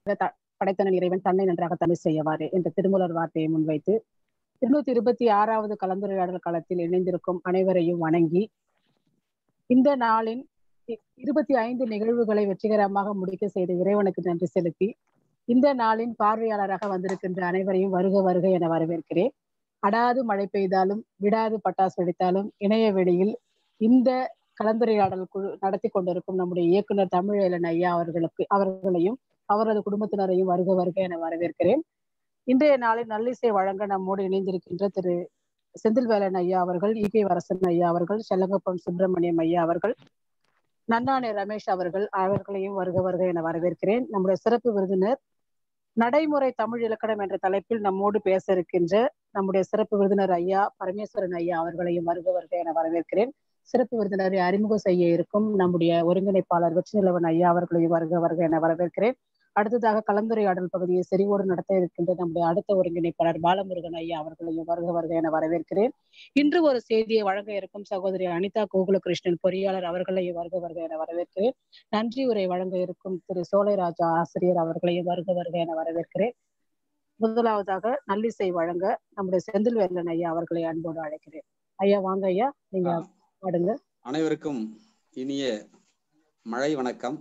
த- படைத்தனன் இறைவன் தன்னை நன்றாக தமிழ் செய்யவாறு என்ற திருமலர் வார்த்தையை முன்வைத்து இருநூத்தி இருபத்தி ஆறாவது கலந்துரையாடல் களத்தில் இணைந்திருக்கும் அனைவரையும் வணங்கி இந்த நாளின் இ- இருபத்தி ஐந்து நிகழ்வுகளை வெற்றிகரமாக முடிக்க செய்த இறைவனுக்கு நன்றி செலுத்தி இந்த நாளின் பார்வையாளராக வந்திருக்கின்ற அனைவரையும் வருக வருக என வரவேற்கிறேன் அடாது மழை பெய்தாலும் விடாது பட்டாசு வெடித்தாலும் இணைய வெளியில் இந்த கலந்துரையாடல் குழு நடத்தி கொண்டிருக்கும் நம்முடைய இயக்குனர் தமிழேலன் ஐயா அவர்களுக்கு அவர்களையும் அவரது குடும்பத்தினரையும் வருக வருக என வரவேற்கிறேன் இன்றைய நாளில் நல்லிசை வழங்க நம்மோடு இணைந்திருக்கின்ற திரு செந்தில்வேலன் ஐயா அவர்கள் இகே வரசன் ஐயா அவர்கள் செல்லங்கப்பம் சுப்பிரமணியம் ஐயா அவர்கள் நன்னானே ரமேஷ் அவர்கள் அவர்களையும் வருக வருக என வரவேற்கிறேன் நம்முடைய சிறப்பு விருந்தினர் நடைமுறை தமிழ் இலக்கணம் என்ற தலைப்பில் நம்மோடு பேச இருக்கின்ற நம்முடைய சிறப்பு விருந்தினர் ஐயா பரமேஸ்வரன் ஐயா அவர்களையும் வருக வருக என வரவேற்கிறேன் சிறப்பு விருந்தினரை அறிமுகம் செய்ய இருக்கும் நம்முடைய ஒருங்கிணைப்பாளர் வெற்றிநிலவன் ஐயா அவர்களையும் வருக வருக என வரவேற்கிறேன் அடுத்ததாக கலந்துரையாடல் பகுதியை செறிவோடு நடத்த இருக்கின்ற நம்முடைய அடுத்த ஒருங்கிணைப்பாளர் பாலமுருகன் ஐயா அவர்களையும் வருக வருக என வரவேற்கிறேன் இன்று ஒரு செய்தியை வழங்க இருக்கும் சகோதரி அனிதா கோகுலகிருஷ்ணன் பொறியாளர் அவர்களையும் வருக வருக என வரவேற்கிறேன் நன்றி உரை வழங்க இருக்கும் திரு சோலைராஜா ஆசிரியர் அவர்களையும் வருக வருக என வரவேற்கிறேன் முதலாவதாக நல்லிசை வழங்க நம்முடைய செந்தில்வேலன் ஐயா அவர்களை அன்போடு அழைக்கிறேன் ஐயா வாங்க ஐயா நீங்க பாடுங்க அனைவருக்கும் இனிய மழை வணக்கம்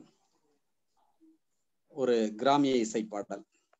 ஒரு கிராமிய இசை பாடல்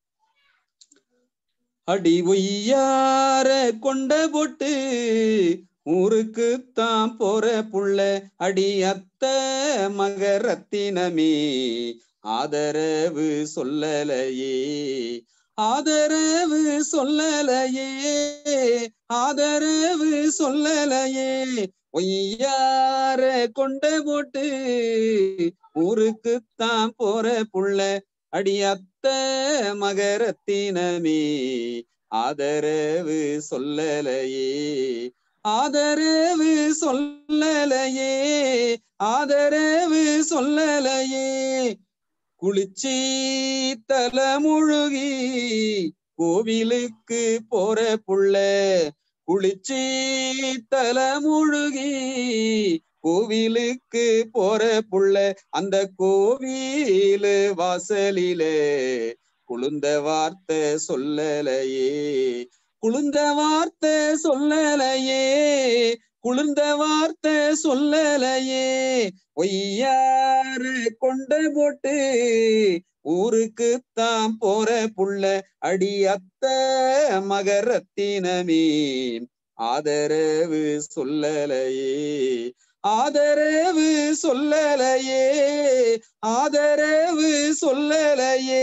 அடி ஒய்யார கொண்ட போட்டு ஊருக்கு தான் போற புள்ள அடி அத்த மகரத்தினமே ஆதரவு சொல்லலையே ஆதரவு சொல்லலையே ஆதரவு சொல்லலையே ஒய்யார கொண்ட போட்டு ஊருக்குத்தான் போற புள்ள அடியத்த மகரத்தினமே ஆதரவு சொல்லலையே ஆதரவு சொல்லலையே ஆதரவு சொல்லலையே குளிச்சி தலமுழுகி கோவிலுக்கு போற புள்ள குளிச்சி தலமுழுகி கோவிலுக்கு போற புள்ள அந்த கோவிலு வாசலிலே குளுந்த வார்த்தை சொல்லலையே குளுந்த வார்த்தை சொல்லலையே குளிர்ந்த வார்த்தை சொல்லலையே ஒய்யாறு கொண்ட போட்டு ஊருக்கு தான் போற புள்ள அடி அத்த மகரத்தினமே ஆதரவு சொல்லலையே ஆதரவு சொல்லலையே ஆதரவு சொல்லலையே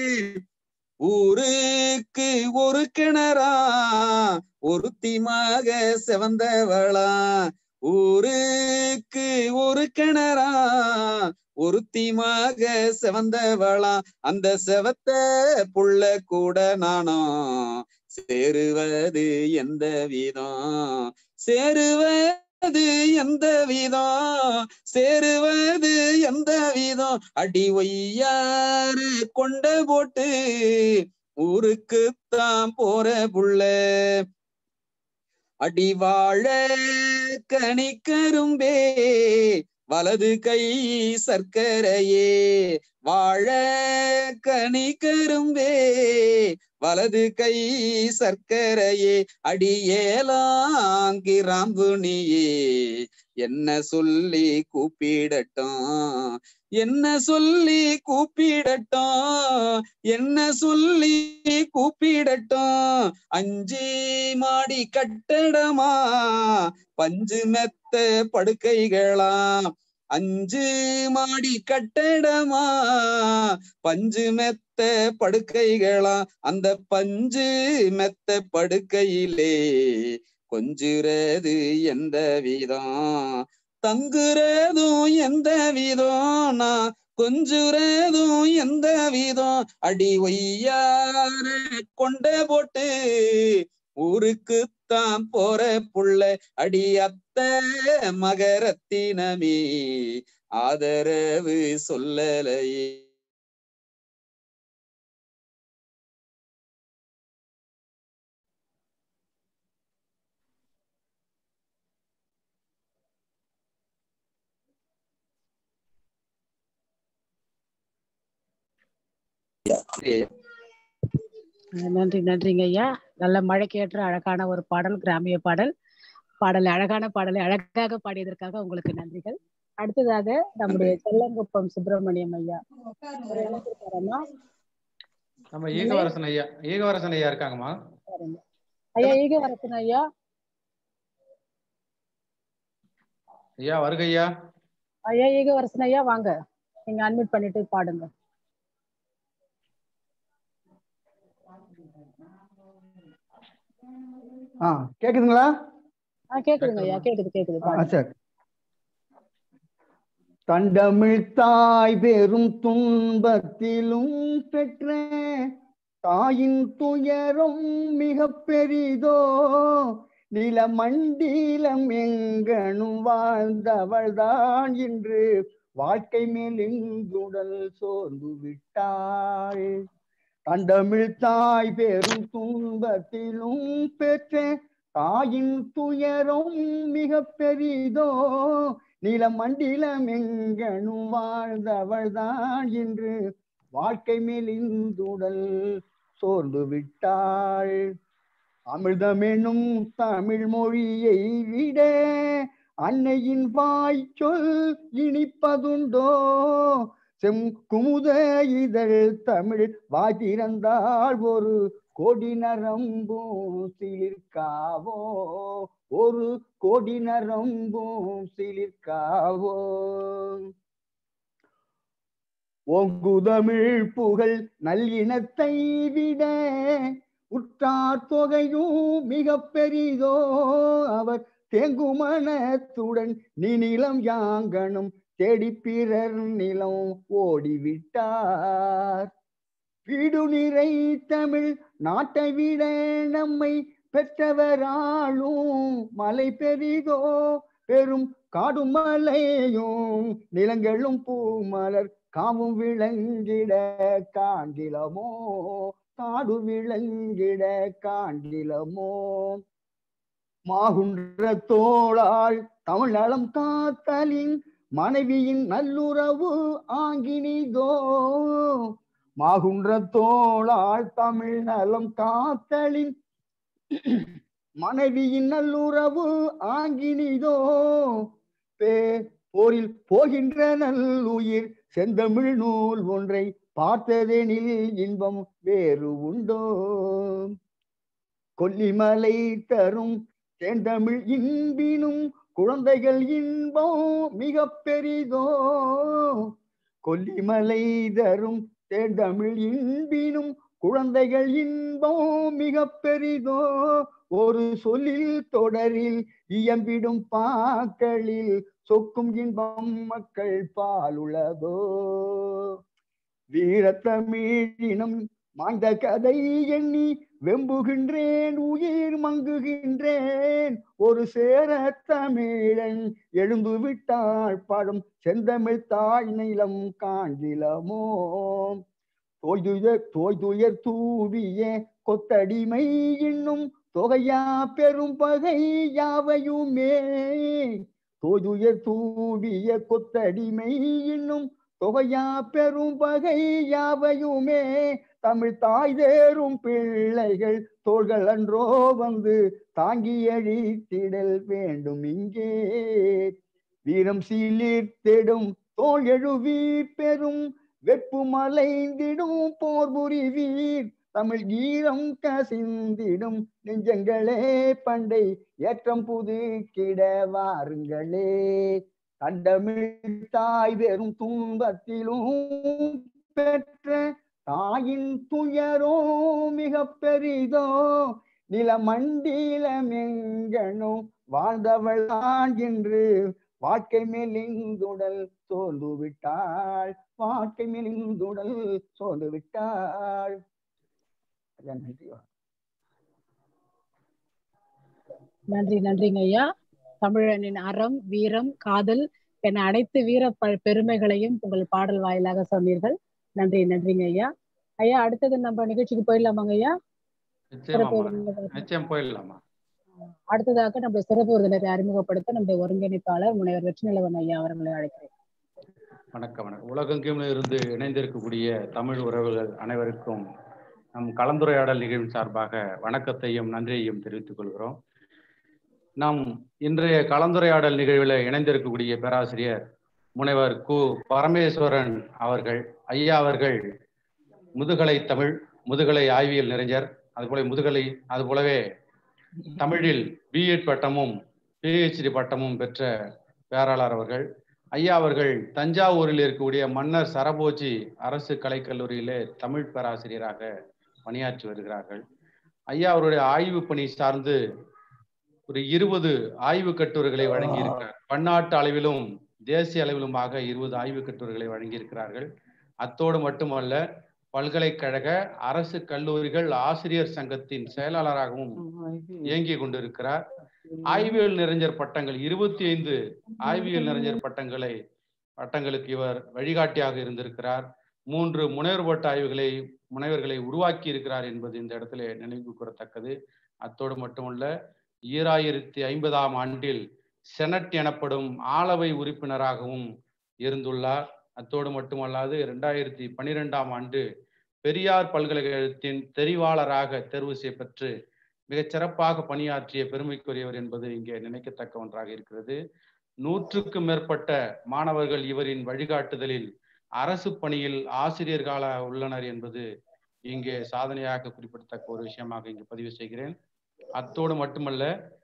ஊருக்கு ஒரு கிணறா ஒருத்தி மக செவந்தவளா ஊருக்கு ஒரு கிணறா ஒருத்தி மக செவந்தவளா அந்த செவத்த புள்ள கூட நானும் சேருவது எந்த விதம் சேருவது எந்த விதம் சேருவது எந்த விதம் அடி ஒய்யாறு கொண்ட போட்டு ஊருக்குத்தான் போற புள்ள அடி வாழ கனிக்கரும்பே வலது கை சர்க்கரையே வாழ கனிக்கரும்பே வலது கை சர்க்கரையே அடியேலாங்கிராம்பு நீயே என்ன சொல்லி கூப்பிடட்டும் என்ன சொல்லி கூப்பிடட்டும் என்ன சொல்லி கூப்பிடட்டும் அஞ்சு மாடி கட்டடமா பஞ்சு மெத்த படுக்கைகளாம் அஞ்சு மாடி கட்டடமா பஞ்சு மெத்த படுக்கைகளா அந்த பஞ்சு மெத்த படுக்கையிலே கொஞ்சுறது எந்த விதம் தங்குறதும் எந்த விதம் நான் கொஞ்சுறதும் எந்த விதம் அடி ஒய்யார கொண்ட போட்டு ஊருக்குத்தான் போற புள்ள அடி அத்த மகரத்தினமே ஆதரவு சொல்லலையே ஐயா. அஹ் நன்றி நன்றிங்க ஐயா நல்ல மழைக்கேற்ற அழகான ஒரு பாடல் கிராமிய பாடல் பாடல் அழகான பாடலை அழகாக பாடியதற்காக உங்களுக்கு நன்றிகள் அடுத்ததாக நம்முடைய செல்லங்குப்பம் சுப்பிரமணியம் ஐயா அவர் இணைந்திருக்காரம்மா? நம்ம ஈகவரசன் ஐயா ஈகவரசன் ஐயா இருக்காங்கம்மா பாருங்க. ஐயா ஈக வரசன் ஐயா ஐயா வருக ஐயா ஐயா ஈக வரசன் ஐயா வாங்க நீங்க அட்மிட் பண்ணிட்டு பாடுங்க ஆ கேக்குதுங்களா ஆ கேக்குதுங்க ஐயா கேக்குது கேக்குது ஆ, பாடுங்க சரி தண்டமிழ் தாய் பெரும் துன்பத்திலும் பெற்ற தாயின் துயரம் மிக பெரிதோ நிலமண்டிலம் எங்கனும் வாழ்ந்தவள்தான் இன்று வாழ்க்கை மேலிங்குடல் சோர்ந்து விட்டாள் தண்டமிழ் தாய் பெரும் துன்பத்திலும் பெற்ற தாயின் துயரம் மிக பெரிதோ நிலமண்டிலம் எங்கனும் வாழ்ந்தவள்தான் இன்று வாழ்க்கை மேலிந்துடல் சோர்ந்து விட்டாள் அமிர்தமெனும் தமிழ் மொழியை விட அன்னையின் வாய் சொல் இனிப்பதுண்டோ செம் குமுத இதழ் தமிழ் வாய் திறந்தால் ஒரு கொடி நரம்பும் சிலிர்க்காவோ ஒரு கொடி நரம்பும் சிலிர்க்காவோ ஓங்குதமிழ் புகழ் நல்லினத்தை விட உற்றார் தொகையும் மிக பெரிதோ அவர் தேங்குமனத்துடன் நீ நிலம் யாங்கனும் தேடி பிறர் நிலம் ஓடிவிட்டார் வீடு நிறை தமிழ் நாட்டை விட நம்மை பெற்றவராளும் மலை பெரிதோ பெரும் காடும் மலையும் நிலங்களும் பூமலர் காவும் விளங்கிட காண்கிலமோ காடு விளங்கிட காண்கிலமோ மாகுன்ற தோளால் தமிழ்நலம் காத்தலின் மனைவியின் நல்லுறவு ஆங்கினிதோ மாகுன்ற தோளால் தமிழ் நலம் காத்தலின் மனைவியின் நல்லுறவு ஆங்கினிதோ பே போரில் போகின்ற நல்லுயிர் செந்தமிழ் நூல் ஒன்றை பார்த்ததெனில் இன்பம் வேறு உண்டோ கொல்லிமலை தரும் தேந்தமிழ் இன்பினும் குழந்தைகள் இன்பம் மிக பெரிதோ கொல்லிமலை தரும் தேர்ந்தமிழ் இன்பினும் குழந்தைகள் இன்பம் மிக பெரிதோ ஒரு சொல்லில் தொடரில் இயம்பிடும் பாக்களில் சொக்கும் இன்பம் மக்கள் பாலுளதோ வீரத்தமிழினம் மாய்ந்த கதை எண்ணி வெம்புகின்றேன் உயிர் மங்குகின்றேன் ஒரு சேர தமிழன் எழுந்து விட்டாள் படும் செந்தமிழ் தாய் நிலம் காண்கிலமோ தோய்துயர் தோய்துயர் தூவிய கொத்தடிமை இன்னும் தொகையா பெரும் பகை யாவையுமே தோய்துயர் தூவிய கொத்தடிமை இன்னும் தொகையா பெரும் பகை யாவையுமே தமிழ் தாய் தேரும் பிள்ளைகள் தோள்கள் அன்றோ வந்து தாங்கி அழித்திடல் வேண்டும் இங்கே வீரம் சீலிர்த்திடும் தோல் எழுவீர் பெரும் வெப்பு மலைந்திடும் போர் புரிவீர் தமிழ் கீரம் கசிந்திடும் நெஞ்சங்களே பண்டை ஏற்றம் புதுக்கிட வாருங்களே தண்டமிழ் தாய் வெறும் துன்பத்திலும் பெற்ற தாயின் துயரோ மிக பெரிதோ நிலமண்டிலம் எங்கனோ வாழ்ந்தவள் தான் என்று வாழ்க்கை மேலிந்துடல் சோர்ந்து விட்டாள் வாழ்க்கை மேலிந்துடல் சோர்ந்து விட்டாள் ஐயா, நன்றி நன்றி நன்றிங்க ஐயா தமிழனின் அறம் வீரம் காதல் என அனைத்து வீர ப- பெருமைகளையும் உங்கள் பாடல் வாயிலாக சொன்னீர்கள் நன்றி நன்றிங்க ஐயா ஐயா அடுத்தது நம்ம நிகழ்ச்சிக்கு போயிடலாமாங்க ஐயா சிறப்பு நிச்சயமா விருந்தினர் நிச்சயம் போயிடலாமா அடுத்ததாக நம்ம சிறப்பு விருந்தினரை அறிமுகப்படுத்த நம்முடைய ஒருங்கிணைப்பாளர் முனைவர் வெற்றிநிலவன் ஐயா அவர்களை அழைக்கிறேன் வணக்கம் வணக்கம் உலகெங்கும் இருந்து இணைந்திருக்கக்கூடிய தமிழ் உறவுகள் அனைவருக்கும் நம் கலந்துரையாடல் நிகழ்வின் சார்பாக வணக்கத்தையும் நன்றியையும் தெரிவித்துக் கொள்கிறோம் நாம் இன்றைய கலந்துரையாடல் நிகழ்வில் இணைந்திருக்கக்கூடிய பேராசிரியர் முனைவர் கு பரமேஸ்வரன் அவர்கள் ஐயா அவர்கள் முதுகலை தமிழ் முதுகலை ஆய்வியல் நிறைஞர் அதுபோல முதுகலை அதுபோலவே தமிழில் பிஎட் பட்டமும் பிஹெச்டி பட்டமும் பெற்ற பேராளர் அவர்கள் ஐயா அவர்கள் தஞ்சாவூரில் இருக்கக்கூடிய மன்னர் சரபோஜி அரசு கலைக்கல்லூரியிலே தமிழ் பேராசிரியராக பணியாற்றி வருகிறார்கள் ஐயா அவருடைய ஆய்வு பணி சார்ந்து ஒரு இருபது ஆய்வு கட்டுரைகளை வழங்கியிருக்கிறார் பன்னாட்டு அளவிலும் தேசிய அளவிலுமாக இருபது ஆய்வு கட்டுரைகளை வழங்கியிருக்கிறார்கள் அத்தோடு மட்டுமல்ல பல்கலைக்கழக அரசு கல்லூரிகள் ஆசிரியர் சங்கத்தின் செயலாளராகவும் இயங்கி கொண்டிருக்கிறார் ஆய்வியல் நிறைஞர் பட்டங்கள் இருபத்தி ஐந்து ஆய்வியல் நிறைஞர் பட்டங்களை பட்டங்களுக்கு இவர் வழிகாட்டியாக இருந்திருக்கிறார் மூன்று முனைவர் பட்ட ஆய்வுகளை முனைவர்களை உருவாக்கி இருக்கிறார் என்பது இந்த இடத்துல நினைவு கூறத்தக்கது அத்தோடு மட்டுமல்ல ஈராயிரத்தி ஐம்பதாம் ஆண்டில் செனட் எனப்படும் ஆளவை உறுப்பினராகவும் இருந்துள்ளார் அத்தோடு மட்டுமல்லாது இரண்டாயிரத்தி பனிரெண்டாம் ஆண்டு பெரியார் பல்கலைக்கழகத்தின் தெரிவாளராக தேர்வு செய்யப்பெற்று மிகச் சிறப்பாக பணியாற்றிய பெருமைக்குரியவர் என்பது இங்கே நினைக்கத்தக்க ஒன்றாக இருக்கிறது நூற்றுக்கும் மேற்பட்ட மாணவர்கள் இவரின் வழிகாட்டுதலில் அரசு பணியில் ஆசிரியர்களாக உள்ளனர் என்பது இங்கே சாதனையாக குறிப்பிடத்தக்க ஒரு விஷயமாக இங்கு பதிவு செய்கிறேன் அத்தோடு மட்டுமல்ல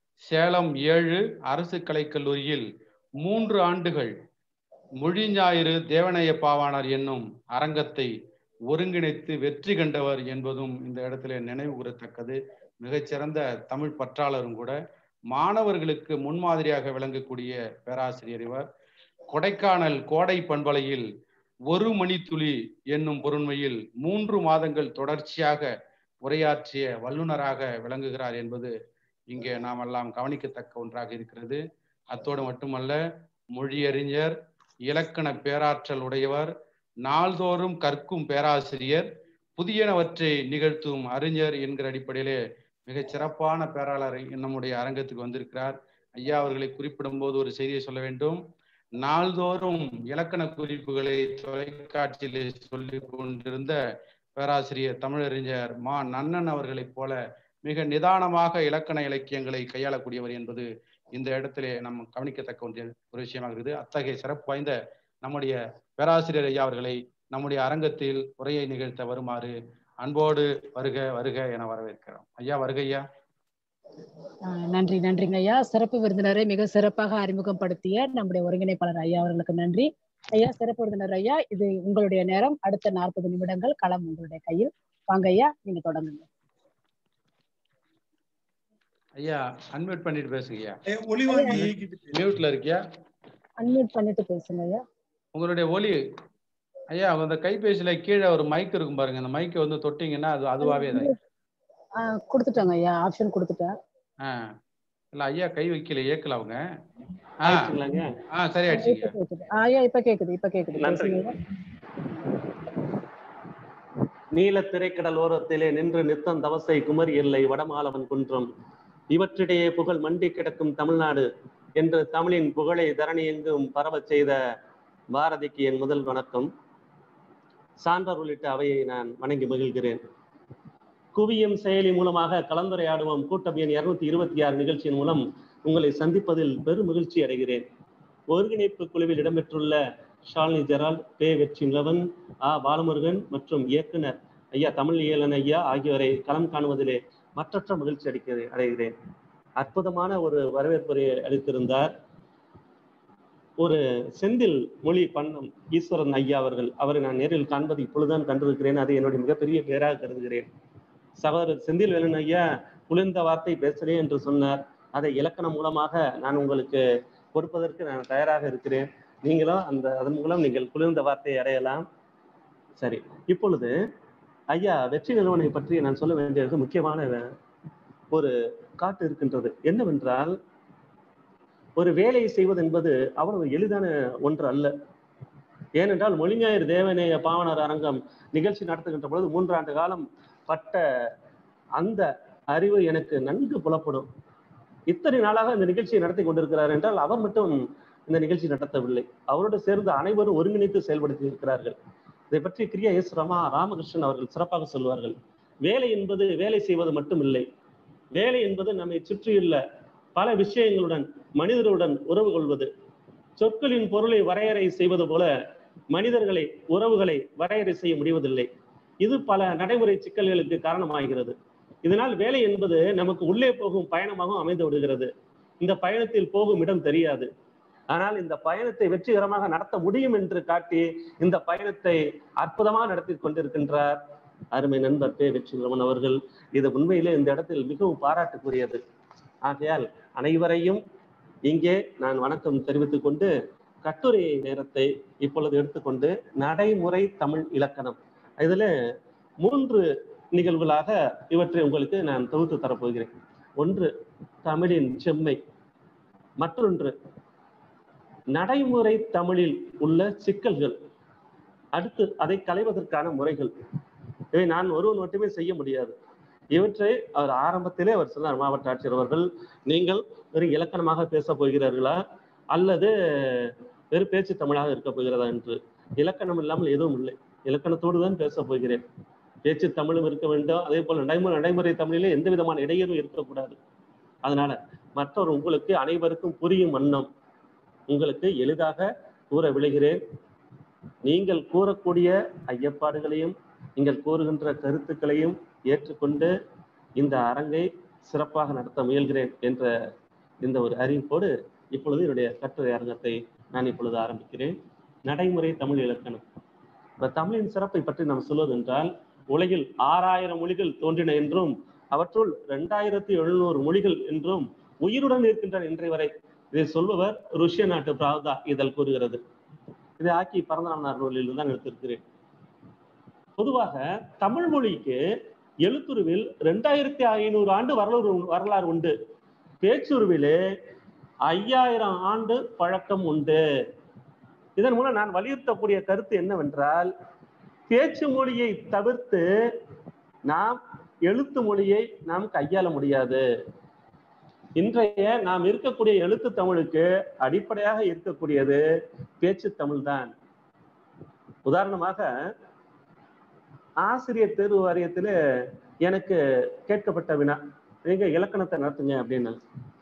சேலம் ஏழு அரசு கலைக்கல்லூரியில் மூன்று ஆண்டுகள் மொழி ஞாயிறு தேவனைய பாவாணர் என்னும் அரங்கத்தை ஒருங்கிணைத்து வெற்றி கண்டவர் என்பதும் இந்த இடத்துல நினைவு கூறத்தக்கது மிகச்சிறந்த தமிழ் பற்றாளரும் கூட மாணவர்களுக்கு முன்மாதிரியாக விளங்கக்கூடிய பேராசிரியர் இவர் கொடைக்கானல் கோடை பண்பலையில் ஒரு மணித்துளி என்னும் பொருண்மையில் மூன்று மாதங்கள் தொடர்ச்சியாக உரையாற்றிய வல்லுநராக விளங்குகிறார் என்பது இங்கே நாம் எல்லாம் கவனிக்கத்தக்க ஒன்றாக இருக்கிறது அத்தோடு மட்டுமல்ல மொழியறிஞர் இலக்கண பேராற்றல் உடையவர் நாள்தோறும் கற்கும் பேராசிரியர் புதியனவற்றை நிகழ்த்தும் அறிஞர் என்கிற அடிப்படையிலே மிகச் சிறப்பான பேராளர் நம்முடைய அரங்கத்துக்கு வந்திருக்கிறார் ஐயா அவர்களை குறிப்பிடும் போது ஒரு செய்தியை சொல்ல வேண்டும் நாள்தோறும் இலக்கண குறிப்புகளை தொலைக்காட்சியிலே சொல்லிக் கொண்டிருந்த பேராசிரியர் தமிழறிஞர் மா நன்னன் அவர்களைப் போல மிக நிதானமாக இலக்கண இலக்கியங்களை கையாளக்கூடியவர் என்பது இந்த இடத்திலே நம் கவனிக்கத்தக்க ஒன்று ஒரு விஷயமாக இருக்குது அத்தகைய சிறப்பு வாய்ந்த நம்முடைய பேராசிரியர் ஐயா அவர்களை நம்முடைய அரங்கத்தில் உரையை நிகழ்த்த வருமாறு அன்போடு வருக வருக என வரவேற்கிறோம் ஐயா வருக ஐயா ஆஹ் நன்றி நன்றிங்க ஐயா சிறப்பு விருந்தினரை மிக சிறப்பாக அறிமுகப்படுத்திய நம்முடைய ஒருங்கிணைப்பாளர் ஐயா அவர்களுக்கு நன்றி ஐயா சிறப்பு விருந்தினர் ஐயா இது உங்களுடைய நேரம் அடுத்த நாற்பது நிமிடங்கள் களம் உங்களுடைய கையில் வாங்க ஐயா நீங்க தொடங்குங்க ஐயா அன்மியூட் பண்ணிட்டு பேசுங்க ஐயா ஒளி வாங்கி இயக்கிட்டு மியூட்ல இருக்கியா அன்மியூட் பண்ணிட்டு பேசுங்க ஐயா உங்களுடைய ஒலி ஐயா அந்த கைபேசியில கீழே ஒரு மைக் இருக்கும் பாருங்க அந்த மைக்கை வந்து தொட்டிங்கன்னா அது அதுவாவே தான் ஆஹ் கொடுத்துட்டாங்க ஐயா ஆப்ஷன் கொடுத்துட்டேன் ஆ இல்ல ஐயா கை வைக்கல ஏக்கல அவங்க ஆ ஆயிடுச்சுங்களாங்க ஆ சரி ஆயிடுச்சுங்க இப்ப கேக்குது. ஆஹ் ஐயா இப்ப கேக்குது இப்ப கேக்குது நன்றி. பேசுங்க ஐயா. நீல திரைக்கடல் ஓரத்திலே நின்று நித்தம் தவசை குமரி எல்லை வடமாலவன் குன்றம் இவற்றிடையே புகழ் மண்டி கிடக்கும் தமிழ்நாடு என்று தமிழின் புகழை தரணி எங்கும் பரவச் செய்த பாரதிக்கு என் முதல் வணக்கம் சான்றோர் உள்ளிட்ட அவையை நான் வணங்கி மகிழ்கிறேன் குவியும் செயலி மூலமாக கலந்துரையாடுவோம் கூட்டம் எண் இருநூத்தி இருபத்தி ஆறு நிகழ்ச்சியின் மூலம் உங்களை சந்திப்பதில் பெரும் மகிழ்ச்சி அடைகிறேன் ஒருங்கிணைப்பு குழுவில் இடம்பெற்றுள்ள ஷாலினி ஜெரால்ட் பே வெற்றி நிலவன் ஆ பாலமுருகன் மற்றும் இயக்குனர் ஐயா தமிழ் இயலன் ஐயா ஆகியோரை களம் காணுவதிலே மற்றற்ற மகிழ்ச்சி அடிக்க அடைகிறேன் அற்புதமான ஒரு வரவேற்புரை அளித்திருந்தார் ஒரு செந்தில் மொழி பண்ணம் ஈஸ்வரன் ஐயா அவர்கள் அவரை நான் நேரில் காண்பது இப்பொழுதுதான் கண்டிருக்கிறேன் அது என்னுடைய மிகப்பெரிய பேராக கருதுகிறேன் சகோதரர் செந்தில் வேலன் ஐயா குளிர்ந்த வார்த்தை பேசுகிறேன் என்று சொன்னார் அதை இலக்கணம் மூலமாக நான் உங்களுக்கு கொடுப்பதற்கு நான் தயாராக இருக்கிறேன் நீங்களும் அந்த அதன் மூலம் நீங்கள் குளிர்ந்த வார்த்தையை அடையலாம் சரி இப்பொழுது ஐயா வெற்றி நிறுவனை பற்றி நான் சொல்ல வேண்டியது முக்கியமான ஒரு காட்டு இருக்கின்றது என்னவென்றால் ஒரு வேலையை செய்வது என்பது அவ்வளவு எளிதான ஒன்று அல்ல ஏனென்றால் மொழிஞாயிறு தேவநேய பாவனர் அரங்கம் நிகழ்ச்சி நடத்துகின்ற பொழுது மூன்றாண்டு காலம் பட்ட அந்த அறிவு எனக்கு நன்கு புலப்படும் இத்தனை நாளாக இந்த நிகழ்ச்சியை நடத்தி கொண்டிருக்கிறார் என்றால் அவர் மட்டும் இந்த நிகழ்ச்சி நடத்தவில்லை அவரோடு சேர்ந்து அனைவரும் ஒருங்கிணைத்து செயல்படுத்தி இருக்கிறார்கள் இதை பற்றி கிரியா எஸ் ரமா ராமகிருஷ்ணன் அவர்கள் சிறப்பாக சொல்வார்கள் வேலை என்பது வேலை செய்வது மட்டும் இல்லை வேலை என்பது நம்மை சுற்றியுள்ள பல விஷயங்களுடன் மனிதருடன் உறவு கொள்வது சொற்களின் பொருளை வரையறை செய்வது போல மனிதர்களை உறவுகளை வரையறை செய்ய முடிவதில்லை இது பல நடைமுறை சிக்கல்களுக்கு காரணமாகிறது இதனால் வேலை என்பது நமக்கு உள்ளே போகும் பயணமாகவும் அமைந்து விடுகிறது இந்த பயணத்தில் போகும் இடம் தெரியாது ஆனால் இந்த பயணத்தை வெற்றிகரமாக நடத்த முடியும் என்று காட்டி இந்த பயணத்தை அற்புதமாக நடத்தி கொண்டிருக்கின்றார் அருமை நண்பர் பே வெற்றிரமன் அவர்கள் இது உண்மையிலே இந்த இடத்தில் மிகவும் பாராட்டுக்குரியது ஆகையால் அனைவரையும் இங்கே நான் வணக்கம் தெரிவித்துக் கொண்டு கட்டுரை நேரத்தை இப்பொழுது எடுத்துக்கொண்டு நடைமுறை தமிழ் இலக்கணம் இதுல மூன்று நிகழ்வுகளாக இவற்றை உங்களுக்கு நான் தொகுத்து தரப்போகிறேன் ஒன்று தமிழின் செம்மை மற்றொன்று நடைமுறை தமிழில் உள்ள சிக்கல்கள் அடுத்து அதை களைவதற்கான முறைகள் இவை நான் ஒருவன் மட்டுமே செய்ய முடியாது இவற்றை அவர் ஆரம்பத்திலே அவர் சொன்னார் மாவட்ட ஆட்சியர் அவர்கள் நீங்கள் வெறும் இலக்கணமாக பேச போகிறீர்களா அல்லது வெறும் பேச்சு தமிழாக இருக்க போகிறதா என்று இலக்கணம் இல்லாமல் எதுவும் இல்லை இலக்கணத்தோடு தான் பேச போகிறேன் பேச்சு தமிழும் இருக்க வேண்டும் அதே போல நடைமுறை நடைமுறை தமிழிலே எந்த விதமான இடையூறும் இருக்கக்கூடாது அதனால மற்றவர் உங்களுக்கு அனைவருக்கும் புரியும் வண்ணம் உங்களுக்கு எளிதாக கூற விளைகிறேன் நீங்கள் கூறக்கூடிய ஐயப்பாடுகளையும் நீங்கள் கூறுகின்ற கருத்துக்களையும் ஏற்றுக்கொண்டு இந்த அரங்கை சிறப்பாக நடத்த முயல்கிறேன் என்ற இந்த ஒரு அறிவிப்போடு இப்பொழுது என்னுடைய கட்டுரை அரங்கத்தை நான் இப்பொழுது ஆரம்பிக்கிறேன் நடைமுறை தமிழ் இலக்கணம் இப்ப தமிழின் சிறப்பை பற்றி நாம் சொல்வது என்றால் உலகில் ஆறாயிரம் மொழிகள் தோன்றின என்றும் அவற்றுள் இரண்டாயிரத்தி எழுநூறு மொழிகள் என்றும் உயிருடன் இருக்கின்றன இன்றைய வரை இதை சொல்பவர் ருஷ்ய நாட்டு பிராவ்தா இதழ் கூறுகிறது இதை ஆக்கி பரந்தாமனார் நூலில் தான் எடுத்திருக்கிறேன் பொதுவாக தமிழ் மொழிக்கு எழுத்துருவில் ரெண்டாயிரத்தி ஐநூறு ஆண்டு வரலாறு வரலாறு உண்டு பேச்சுருவிலே ஐயாயிரம் ஆண்டு பழக்கம் உண்டு இதன் மூலம் நான் வலியுறுத்தக்கூடிய கருத்து என்னவென்றால் பேச்சு மொழியை தவிர்த்து நாம் எழுத்து மொழியை நாம் கையாள முடியாது இன்றைய நாம் இருக்கக்கூடிய எழுத்து தமிழுக்கு அடிப்படையாக இருக்கக்கூடியது பேச்சு தமிழ் தான் உதாரணமாக ஆசிரியர் தேர்வு வாரியத்துல எனக்கு கேட்கப்பட்ட வினா நீங்க இலக்கணத்தை நடத்துங்க அப்படின்னு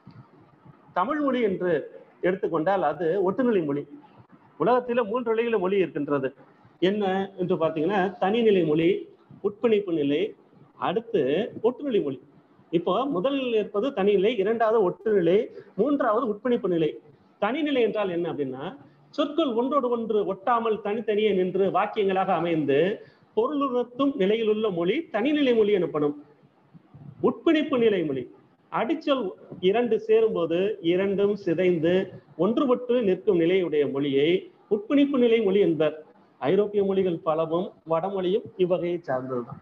தமிழ் மொழி என்று எடுத்துக்கொண்டால் அது ஒட்டுநிலை மொழி உலகத்தில மூன்று நிலையில மொழி இருக்கின்றது என்ன என்று பார்த்தீங்கன்னா தனிநிலை மொழி உட்பிணைப்பு நிலை அடுத்து ஒட்டுநிலை மொழி இப்போ முதலில் இருப்பது தனிநிலை இரண்டாவது ஒட்டுநிலை மூன்றாவது உட்பிணைப்பு நிலை தனிநிலை என்றால் என்ன அப்படின்னா சொற்கள் ஒன்றோடு ஒன்று ஒட்டாமல் தனித்தனியே நின்று வாக்கியங்களாக அமைந்து பொருளுணர்த்தும் நிலையில் உள்ள மொழி தனிநிலை மொழி எனப்படும் உட்பிணைப்பு நிலை மொழி அடிச்சொல் இரண்டு சேரும்போது இரண்டும் சிதைந்து ஒன்றுபட்டு நிற்கும் நிலையுடைய மொழியை உட்பிணைப்பு நிலை மொழி என்பர் ஐரோப்பிய மொழிகள் பலவும் வடமொழியும் இவ்வகையை சார்ந்ததுதான்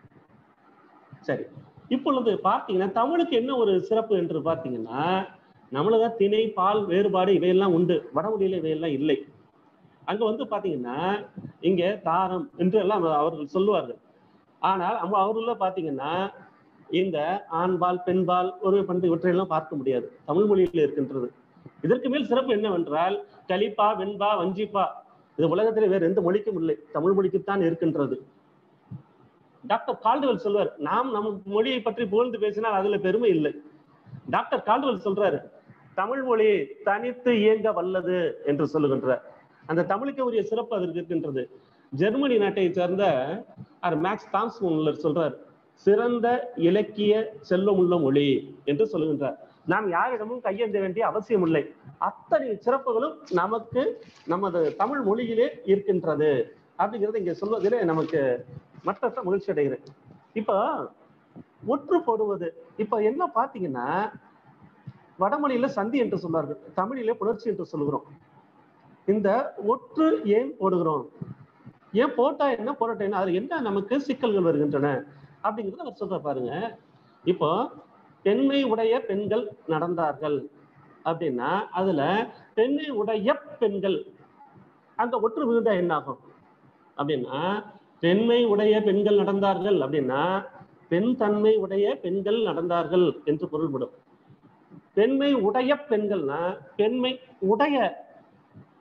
சரி இப்பொழுது பார்த்தீங்கன்னா தமிழுக்கு என்ன ஒரு சிறப்பு என்று பார்த்தீங்கன்னா நம்மளதான் திணை பால் வேறுபாடு இவையெல்லாம் உண்டு வடமொழியில இவையெல்லாம் இல்லை அங்க வந்து பாத்தீங்கன்னா இங்க தாரம் என்று எல்லாம் அவர்கள் சொல்லுவார்கள் ஆனால் நம்ம அவர்கள பாத்தீங்கன்னா இந்த ஆண்பால் பெண்பால் ஒரு பண்பு இவற்றையெல்லாம் பார்க்க முடியாது தமிழ் மொழியில் இருக்கின்றது இதற்கு மேல் சிறப்பு என்னவென்றால் கலிப்பா வெண்பா வஞ்சிப்பா இது உலகத்திலே வேறு எந்த மொழிக்கும் இல்லை தமிழ் மொழிக்குத்தான் இருக்கின்றது டாக்டர் கால்டுவெல் சொல்வார் நாம் நம் மொழியை பற்றி புகழ்ந்து பேசினால் அதுல பெருமை இல்லை டாக்டர் கால்டுவெல் சொல்றாரு தமிழ் மொழி தனித்து இயங்க வல்லது என்று சொல்லுகின்றார் அந்த தமிழுக்கு உரிய சிறப்பு அதற்கு இருக்கின்றது ஜெர்மனி நாட்டை சேர்ந்த மேக்ஸ் தாம்ஸ் முல்லர் சொல்றார் சிறந்த இலக்கிய செல்வமுள்ள மொழி என்று சொல்லுகின்றார் நாம் யாரிடமும் கையேந்த வேண்டிய அவசியம் இல்லை அத்தனை சிறப்புகளும் நமக்கு நமது தமிழ் மொழியிலே இருக்கின்றது அப்படிங்கிறத இங்க சொல்வதிலே நமக்கு மற்ற மகிழ்ச்சி அடைகிறேன் இப்போ ஒற்று போடுவது இப்ப என்ன பாத்தீங்கன்னா வடமொழியில சந்தி என்று சொல்வார்கள் தமிழிலே புணர்ச்சி என்று சொல்லுகிறோம் இந்த ஒற்று ஏன் போடுகிறோம் ஏன் போட்டா என்ன போடட்டா என்ன அதுல என்ன நமக்கு சிக்கல்கள் வருகின்றன அப்படிங்கறத அவர் சொல்ற பாருங்க இப்போ பெண்மை உடைய பெண்கள் நடந்தார்கள் அப்படின்னா அதுல பெண்ணை உடைய பெண்கள் அந்த ஒற்று விழுந்தா என்ன ஆகும் அப்படின்னா பெண்மை உடைய பெண்கள் நடந்தார்கள் அப்படின்னா பெண் தன்மை உடைய பெண்கள் நடந்தார்கள் என்று பொருள்படும் பெண்மை உடைய பெண்கள்னா பெண்மை உடைய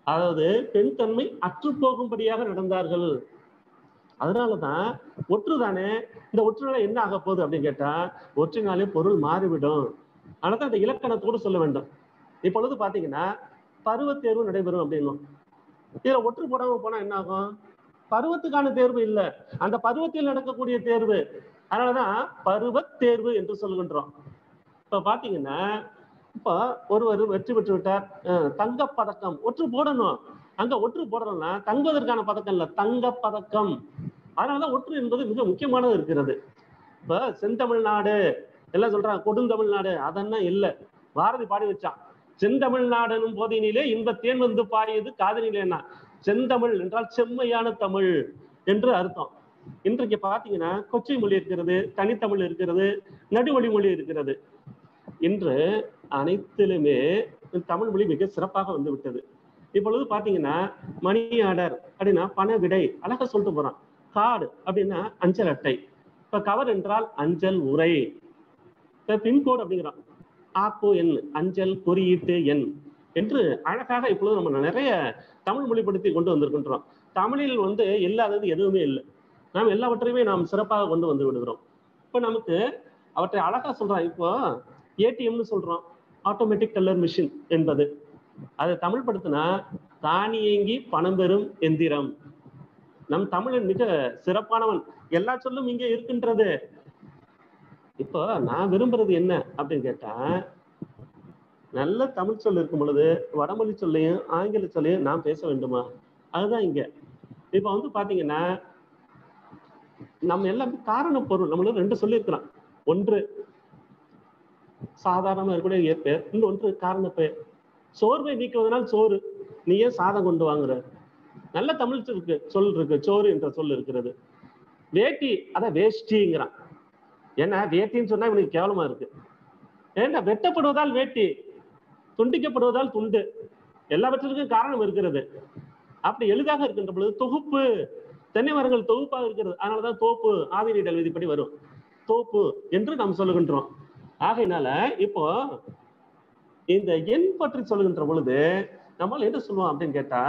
அதாவது பெண் தன்மை அற்று போகும்படியாக நடந்தார்கள் அதனாலதான் ஒற்று தானே இந்த ஒற்றுனால என்ன ஆக போகுது அப்படின்னு கேட்டா ஒற்றினாலே பொருள் மாறிவிடும் அதனால அந்த இலக்கணத்தோடு சொல்ல வேண்டும் இப்பொழுது பாத்தீங்கன்னா பருவத் தேர்வு நடைபெறும் அப்படின்னும் இதுல ஒற்று போடாம போனா என்ன ஆகும் பருவத்துக்கான தேர்வு இல்ல அந்த பருவத்தில் நடக்கக்கூடிய தேர்வு அதனாலதான் பருவத் தேர்வு என்று சொல்கின்றோம் இப்ப பாத்தீங்கன்னா இப்ப ஒருவர் வெற்றி பெற்று விட்டார் அஹ் தங்க பதக்கம் ஒற்று போடணும் அங்க ஒற்று போடணும்னா தங்குவதற்கான பதக்கம் இல்ல தங்க பதக்கம் அதனாலதான் ஒற்று என்பது மிக முக்கியமானது இருக்கிறது இப்ப செந்தமிழ்நாடு எல்லாம் சொல்றாங்க கொடுந்தமிழ்நாடு அதெல்லாம் இல்ல பாரதி பாடி வச்சான் செந்தமிழ்நாடனும் போதினிலே இன்ப தேன் வந்து பாடியது காதலிலேனா செந்தமிழ் என்றால் செம்மையான தமிழ் என்று அர்த்தம் இன்றைக்கு பாத்தீங்கன்னா கொச்சை மொழி இருக்கிறது தனித்தமிழ் இருக்கிறது நடுவழி மொழி இருக்கிறது இன்று அனைத்திலுமே தமிழ் மொழி மிக சிறப்பாக வந்து விட்டது இப்பொழுது பாத்தீங்கன்னா மணி ஆர்டர் அப்படின்னா பண விடை அழகா சொல்லிட்டு போறான் கார்டு அப்படின்னா அஞ்சல் அட்டை இப்ப கவர் என்றால் அஞ்சல் உரை இப்ப பின்கோடு அப்படிங்கிறான் ஆப்போ எண் அஞ்சல் குறியீட்டு எண் என்று அழகாக இப்பொழுது நம்ம நிறைய தமிழ் மொழிப்படுத்தி கொண்டு வந்திருக்கின்றோம் தமிழில் வந்து இல்லாதது எதுவுமே இல்லை நாம் எல்லாவற்றையுமே நாம் சிறப்பாக கொண்டு வந்து விடுகிறோம் இப்ப நமக்கு அவற்றை அழகா சொல்றான் இப்போ ஏடிஎம்னு சொல்றோம் ஆட்டோமேட்டிக் டெல்லர் மிஷின் என்பது அதை தமிழ் படுத்தினா தானியங்கி பணம் பெறும் எந்திரம் நம் தமிழன் மிக சிறப்பானவன் எல்லா சொல்லும் இங்கே இருக்கின்றது இப்போ நான் விரும்புறது என்ன அப்படின்னு கேட்டா நல்ல தமிழ் சொல் இருக்கும் பொழுது வடமொழி சொல்லையும் ஆங்கில சொல்லையும் நாம் பேச வேண்டுமா அதுதான் இங்க இப்ப வந்து பாத்தீங்கன்னா நம்ம எல்லாமே காரண பொருள் நம்மளும் ரெண்டு சொல்லியிருக்கிறோம் ஒன்று சாதாரணமா இருக்கக்கூடிய இயற்பெயர் இன்னொன்று காரண பெயர் சோர்வை நீக்குவதனால் சோறு நீ ஏன் சாதம் கொண்டு வாங்குற நல்ல தமிழ் சொல் இருக்கு சொல் இருக்கு சோறு என்ற சொல் இருக்கிறது வேட்டி அத வேஷ்டிங்கிறான் ஏன்னா வேட்டின்னு சொன்னா இவனுக்கு கேவலமா இருக்கு ஏன்னா வெட்டப்படுவதால் வேட்டி துண்டிக்கப்படுவதால் துண்டு எல்லாவற்றிற்கும் காரணம் இருக்கிறது அப்படி எளிதாக இருக்கின்ற பொழுது தொகுப்பு தென்னை மரங்கள் தொகுப்பாக இருக்கிறது அதனாலதான் தோப்பு ஆவிரிடல் விதிப்படி வரும் தோப்பு என்று நாம் சொல்லுகின்றோம் ஆகையினால இப்போ இந்த எண் பற்றி சொல்லுகின்ற பொழுது நம்மால் என்ன சொல்லுவோம் அப்படின்னு கேட்டா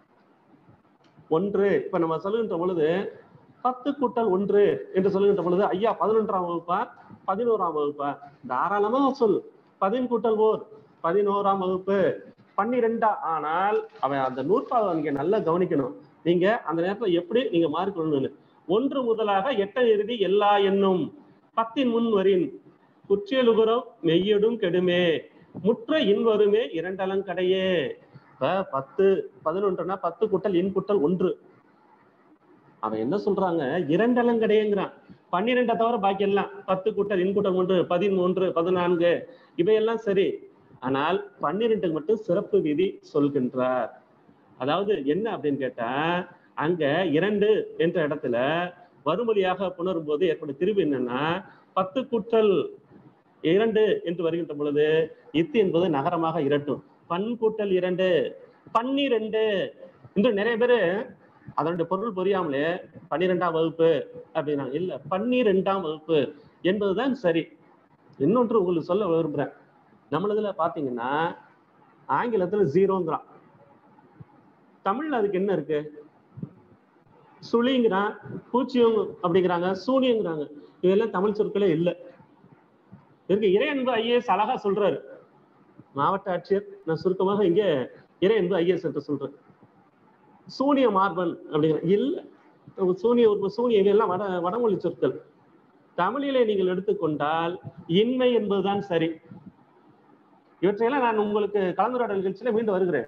ஒன்று இப்ப நம்ம சொல்லுகின்ற பொழுது பத்து கூட்டல் ஒன்று என்று சொல்லுகின்ற பொழுது ஐயா பதினொன்றாம் வகுப்பா பதினோராம் வகுப்பா தாராளமா சொல் பதின் கூட்டல் ஓர் பதினோராம் வகுப்பு பன்னிரெண்டா ஆனால் அவன் அந்த நூற்பாவை நீங்க நல்லா கவனிக்கணும் நீங்க அந்த நேரத்துல எப்படி நீங்க மாறிக்கொள்ளணும் ஒன்று முதலாக எட்ட இறுதி எல்லா எண்ணும் பத்தின் முன் வரின் குற்றியலுகுரம் மெய்யடும் கெடுமே முற்ற இன்வருமே இரண்டலங்கடையே இப்ப பத்து பதினொன்றுனா பத்து குட்டல் இன் குட்டல் ஒன்று அவன் என்ன சொல்றாங்க இரண்டலங்கடையங்கிறான் பன்னிரெண்டை தவிர பாக்கி எல்லாம் பத்து கூட்டல் இன் கூட்டல் ஒன்று பதிமூன்று பதினான்கு இவையெல்லாம் சரி ஆனால் பன்னிரெண்டுக்கு மட்டும் சிறப்பு விதி சொல்கின்றார் அதாவது என்ன அப்படின்னு கேட்டா அங்க இரண்டு என்ற இடத்துல வறுமொழியாக புணரும் போது ஏற்படும் திரும்பி என்னன்னா பத்து கூட்டல் இரண்டு என்று வருகின்ற பொழுது இத்து என்பது நகரமாக இரட்டும் பன் கூட்டல் இரண்டு பன்னிரண்டு என்று நிறைய பேரு அதனுடைய பொருள் புரியாமலே பன்னிரெண்டாம் வகுப்பு அப்படின்னா இல்ல பன்னிரெண்டாம் வகுப்பு என்பதுதான் சரி இன்னொன்று உங்களுக்கு சொல்ல விரும்புறேன் நம்மளதுல பாத்தீங்கன்னா ஆங்கிலத்துல ஜீரோங்கிறான் தமிழ்ல அதுக்கு என்ன இருக்கு சுழிங்கிறான் பூச்சியம் அப்படிங்கிறாங்க சூனியங்கிறாங்க இதெல்லாம் தமிழ் சொற்களே இல்லை இருக்கு இறையன்பு ஐஏஎஸ் அழகா சொல்றாரு மாவட்ட ஆட்சியர் நான் சுருக்கமாக இங்கே இறையன்பு ஐஏஎஸ் என்று சொல்றேன் சூனிய மார்பன் அப்படிங்கிற இல்ல சூனிய ஒரு சூனிய எல்லாம் வட வடமொழி சொற்கள் தமிழிலே நீங்கள் எடுத்துக்கொண்டால் இன்மை என்பதுதான் சரி இவற்றையெல்லாம் நான் உங்களுக்கு கலந்துரையாடல் நிகழ்ச்சியில மீண்டும் வருகிறேன்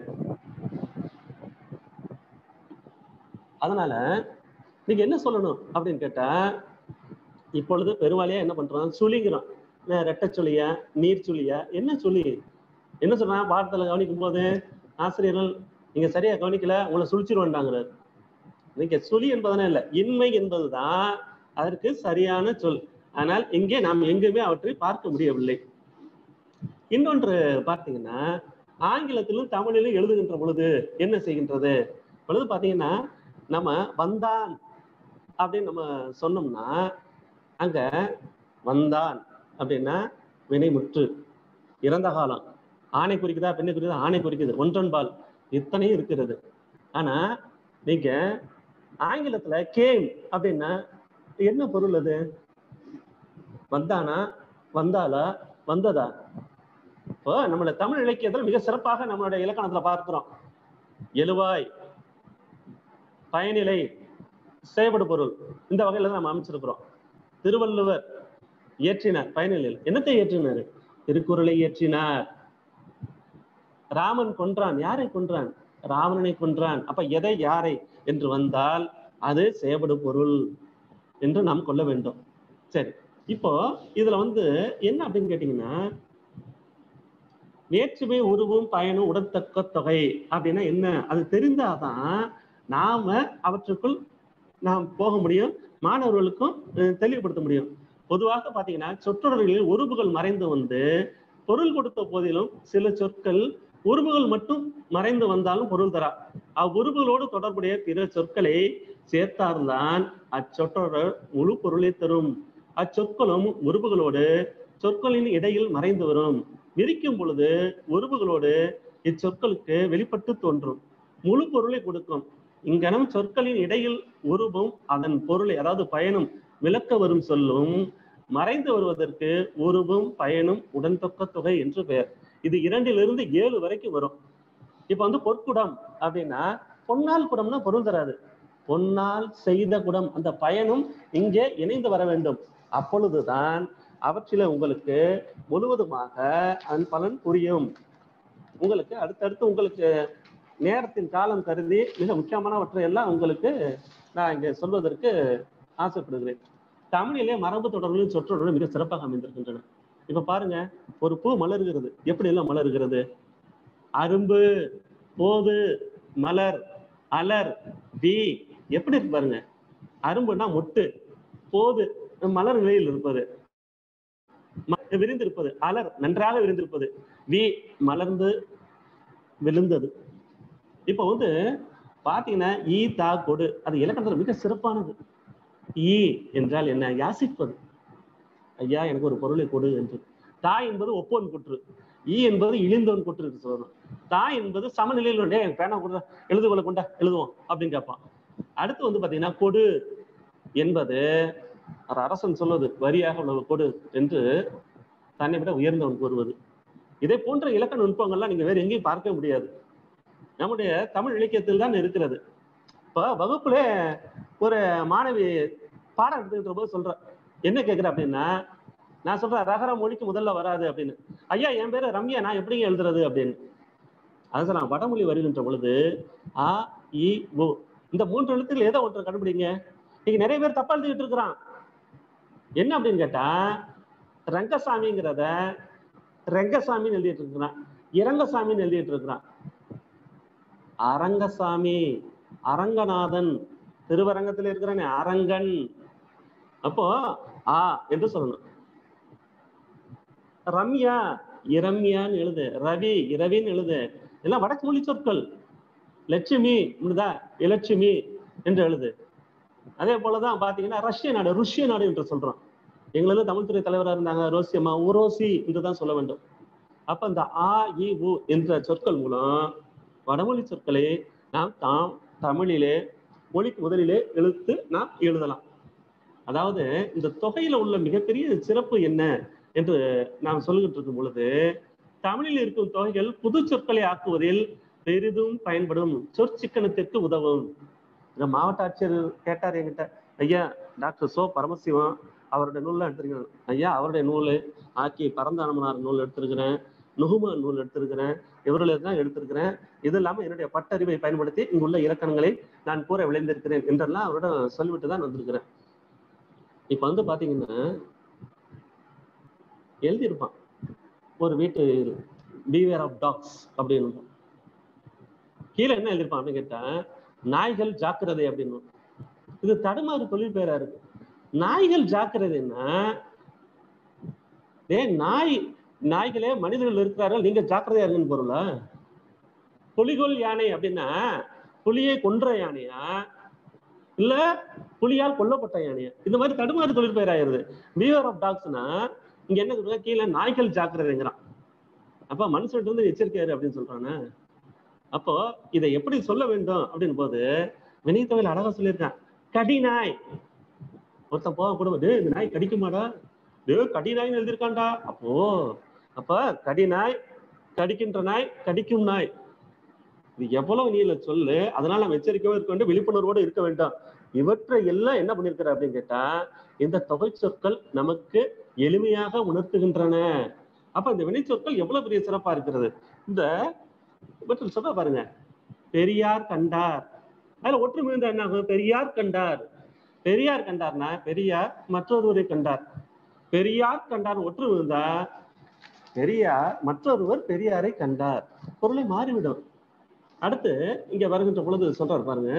அதனால நீங்க என்ன சொல்லணும் அப்படின்னு கேட்டா இப்பொழுது பெருவாலியா என்ன பண்றோம் சுழிங்கிறோம் ரெட்டை சுழியா நீர் சுழியா என்ன சுழி என்ன சொல்றான் பாடத்துல கவனிக்கும் போது ஆசிரியர்கள் நீங்க சரியா கவனிக்கல உங்களை சுழிச்சிருவாண்டாங்கிறார் நீங்க சுழி என்பதனே இல்லை இன்மை என்பதுதான் அதற்கு சரியான சொல் ஆனால் இங்கே நாம் எங்குமே அவற்றை பார்க்க முடியவில்லை இன்னொன்று பார்த்தீங்கன்னா ஆங்கிலத்திலும் தமிழிலும் எழுதுகின்ற பொழுது என்ன செய்கின்றது பொழுது பார்த்தீங்கன்னா நம்ம வந்தான் அப்படின்னு நம்ம சொன்னோம்னா அங்க வந்தான் அப்படின்னா வினைமுற்று இறந்த காலம் ஆணை குறிக்குதா பெண்ணை குறிக்குதா ஆணை குறிக்குது ஒன்றன்பால் இத்தனையும் இருக்கிறது ஆனா நீங்க ஆங்கிலத்துல கேம் அப்படின்னா என்ன பொருள் அது வந்தானா வந்தாளா வந்ததா இப்போ நம்மளோட தமிழ் இலக்கியத்துல மிக சிறப்பாக நம்மளுடைய இலக்கணத்துல பார்க்கிறோம் எழுவாய் பயனிலை செயல்படு பொருள் இந்த வகையில தான் நம்ம அமைச்சிருக்கிறோம் திருவள்ளுவர் இயற்றினார் பயனிலையில் என்னத்தை இயற்றினார் திருக்குறளை இயற்றினார் ராமன் கொன்றான் யாரை கொன்றான் ராவணனை கொன்றான் அப்ப எதை யாரை என்று வந்தால் அது செயல்படு பொருள் என்று நாம் கொள்ள வேண்டும் சரி இப்போ இதுல வந்து என்ன அப்படின்னு கேட்டீங்கன்னா வேற்றுமை உருவும் பயனும் உடத்தக்க தொகை அப்படின்னா என்ன அது தெரிந்தாதான் நாம அவற்றுக்குள் நாம் போக முடியும் மாணவர்களுக்கும் அஹ், தெளிவுபடுத்த முடியும் பொதுவாக பாத்தீங்கன்னா சொற்றொடர்களில் உருவுகள் மறைந்து வந்து பொருள் கொடுத்த போதிலும் சில சொற்கள் உருவுகள் மட்டும் மறைந்து வந்தாலும் பொருள் தரா அவ்வுருவுகளோடு தொடர்புடைய பிற சொற்களை சேர்த்தால்தான் அச்சொற்றொடர் முழு பொருளை தரும் அச்சொற்களும் உருவுகளோடு சொற்களின் இடையில் மறைந்து வரும் விரிக்கும் பொழுது உருவுகளோடு இச்சொற்களுக்கு வெளிப்பட்டு தோன்றும் முழு பொருளை கொடுக்கும் இங்கனம் சொற்களின் இடையில் உருவும் அதன் பொருளை அதாவது பயனும் விளக்க வரும் சொல்லும் மறைந்து வருவதற்கு உருவும் பயனும் உடன்தொக்க தொகை என்று பெயர் இது இரண்டிலிருந்து ஏழு வரைக்கும் வரும் இப்ப வந்து பொற்குடம் அப்படின்னா பொன்னால் குடம்னா பொருள் தராது பொன்னால் செய்த குடம் அந்த பயனும் இங்கே இணைந்து வர வேண்டும் அப்பொழுதுதான் அவற்றில உங்களுக்கு முழுவதுமாக அதன் பலன் புரியும் உங்களுக்கு அடுத்தடுத்து உங்களுக்கு நேரத்தின் காலம் கருதி மிக முக்கியமானவற்றை எல்லாம் உங்களுக்கு நான் இங்க சொல்வதற்கு ஆசைப்படுகிறேன் தமிழிலே மரபு தொடர்களும் சொற்றொடர்களும் மிக சிறப்பாக அமைந்திருக்கின்றன இப்ப பாருங்க ஒரு பூ மலர்கிறது எப்படி எல்லாம் மலர்கிறது அரும்பு போது மலர் அலர் வி எப்படி இருக்கு பாருங்க அரும்புனா மொட்டு போது மலர் நிலையில் இருப்பது ம- விரிந்திருப்பது அலர் நன்றாக விரிந்திருப்பது வி மலர்ந்து விழுந்தது இப்ப வந்து பாத்தீங்கன்னா ஈ தா கொடு அது இலக்கணத்துல மிக சிறப்பானது ஈ என்றால் என்ன யாசிப்பது ஐயா எனக்கு ஒரு பொருளை கொடு என்று தா என்பது ஒப்போன் குற்று ஈ என்பது இழிந்தோன் குற்று என்று சொல்லணும் தா என்பது சமநிலையில் உண்டே எனக்கு பேனா கொடு எழுதுகோலை கொண்டா எழுதுவோம் அப்படின்னு கேட்பான் அடுத்து வந்து பாத்தீங்கன்னா கொடு என்பது ஒரு அரசன் சொல்வது வரியாக உள்ள கொடு என்று தன்னை விட உயர்ந்தவன் கூறுவது இதே போன்ற இலக்கண நுட்பங்கள்லாம் நீங்க வேற எங்கேயும் பார்க்க முடியாது நம்முடைய தமிழ் இலக்கியத்தில் தான் இருக்கிறது இப்போ வகுப்புல ஒரு மாணவி பாடம் எடுத்துக்கிட்ட போது சொல்ற என்ன கேக்குற அப்படின்னா நான் சொல்றேன் ரகர மொழிக்கு முதல்ல வராது அப்படின்னு ஐயா என் பேரு ரம்யா நான் எப்படிங்க எழுதுறது அப்படின்னு அது சொல்ல வடமொழி வருகின்ற பொழுது ஆ இ உ இந்த மூன்று எழுத்துக்கள் ஏதோ ஒன்று கண்டுபிடிங்க இன்னைக்கு நிறைய பேர் தப்பா எழுதிட்டு இருக்கிறான் என்ன அப்படின்னு கேட்டா ரங்கசாமிங்கிறத ரெங்கசாமின்னு எழுதிட்டு இருக்கிறான் இரங்கசாமின்னு எழுதிட்டு இருக்கிறான் அரங்கசாமி அரங்கநாதன் திருவரங்கத்தில் இருக்கிறானே அரங்கன் அப்போ ஆ என்று சொல்லணும் ரம்யா இரம்யான்னு எழுது ரவி இரவின்னு எழுது எல்லாம் வடக்கு மொழி சொற்கள் லட்சுமி முடிதா இலட்சுமி என்று எழுது அதே போலதான் பாத்தீங்கன்னா ரஷ்ய நாடு ருஷ்ய நாடு என்று சொல்றோம் எங்களது தமிழ்துறை தலைவராக இருந்தாங்க ரோசியம்மா உரோசி என்று தான் சொல்ல வேண்டும் அப்ப இந்த ஆ இ உ என்ற சொற்கள் மூலம் வடமொழி சொற்களை நாம் தாம் தமிழிலே மொழிக்கு முதலிலே எழுத்து நாம் எழுதலாம் அதாவது இந்த தொகையில உள்ள மிகப்பெரிய சிறப்பு என்ன என்று நாம் சொல்லிக்கிட்டு இருக்கும் பொழுது தமிழில் இருக்கும் தொகைகள் புது சொற்களை ஆக்குவதில் பெரிதும் பயன்படும் சொற்சிக்கனத்திற்கு உதவும் இந்த மாவட்ட ஆட்சியர் கேட்டார் என்கிட்ட ஐயா டாக்டர் சோ பரமசிவம் அவருடைய நூல்லாம் எடுத்திருக்கிறேன் ஐயா அவருடைய நூல் ஆக்கி பரந்தானமனார் நூல் எடுத்திருக்கிறேன் நுகுமான் நூல் எடுத்திருக்கிறேன் இவர்களை தான் எடுத்திருக்கிறேன் இது இல்லாம என்னுடைய பட்டறிவை பயன்படுத்தி இங்குள்ள இலக்கணங்களை நான் கூற விளைந்திருக்கிறேன் என்றெல்லாம் அவரோட சொல்லிவிட்டு தான் வந்திருக்கிறேன் இப்ப வந்து பாத்தீங்கன்னா எழுதியிருப்பான் ஒரு வீட்டு பீவேர் ஆஃப் டாக்ஸ் அப்படின்னு கீழே என்ன எழுதியிருப்பான் அப்படின்னு கேட்டா நாய்கள் ஜாக்கிரதை அப்படின்னு இது தடுமாறு தொழில் பேரா இருக்கு நாய்கள் ஜாக்கிரதைன்னா டே நாய் நாய்களே மனிதர்கள் இருக்கிறார்கள் நீங்க ஜாக்கிரதையா இருங்கன்னு பொருளா புலிகொல் யானை அப்படின்னா புலியை கொன்ற யானையா இல்ல புலியால் கொல்லப்பட்ட யானையா இந்த மாதிரி தடுமாறு தொழில் பெயராயிருது பீவர் ஆஃப் டாக்ஸ்னா இங்க என்ன சொல்றாங்க கீழே நாய்கள் ஜாக்கிரதைங்கிறான் அப்ப மனுஷன் இருந்து எச்சரிக்கையாரு அப்படின்னு சொல்றானே அப்போ இதை எப்படி சொல்ல வேண்டும் அப்படின்னு போது வினைத்தொகையில் அழகா சொல்லியிருக்கான் கடி நாய் ஒருத்தன் போக கூட டேய் இந்த நாய் கடிக்குமாடா டேய் கடி நாய்னு எழுதியிருக்கான்டா அப்போ அப்ப கடி நாய் கடிக்கின்ற நாய் கடிக்கும் நாய் இது எவ்வளவு நீல சொல்லு அதனால நம்ம எச்சரிக்கையோடு இருக்க வேண்டும் விழிப்புணர்வோடு இருக்க வேண்டும் இவற்றை எல்லாம் என்ன பண்ணிருக்கிற அப்படின்னு கேட்டா இந்த தொகை சொற்கள் நமக்கு எளிமையாக உணர்த்துகின்றன அப்ப இந்த வினை சொற்கள் எவ்வளவு பெரிய சிறப்பா இருக்கிறது இந்த இவற்றில் சொல்ல பாருங்க பெரியார் கண்டார் அதுல ஒற்றுமை இருந்தா என்ன ஆகும் பெரியார் கண்டார் பெரியார் கண்டார்னா பெரியார் மற்றொருவரை கண்டார் பெரியார் கண்டார் ஒற்றுமை இருந்தா பெரியார் மற்றொருவர் பெரியாரை கண்டார் பொருளை மாறிவிடும் அடுத்து இங்க வருகின்ற பொழுது சொல்றாரு பாருங்க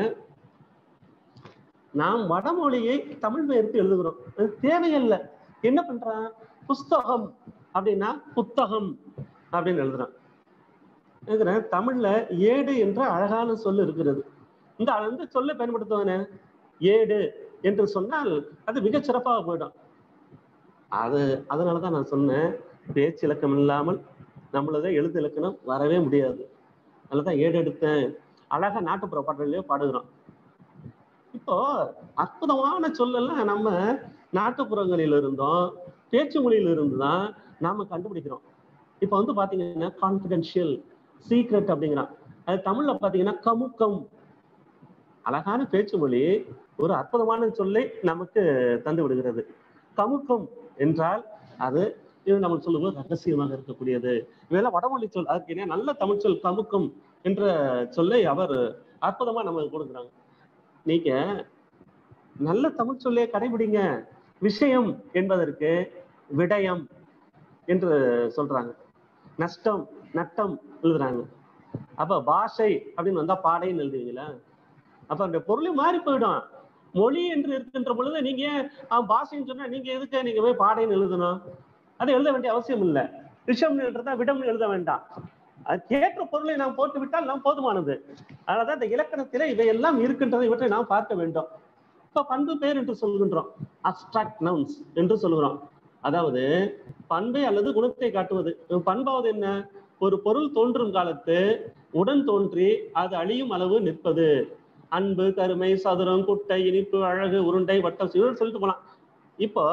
நாம் வடமொழியை தமிழ் பெயர்த்து எழுதுகிறோம் அது தேவையில்லை என்ன பண்றான் புஸ்தகம் அப்படின்னா புத்தகம் அப்படின்னு எழுதுறான் எழுதுறேன் தமிழ்ல ஏடு என்ற அழகான சொல் இருக்கிறது இந்த அந்த சொல்லை பயன்படுத்துவானே ஏடு என்று சொன்னால் அது மிகச் சிறப்பாக போயிடும் அது அதனாலதான் நான் சொன்னேன் பேச்சு இலக்கம் இல்லாமல் நம்மளத எழுத்து இலக்கணம் வரவே முடியாது அதுலதான் ஏடு எடுத்தேன் அழகா நாட்டுப்புற பாடலையோ பாடுகிறோம் இப்போ அற்புதமான சொல்லெல்லாம் நம்ம நாட்டுப்புறங்களில் இருந்தோம் பேச்சு மொழியில இருந்து தான் நாம கண்டுபிடிக்கிறோம் இப்போ வந்து பாத்தீங்கன்னா கான்பிடென்ஷியல் சீக்ரெட் அப்படிங்கிறான் அது தமிழ்ல பாத்தீங்கன்னா கமுக்கம் அழகான பேச்சு மொழி ஒரு அற்புதமான சொல்லை நமக்கு தந்து விடுகிறது கமுக்கம் என்றால் அது இது நம்ம சொல்லும்போது ரகசியமாக இருக்கக்கூடியது இதெல்லாம் வடமொழி சொல் அதுக்கு என்ன நல்ல தமிழ் சொல் கமுக்கம் என்ற சொல்லை அவர் அற்புதமா நமக்கு கொடுக்குறாங்க நீங்க நல்ல தமிழ் சொல்லே கடைபிடிங்க விஷயம் என்பதற்கு விடயம் என்று சொல்றாங்க நஷ்டம் நட்டம் எழுதுறாங்க அப்ப பாஷை அப்படின்னு வந்தா பாடைன்னு எழுதுவீங்களா அப்ப அந்த பொருளை மாறி போயிடும் மொழி என்று இருக்கின்ற பொழுது நீங்க அவன் பாஷைன்னு சொன்னா நீங்க எதுக்கு நீங்க போய் பாடைன்னு எழுதணும் அதை எழுத வேண்டிய அவசியம் இல்லை விஷம்னு எழுதுறதா விடம்னு எழுத வேண்டாம் அதுக்கேற்ற பொருளை நாம் போட்டு விட்டால் நாம் போதுமானது அதனாலதான் இந்த இலக்கணத்திலே இவையெல்லாம் இருக்கின்றது இவற்றை நாம் பார்க்க வேண்டும் இப்ப பண்பு பெயர் என்று சொல்கின்றோம் அப்டிராக்ட் நவுன்ஸ் என்று சொல்கிறோம் அதாவது பண்பை அல்லது குணத்தை காட்டுவது பண்பாவது என்ன ஒரு பொருள் தோன்றும் காலத்து உடன் தோன்றி அது அழியும் அளவு நிற்பது அன்பு கருமை சதுரம் குட்டை இனிப்பு அழகு உருண்டை வட்டம் இவ்வளவு சொல்லிட்டு போலாம் இப்போ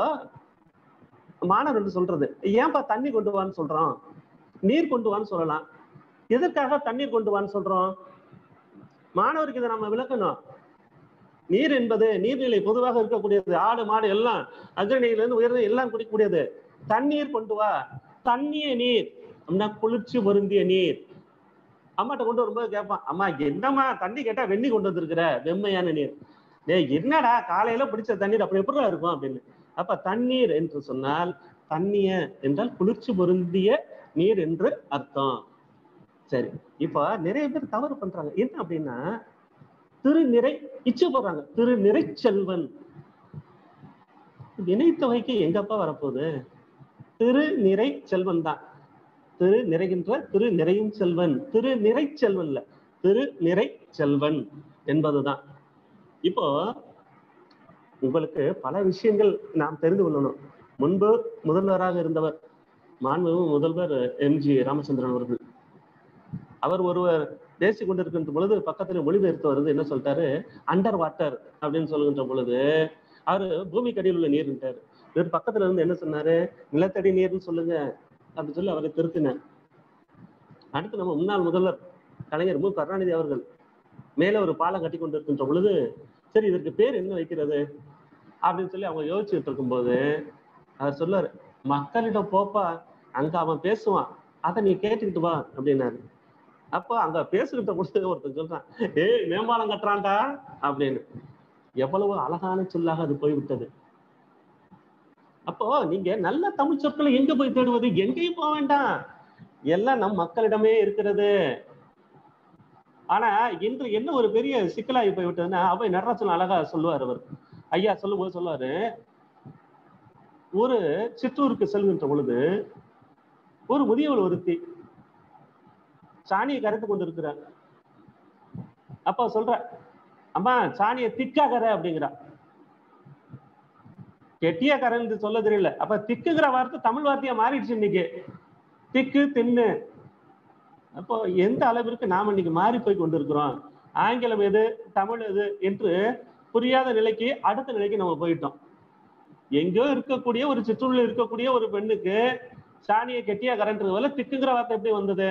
மாணவர் என்று சொல்றது ஏன்பா தண்ணி கொண்டு வான்னு சொல்றோம் நீர் கொண்டு வான்னு சொல்லலாம் எதற்காக தண்ணீர் கொண்டு வான்னு சொல்றோம் மாணவருக்கு இதை நம்ம விளக்கணும் நீர் என்பது நீர்நிலை பொதுவாக இருக்கக்கூடியது ஆடு மாடு எல்லாம் அக்ரணியில இருந்து உயர்ந்த எல்லாம் குடிக்கக்கூடியது தண்ணீர் கொண்டு வா தண்ணிய நீர் அப்படின்னா குளிர்ச்சி பொருந்திய நீர் அம்மாட்ட கொண்டு வரும்போது கேட்பான் அம்மா என்னம்மா தண்ணி கேட்டா வெண்ணி கொண்டு வந்திருக்கிற வெம்மையான நீர் டேய் என்னடா காலையில பிடிச்ச தண்ணீர் அப்படி எப்படி இருக்கும் அப்படின்னு அப்ப தண்ணீர் என்று சொன்னால் தண்ணிய என்றால் குளிர்ச்சி பொருந்திய நீர் என்று அர்த்தம் சரி இப்ப நிறைய பேர் தவறு பண்றாங்க என்ன அப்படின்னா திருநிறை இச்சு போடுறாங்க திருநிறை செல்வன் வினைத்தொகைக்கு எங்கப்பா வரப்போகுது திருநிறை செல்வன் தான் திரு நிறைகின்ற திரு நிறையும் செல்வன் திரு நிறை செல்வன்ல திரு நிறை செல்வன் என்பதுதான் இப்போ உங்களுக்கு பல விஷயங்கள் நாம் தெரிந்து கொள்ளணும் முன்பு முதல்வராக இருந்தவர் மாண்புமிகு முதல்வர் எம்ஜி ராமச்சந்திரன் அவர்கள் அவர் ஒருவர் பேசிக் கொண்டிருக்கின்ற பொழுது பக்கத்துல மொழிபெயர்த்து வருது என்ன சொல்லிட்டாரு அண்டர் வாட்டர் அப்படின்னு சொல்லுகின்ற பொழுது அவரு பூமிக்கு அடியில் உள்ள நீர்ன்றாரு இவர் பக்கத்துல இருந்து என்ன சொன்னாரு நிலத்தடி நீர்னு சொல்லுங்க அப்படின்னு சொல்லி அவரை திருத்தினார் அடுத்து நம்ம முன்னாள் முதல்வர் கலைஞர் மு கருணாநிதி அவர்கள் மேல ஒரு பாலம் கட்டி கொண்டிருக்கின்ற பொழுது சரி இதற்கு பேர் என்ன வைக்கிறது அப்படின்னு சொல்லி அவங்க யோசிச்சுட்டு இருக்கும்போது அவர் சொல்லுவாரு மக்களிடம் போப்பா அங்க அவன் பேசுவான் அதை நீ கேட்டுக்கிட்டு வா அப்படின்னாரு அப்போ அங்க பேசுகிட்ட பொழுது ஒருத்தன் சொல்றான் ஏய் மேம்பாலம் கட்டுறான்டா அப்படின்னு எவ்வளவு அழகான சொல்லாக அது போய்விட்டது அப்போ நீங்க நல்ல தமிழ் சொற்களை எங்க போய் தேடுவது எங்கேயும் போக வேண்டாம் எல்லாம் நம் மக்களிடமே இருக்கிறது ஆனா இன்று என்ன ஒரு பெரிய சிக்கலாகி போய்விட்டதுன்னா அவை நடராஜன் அழகா சொல்லுவார் அவர் ஐயா சொல்லும் போது சொல்லுவாரு ஒரு சிற்றூருக்கு செல்கின்ற பொழுது ஒரு முதியவள் ஒருத்தி சாணியை கரைத்து கொண்டிருக்கிறார் அப்ப சொல்ற அம்மா சாணியை திக்காகற அப்படிங்கிறா கெட்டியா கரன்னு சொல்ல தெரியல அப்ப திக்குங்கிற வார்த்தை தமிழ் வார்த்தையா மாறிடுச்சு இன்னைக்கு திக்கு தின்னு அப்போ எந்த அளவிற்கு நாம் இன்னைக்கு மாறி போய் கொண்டிருக்கிறோம் ஆங்கிலம் எது தமிழ் எது என்று புரியாத நிலைக்கு அடுத்த நிலைக்கு நம்ம போயிட்டோம் எங்கேயோ இருக்கக்கூடிய ஒரு சிற்றூரில் இருக்கக்கூடிய ஒரு பெண்ணுக்கு சாணியை கெட்டியா கரண்றது போல திக்குங்கிற வார்த்தை எப்படி வந்தது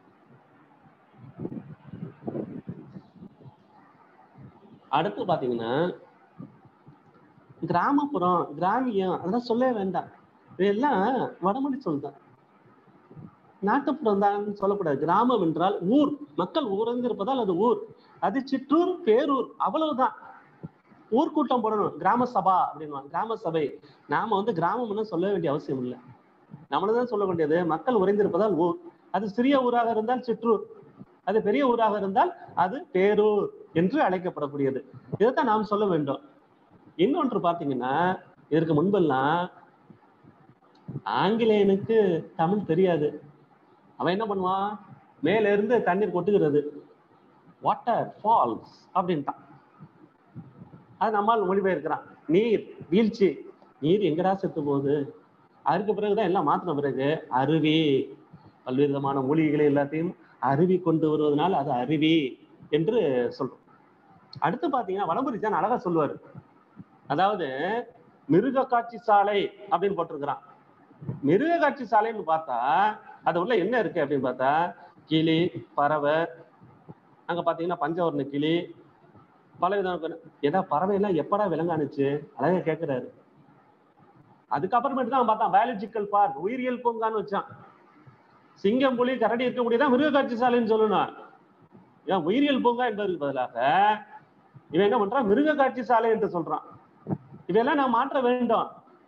அடுத்து பாத்தீங்கன்னா கிராமப்புறம் கிராமியம் அதெல்லாம் சொல்லவே வேண்டாம் இதெல்லாம் வடமொழி சொல் தான் நாட்டுப்புறம் தான் சொல்லக்கூடாது கிராமம் என்றால் ஊர் மக்கள் ஊர்ந்திருப்பதால் அது ஊர் அது சிற்றூர் பேரூர் அவ்வளவுதான் ஊர் கூட்டம் போடணும் கிராம சபா அப்படின்வாங்க கிராம சபை நாம வந்து கிராமம்னு சொல்ல வேண்டிய அவசியம் இல்லை நம்மளதான் சொல்ல வேண்டியது மக்கள் உறைந்திருப்பதால் ஊர் அது சிறிய ஊராக இருந்தால் சிற்றூர் அது பெரிய ஊராக இருந்தால் அது பேரூர் என்று அழைக்கப்படக்கூடியது இதைத்தான் நாம் சொல்ல வேண்டும் இன்னொன்று பாத்தீங்கன்னா இதற்கு முன்பெல்லாம் ஆங்கிலேயனுக்கு தமிழ் தெரியாது அவன் என்ன பண்ணுவான் மேல இருந்து தண்ணீர் கொட்டுகிறது வாட்டர் ஃபால்ஸ் அப்படின்ட்டான் அது நம்மால் மொழிபெயர்க்கிறான் நீர் வீழ்ச்சி நீர் எங்கடா செத்து போகுது அதுக்கு பிறகுதான் எல்லாம் மாத்தின பிறகு அருவி பல்வேறு விதமான மூலிகைகளை எல்லாத்தையும் அருவி கொண்டு வருவதனால் அது அருவி என்று சொல்றோம் அடுத்து பாத்தீங்கன்னா வடம்புரி தான் அழகா சொல்லுவாரு அதாவது மிருக காட்சி சாலை அப்படின்னு போட்டிருக்கிறான் மிருக காட்சி சாலைன்னு பார்த்தா அது உள்ள என்ன இருக்கு அப்படின்னு பார்த்தா கிளி பறவை அங்க பாத்தீங்கன்னா பஞ்சவர்ண கிளி பல விதமான ஏதா பறவை எல்லாம் எப்படா விலங்கானுச்சு அழகா கேட்கிறாரு அதுக்கப்புறமேட்டு தான் பார்த்தான் பயாலஜிக்கல் பார்க் உயிரியல் பூங்கான்னு வச்சான் சிங்கம் புலி கரடி இருக்கக்கூடியதான் மிருக காட்சி சாலைன்னு சொல்லணும் ஏன் உயிரியல் பூங்கா என்பதற்கு பதிலாக இவன் என்ன பண்றான் மிருக காட்சி சாலை என்று சொல்றான் இவையெல்லாம் நான் மாற்ற வேண்டும்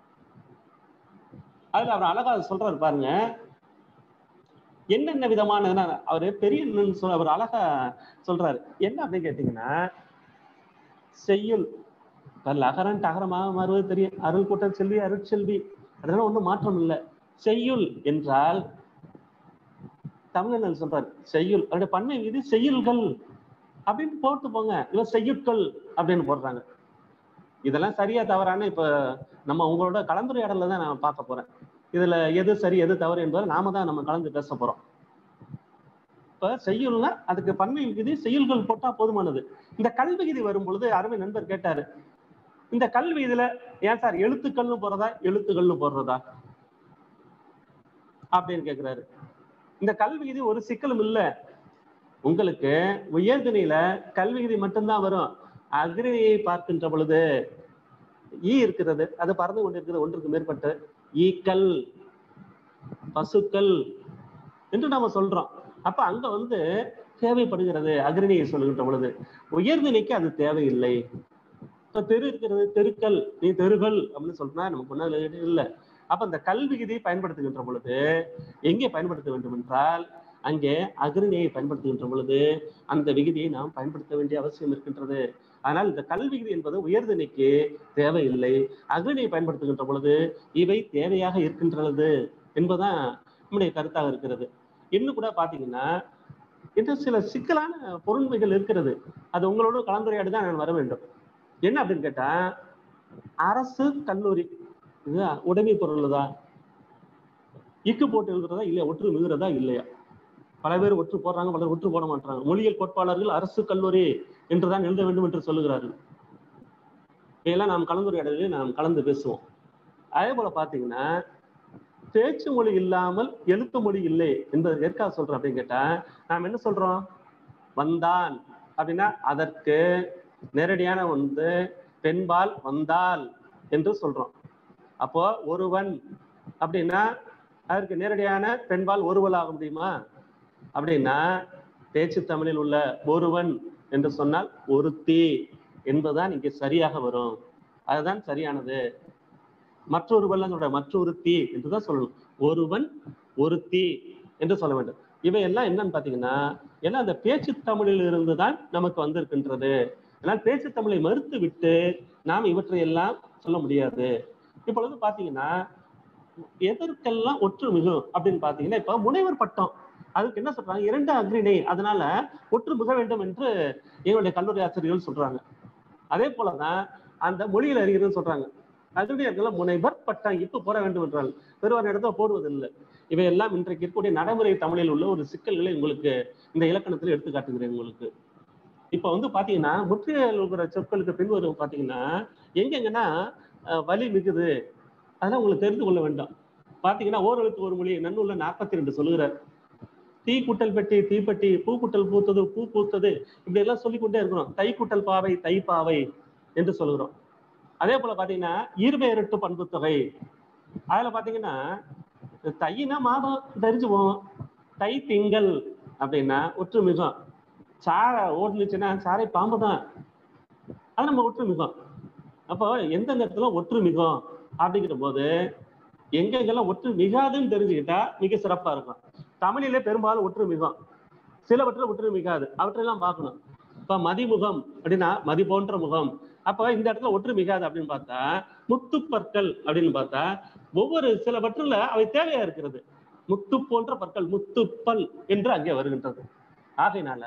அதுல அவர் அழகா சொல்றாரு பாருங்க என்னென்ன விதமான அவரு பெரிய சொல்ல அவர் அழகா சொல்றாரு என்ன அப்படின்னு கேட்டீங்கன்னா செய்யுள் இப்ப லகரன் டகரமாக மாறுவது தெரியும் அருள் கூட்டம் செல்வி அருட்செல்வி அதெல்லாம் ஒண்ணும் மாற்றம் இல்லை செய்யுள் என்றால் தமிழன் சொல்றாரு செய்யுள் அவருடைய பன்மை மீது செய்யுள்கள் அப்படின்னு போட்டு போங்க இவன் செய்யுட்கள் அப்படின்னு போடுறாங்க இதெல்லாம் சரியா தவறான இப்ப நம்ம உங்களோட கலந்துரையாடல தான் நான் பார்க்க போறேன் இதுல எது சரி எது தவறு என்பதை நாம தான் நம்ம கலந்து பேச போறோம் இப்ப செய்யுள்னா அதுக்கு பன்மை விகுதி செய்யுள்கள் போட்டா போதுமானது இந்த கல்வி விகுதி வரும் பொழுது அருமை நண்பர் கேட்டாரு இந்த கல்வி இதுல ஏன் சார் எழுத்துக்கள்னு போறதா எழுத்துக்கள்னு போடுறதா அப்படின்னு கேக்குறாரு இந்த கல்வி விதி ஒரு சிக்கலும் இல்ல உங்களுக்கு உயர்திணையில கல்வி விதி மட்டும்தான் வரும் அக்னியை பார்க்கின்ற பொழுது ஈ இருக்கிறது அது பறந்து கொண்டிருக்கிறது ஒன்றுக்கு மேற்பட்ட ஈக்கள் பசுக்கள் என்று நாம சொல்றோம் அப்ப அங்க வந்து தேவைப்படுகிறது அக்னியை சொல்லுகின்ற பொழுது உயர்திணைக்கு அது தேவையில்லை இப்ப தெரு இருக்கிறது தெருக்கள் நீ தெருகள் அப்படின்னு சொல்றா நமக்கு ஒன்றும் இல்லை அப்ப இந்த கல்விகிதியை பயன்படுத்துகின்ற பொழுது எங்கே பயன்படுத்த வேண்டும் என்றால் அங்கே அக்னியை பயன்படுத்துகின்ற பொழுது அந்த விகுதியை நாம் பயன்படுத்த வேண்டிய அவசியம் இருக்கின்றது ஆனால் இந்த கல்விகிதி என்பது உயர்திணைக்கு தேவையில்லை அக்னியை பயன்படுத்துகின்ற பொழுது இவை தேவையாக இருக்கின்றது என்பதுதான் நம்முடைய கருத்தாக இருக்கிறது இன்னும் கூட பாத்தீங்கன்னா இன்னும் சில சிக்கலான பொருண்மைகள் இருக்கிறது அது உங்களோட கலந்துரையாடி தான் நான் வர வேண்டும் என்ன அப்படின்னு கேட்டா அரசு கல்லூரி இது உடைமை பொருள் தான் இக்கு போட்டு எழுதுறதா இல்லையா ஒற்று மிகுறதா இல்லையா பல பேர் ஒற்று போடுறாங்க பலர் ஒற்று போட மாட்டாங்க மொழியியல் கோட்பாளர்கள் அரசு கல்லூரி என்றுதான் எழுத வேண்டும் என்று சொல்லுகிறார்கள் இதையெல்லாம் நாம் கலந்துரையாடலில் நாம் கலந்து பேசுவோம் அதே போல பாத்தீங்கன்னா பேச்சு மொழி இல்லாமல் எழுத்து மொழி இல்லை என்பது எற்காக சொல்றோம் அப்படின்னு கேட்டா நாம் என்ன சொல்றோம் வந்தான் அப்படின்னா அதற்கு நேரடியான வந்து பெண்பால் வந்தால் என்று சொல்றோம் அப்போ ஒருவன் அப்படின்னா அதற்கு நேரடியான பெண்பால் ஒருவல் ஆக முடியுமா அப்படின்னா பேச்சு தமிழில் உள்ள ஒருவன் என்று சொன்னால் ஒருத்தி என்பதுதான் இங்கே சரியாக வரும் அதுதான் சரியானது மற்றொருவன் அதோட மற்றொருத்தி என்றுதான் சொல்லணும் ஒருவன் ஒருத்தி என்று சொல்ல வேண்டும் இவையெல்லாம் என்னன்னு பாத்தீங்கன்னா எல்லாம் அந்த பேச்சு தமிழில் இருந்து தான் நமக்கு வந்திருக்கின்றது ஆனால் பேச்சு தமிழை மறுத்து விட்டு நாம் இவற்றை எல்லாம் சொல்ல முடியாது இப்பொழுது பாத்தீங்கன்னா எதற்கெல்லாம் ஒற்று மிகும் அப்படின்னு பாத்தீங்கன்னா இப்ப முனைவர் பட்டம் அதுக்கு என்ன சொல்றாங்க இரண்டு அக்ரிணை அதனால ஒற்று மிக வேண்டும் என்று எங்களுடைய கல்லூரி ஆசிரியர்கள் சொல்றாங்க அதே போலதான் அந்த மொழியில் அறிஞர்கள் சொல்றாங்க அக்ரிணியர்கள் முனைவர் பட்டம் இப்ப போட வேண்டும் என்றால் பெருவான இடத்துல போடுவதில்லை இவையெல்லாம் இன்றைக்கு இருக்கக்கூடிய நடைமுறை தமிழில் உள்ள ஒரு சிக்கல்களை உங்களுக்கு இந்த இலக்கணத்தில் எடுத்து காட்டுகிறேன் உங்களுக்கு இப்ப வந்து பாத்தீங்கன்னா முற்றுகிற சொற்களுக்கு பின்வரும் பாத்தீங்கன்னா எங்கெங்கன்னா அஹ், வலி மிகுது அதெல்லாம் உங்களுக்கு தெரிந்து கொள்ள வேண்டும் பாத்தீங்கன்னா ஓரெழுத்து ஒரு மொழி நன்னூல்ல நாற்பத்தி ரெண்டு சொல்லுகிறார் தீ குட்டல் பெட்டி தீப்பெட்டி பூ குட்டல் பூத்தது பூ பூத்தது இப்படி எல்லாம் சொல்லிக்கொண்டே இருக்கிறோம் தை குட்டல் பாவை தை பாவை என்று சொல்லுகிறோம் அதே போல பாத்தீங்கன்னா ஈர்வேரட்டு பண்பு தொகை அதுல பாத்தீங்கன்னா தையினா மாதம் தெரிஞ்சுவோம் தை திங்கள் அப்படின்னா ஒற்றுமிகம் சாரை ஓடுனுச்சுன்னா சாரை பாம்பு தான் அது நம்ம ஒற்றுமிகம் அப்போ எந்தெந்த இடத்துல ஒற்றுமிகம் அப்படிங்கிற போது எங்கெங்கெல்லாம் ஒற்று மிகாதுன்னு தெரிஞ்சுக்கிட்டா மிக சிறப்பா இருக்கும் தமிழிலே பெரும்பாலும் ஒற்று மிகம் சிலவற்றில் ஒற்று மிகாது அவற்றையெல்லாம் பார்க்கணும் இப்ப மதிமுகம் அப்படின்னா மதி போன்ற முகம் அப்ப இந்த இடத்துல ஒற்று மிகாது அப்படின்னு பார்த்தா முத்துப்பற்கள் அப்படின்னு பார்த்தா ஒவ்வொரு சிலவற்றில் அவை தேவையா இருக்கிறது முத்து போன்ற பற்கள் முத்துப்பல் என்று அங்கே வருகின்றது ஆகையினால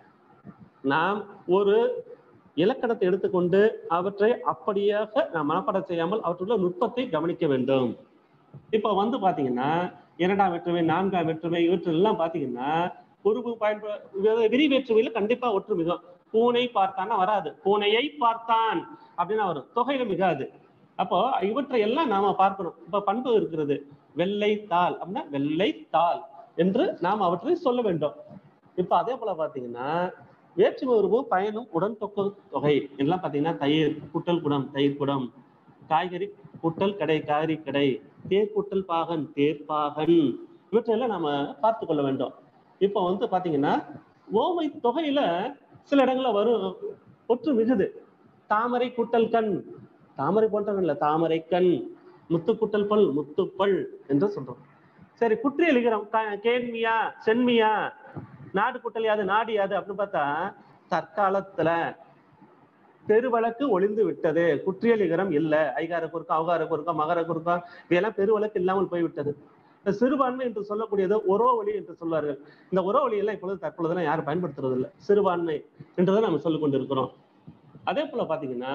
நாம் ஒரு இலக்கணத்தை எடுத்துக்கொண்டு அவற்றை அப்படியாக நாம் மனப்பாடம் செய்யாமல் அவற்றுள்ள நுட்பத்தை கவனிக்க வேண்டும் இப்ப வந்து பாத்தீங்கன்னா இரண்டாம் வேற்றுமை நான்காம் வேற்றுமை இவற்றெல்லாம் பாத்தீங்கன்னா பொறுப்பு பயன்பட விரி வேற்றுமையில கண்டிப்பா ஒற்றுமிகம் பூனை பார்த்தான்னா வராது பூனையை பார்த்தான் அப்படின்னா வரும் தொகையில மிகாது அப்போ இவற்றை எல்லாம் நாம பார்க்கணும் இப்ப பண்பு இருக்கிறது வெள்ளை தாள் அப்படின்னா வெள்ளை தாள் என்று நாம் அவற்றை சொல்ல வேண்டும் இப்ப அதே போல பாத்தீங்கன்னா வேற்றுமை உருவு பயனும் உடன் தொக்கு தொகை எல்லாம் பாத்தீங்கன்னா தயிர் குட்டல் குடம் தயிர் குடம் காய்கறி குட்டல் கடை காய்கறி கடை தேர் குட்டல் பாகன் தேர்ப்பாகன் இவற்றையெல்லாம் நாம பார்த்து கொள்ள வேண்டும் இப்போ வந்து பாத்தீங்கன்னா ஓமை தொகையில சில இடங்கள்ல வரும் ஒற்று மிகுது தாமரை குட்டல் கண் தாமரை போன்றவன் இல்ல தாமரை கண் முத்து குட்டல் பல் முத்துப்பல் என்று சொல்றோம் சரி குற்றி எழுகிறோம் கேண்மியா சென்மியா நாடு குட்டல் யாது நாடு யாது அப்படின்னு பார்த்தா தற்காலத்துல பெருவழக்கு ஒளிந்து விட்டது குற்றியலிகரம் இல்ல ஐகார குறுக்கம் அவகார குறுக்கம் மகர குறுக்கம் இவையெல்லாம் பெருவழக்கு இல்லாமல் போய்விட்டது இந்த சிறுபான்மை என்று சொல்லக்கூடியது ஒரோ வழி என்று சொல்வார்கள் இந்த ஒரோ வழியெல்லாம் இப்பொழுது தற்பொழுதெல்லாம் யாரும் பயன்படுத்துறது இல்லை சிறுபான்மை என்றுதான் நம்ம சொல்லிக் கொண்டிருக்கிறோம் அதே போல பாத்தீங்கன்னா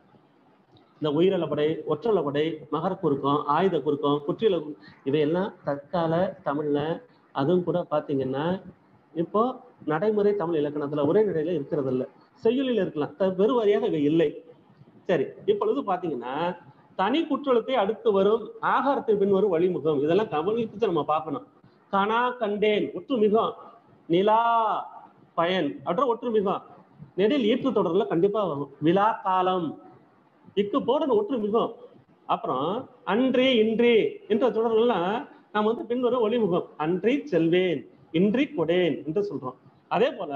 இந்த உயிரிழப்படை ஒற்றளப்படை மகர குறுக்கம் ஆயுத குறுக்கம் குற்றியல இவையெல்லாம் தற்கால தமிழ்ல அதுவும் கூட பாத்தீங்கன்னா இப்போ நடைமுறை தமிழ் இலக்கணத்துல ஒரே நிலையில இருக்கிறது இல்ல செய்யுளில் இருக்கலாம் த- பெருவாரியாக இவை இல்லை சரி இப்பொழுது பாத்தீங்கன்னா தனி குற்றெழுத்தை அடுத்து வரும் ஆகாரத்தை பின் வரும் வழிமுகம் இதெல்லாம் கவனித்து நம்ம பார்க்கணும் கனா கண்டேன் ஒற்றுமிகம் நிலா பயன் அற்ற ஒற்றுமிகம் நெடில் ஈற்று தொடர்ல கண்டிப்பா வரும் விழா காலம் இக்கு போடணும் ஒற்றுமிகம் அப்புறம் அன்றே இன்றே என்ற தொடர்கள்லாம் நாம் வந்து பின்வரும் ஒளிமுகம் அன்றி செல்வேன் இன்றி கொடேன் என்று சொல்றோம் அதே போல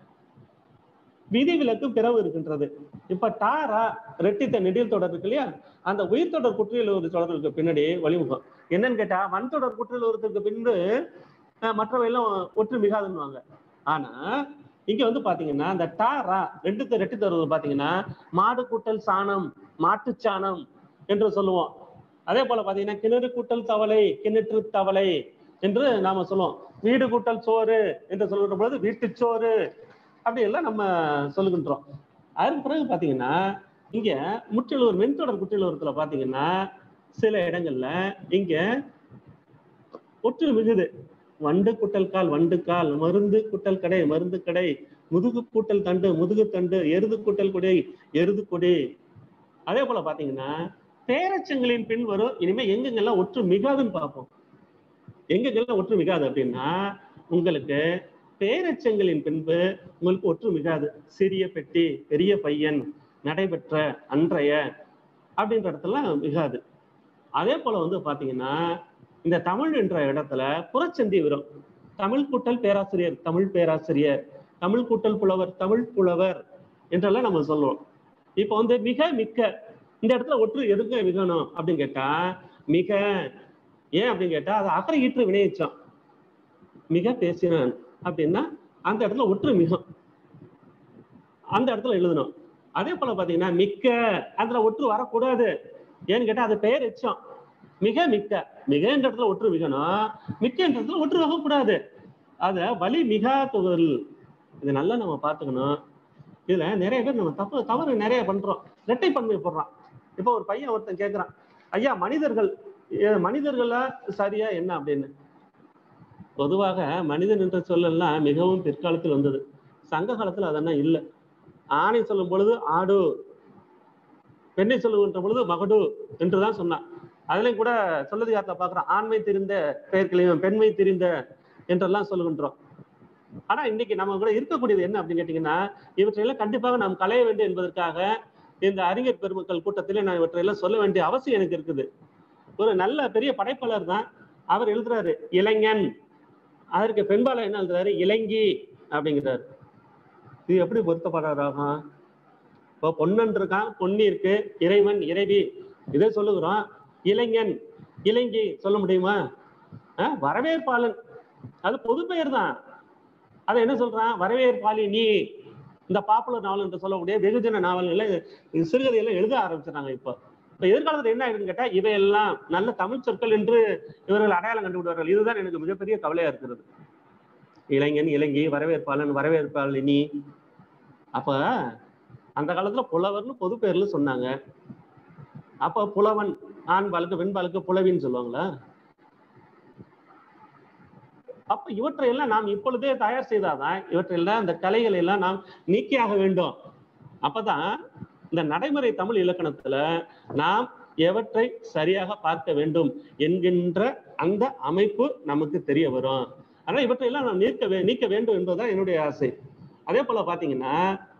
விதிவிலக்கு பிறவு இருக்கின்றது இப்ப டாரா ரெட்டித்த நெடில் தொடர் இருக்கு இல்லையா அந்த உயிர் தொடர் குற்றியல் ஒரு தொடருக்கு பின்னாடி வழிமுகம் என்னன்னு கேட்டா வன் தொடர் குற்றியல் ஒருத்தருக்கு பின்பு அஹ், மற்றவை எல்லாம் ஒற்று மிகாதுன்னுவாங்க ஆனா இங்க வந்து பாத்தீங்கன்னா அந்த டாரா ரெண்டு ரெட்டி தொடர் பாத்தீங்கன்னா மாடு கூட்டல் சாணம் மாட்டுச் சாணம் என்று சொல்லுவோம் அதே போல பாத்தீங்கன்னா கிணறு கூட்டல் தவளை கிணற்று தவளை என்று நாம சொல்லுவோம் வீடு கூட்டல் சோறு என்று சொல்லுகிற பொழுது வீட்டுச் சோறு அப்படி எல்லாம் நம்ம சொல்லுகின்றோம் அதன் பிறகு பாத்தீங்கன்னா இங்க முற்றிலூர் மென்தொடர் குற்றிலூரத்துல பாத்தீங்கன்னா சில இடங்கள்ல இங்க ஒற்று மிகுது வண்டு குட்டல் கால் வண்டு கால் மருந்து குட்டல் கடை மருந்து கடை முதுகு கூட்டல் தண்டு முதுகு தண்டு எருது கூட்டல் கொடை எருது கொடி அதே போல பாத்தீங்கன்னா பேரச்சங்களின் பின் வரும் இனிமே எங்கெங்கெல்லாம் ஒற்று மிகாதுன்னு பார்ப்போம் எங்கெங்கெல்லாம் ஒற்று மிகாது அப்படின்னா உங்களுக்கு பேரச்சங்களின் பின்பு உங்களுக்கு ஒற்று மிகாது சிறிய பெட்டி பெரிய பையன் நடைபெற்ற அன்றைய அப்படின்ற இடத்துல மிகாது அதே போல வந்து பாத்தீங்கன்னா இந்த தமிழ் என்ற இடத்துல புறச்சந்தி வரும் தமிழ் கூட்டல் பேராசிரியர் தமிழ் பேராசிரியர் தமிழ் கூட்டல் புலவர் தமிழ் புலவர் என்றெல்லாம் நம்ம சொல்லுவோம் இப்போ வந்து மிக மிக்க இந்த இடத்துல ஒற்று எதுக்கு மிகணும் அப்படின்னு கேட்டா மிக ஏன் அப்படின்னு கேட்டா அது அகர ஈற்று வினையச்சம் மிக பேசினான் அப்படின்னா அந்த இடத்துல ஒற்று மிகம் அந்த இடத்துல எழுதணும் அதே போல பாத்தீங்கன்னா மிக்க அதுல ஒற்று வரக்கூடாது ஏன்னு கேட்டா அது பெயர் எச்சம் மிக மிக்க மிக என்ற இடத்துல ஒற்று மிகணும் மிக்க என்ற இடத்துல ஒற்று வகக்கூடாது அத வலி மிகா தொகல் இது நல்லா நம்ம பார்த்துக்கணும் இதுல நிறைய பேர் நம்ம தப்பு தவறு நிறைய பண்றோம் இரட்டை பன்மை போடுறான் இப்போ ஒரு பையன் ஒருத்தன் கேட்கிறான் ஐயா மனிதர்கள் ஏ, மனிதர்களா சரியா என்ன அப்படின்னு பொதுவாக மனிதன் என்ற சொல்லெல்லாம் மிகவும் பிற்காலத்தில் வந்தது சங்க காலத்துல அதெல்லாம் இல்லை ஆணை சொல்லும் பொழுது ஆடு பெண்ணை சொல்லுகின்ற பொழுது மகடு என்றுதான் சொன்னான் அதுலயும் கூட சொல்லதிகாரத்தை பாக்குறோம் ஆண்மை தெரிந்த பெயர்களையும் பெண்மை தெரிந்த என்றெல்லாம் சொல்லுகின்றோம் ஆனா இன்னைக்கு நம்ம கூட இருக்கக்கூடியது என்ன அப்படின்னு கேட்டீங்கன்னா இவற்றையெல்லாம் கண்டிப்பாக நாம் களைய வேண்டும் என்பதற்காக இந்த அறிஞர் பெருமக்கள் கூட்டத்திலே நான் இவற்றையெல்லாம் சொல்ல வேண்டிய அவசியம் எனக்கு இருக்குது ஒரு நல்ல பெரிய படைப்பாளர் தான் அவர் எழுதுறாரு இளைஞன் அதற்கு பெண்பாளர் என்ன எழுதுறாரு இளங்கி அப்படிங்கிறாரு இது எப்படி பொருத்தப்படுறாராகும் இப்போ பொன்னன் இருக்கான் பொன்னி இருக்கு இறைவன் இறைவி இதை சொல்லுகிறோம் இளைஞன் இளங்கி சொல்ல முடியுமா அஹ் வரவேற்பாளன் அது பொது பெயர் தான் அதை என்ன சொல்றான் வரவேற்பாளி நீ இந்த பாப்புலர் நாவல் என்று சொல்லக்கூடிய வெகுஜன நாவல்களை சிறுகதையெல்லாம் எழுத ஆரம்பிச்சிட்டாங்க இப்போ இப்ப எதிர்காலத்துல என்ன ஆயிடுன்னு கேட்டா இவையெல்லாம் நல்ல தமிழ் சொற்கள் என்று இவர்கள் அடையாளம் கண்டு விடுவார்கள் இதுதான் எனக்கு மிகப்பெரிய கவலையா இருக்கிறது இளைஞன் இளங்கி வரவேற்பாளன் வரவேற்பாளினி அப்ப அந்த காலத்துல புலவர்னு பொது பேர்ல சொன்னாங்க அப்ப புலவன் ஆண் பாலுக்கு பெண் பாலுக்கு புலவின்னு சொல்லுவாங்களா அப்ப இவற்றையெல்லாம் நாம் இப்பொழுதே தயார் செய்தாதான் இவற்றையெல்லாம் இந்த கலைகளை எல்லாம் நாம் நீக்கியாக வேண்டும் அப்பதான் இந்த நடைமுறை தமிழ் இலக்கணத்துல நாம் எவற்றை சரியாக பார்க்க வேண்டும் என்கின்ற அந்த அமைப்பு நமக்கு தெரிய வரும் ஆனா இவற்றையெல்லாம் நாம் நீக்க வே- நீக்க வேண்டும் என்பதுதான் என்னுடைய ஆசை அதே போல பாத்தீங்கன்னா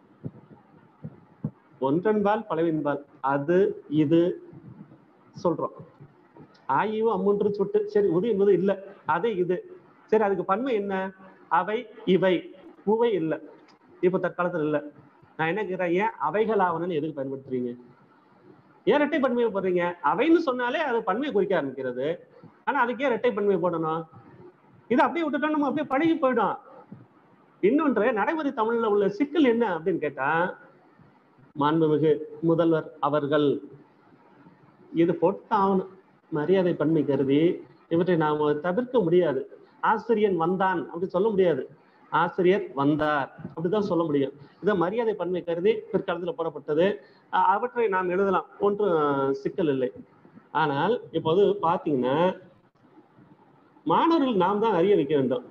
ஒன்றன்பால் பலவின்பால் அது இது சொல்றோம் ஆய்வு அம்முன்று சுட்டு சரி உது என்பது இல்ல அது இது சரி அதுக்கு பன்மை என்ன அவை இவை பூவை இல்ல இப்ப தற்காலத்துல இல்ல நான் என்ன கேக்குறேன் ஏன் அவைகளாவனன்னு எதுக்கு பயன்படுத்துறீங்க ஏன் இரட்டை பன்மையை போடுறீங்க அவைன்னு சொன்னாலே அது பன்மையை குறிக்க ஆரம்பிக்கிறது ஆனா அதுக்கே இரட்டை பன்மை போடணும் இது அப்படியே விட்டுட்டா நம்ம அப்படியே பழகி போயிடும் இன்னொன்று நடைமுறை தமிழ்ல உள்ள சிக்கல் என்ன அப்படின்னு கேட்டா மாண்புமிகு முதல்வர் அவர்கள் இது போட்டு ஆகணும் மரியாதை பன்மை கருதி இவற்றை நாம தவிர்க்க முடியாது ஆசிரியன் வந்தான் அப்படி சொல்ல முடியாது ஆசிரியர் வந்தார் அப்படிதான் சொல்ல முடியும் இதை மரியாதை பன்மை கருதி பிற்காலத்தில் போடப்பட்டது அஹ் அவற்றை நாம் எழுதலாம் ஒன்றும் சிக்கல் இல்லை ஆனால் இப்போது பாத்தீங்கன்னா மாணவர்கள் நாம் தான் அறிய வைக்க வேண்டும்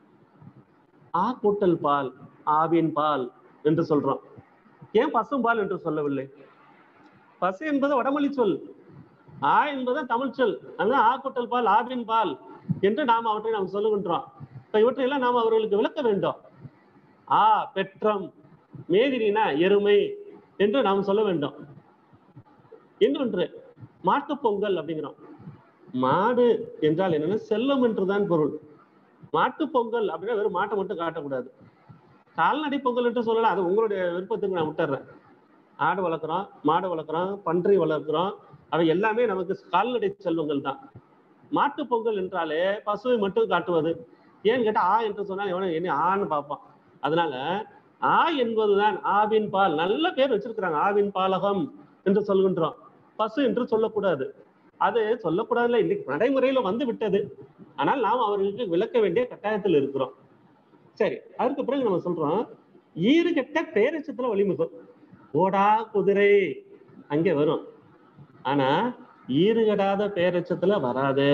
ஆ கூட்டல் பால் ஆவின் பால் என்று சொல்றோம் ஏன் பசும்பால் என்று சொல்லவில்லை பசு என்பது வடமொழி சொல் ஆ என்பது தமிழ் சொல் அதுதான் ஆ கூட்டல் பால் ஆவின் பால் என்று நாம் அவற்றை நாம் சொல்லுகின்றோம் இப்ப இவற்றையெல்லாம் நாம் அவர்களுக்கு விளக்க வேண்டும் ஆ பெற்றம் மேதிரினா எருமை என்று நாம் சொல்ல வேண்டும் இன்னொன்று மாட்டுப் பொங்கல் அப்படிங்கிறோம் மாடு என்றால் என்னன்னா செல்லம் என்றுதான் பொருள் மாட்டுப் பொங்கல் அப்படின்னா வெறும் மாட்டை மட்டும் காட்டக்கூடாது கால்நடை பொங்கல் என்று சொல்லலாம் அது உங்களுடைய விருப்பத்துக்கு நான் விட்டுறேன் ஆடு வளர்க்குறோம் மாடு வளர்க்குறோம் பன்றி வளர்க்குறோம் அவை எல்லாமே நமக்கு கால்நடை செல்வங்கள் தான் மாட்டுப் பொங்கல் என்றாலே பசுவை மட்டும் காட்டுவது ஏன்னு கேட்டா ஆ என்று சொன்னால் எவனும் என்ன ஆன்னு பார்ப்பான் அதனால ஆ என்பதுதான் ஆவின் பால் நல்ல பேர் வச்சிருக்கிறாங்க ஆவின் பாலகம் என்று சொல்கின்றோம் பசு என்று சொல்லக்கூடாது அது சொல்லக்கூடாதுல இன்னைக்கு நடைமுறையில வந்து விட்டது ஆனால் நாம் அவர்களுக்கு விளக்க வேண்டிய கட்டாயத்தில் இருக்கிறோம் சரி அதுக்கு பிறகு நம்ம சொல்றோம் ஈறுகெட்ட பேரச்சத்துல வழிமுகம் ஓடா குதிரை அங்கே வரும் ஆனா ஈறுகடாத பேரச்சத்துல வராது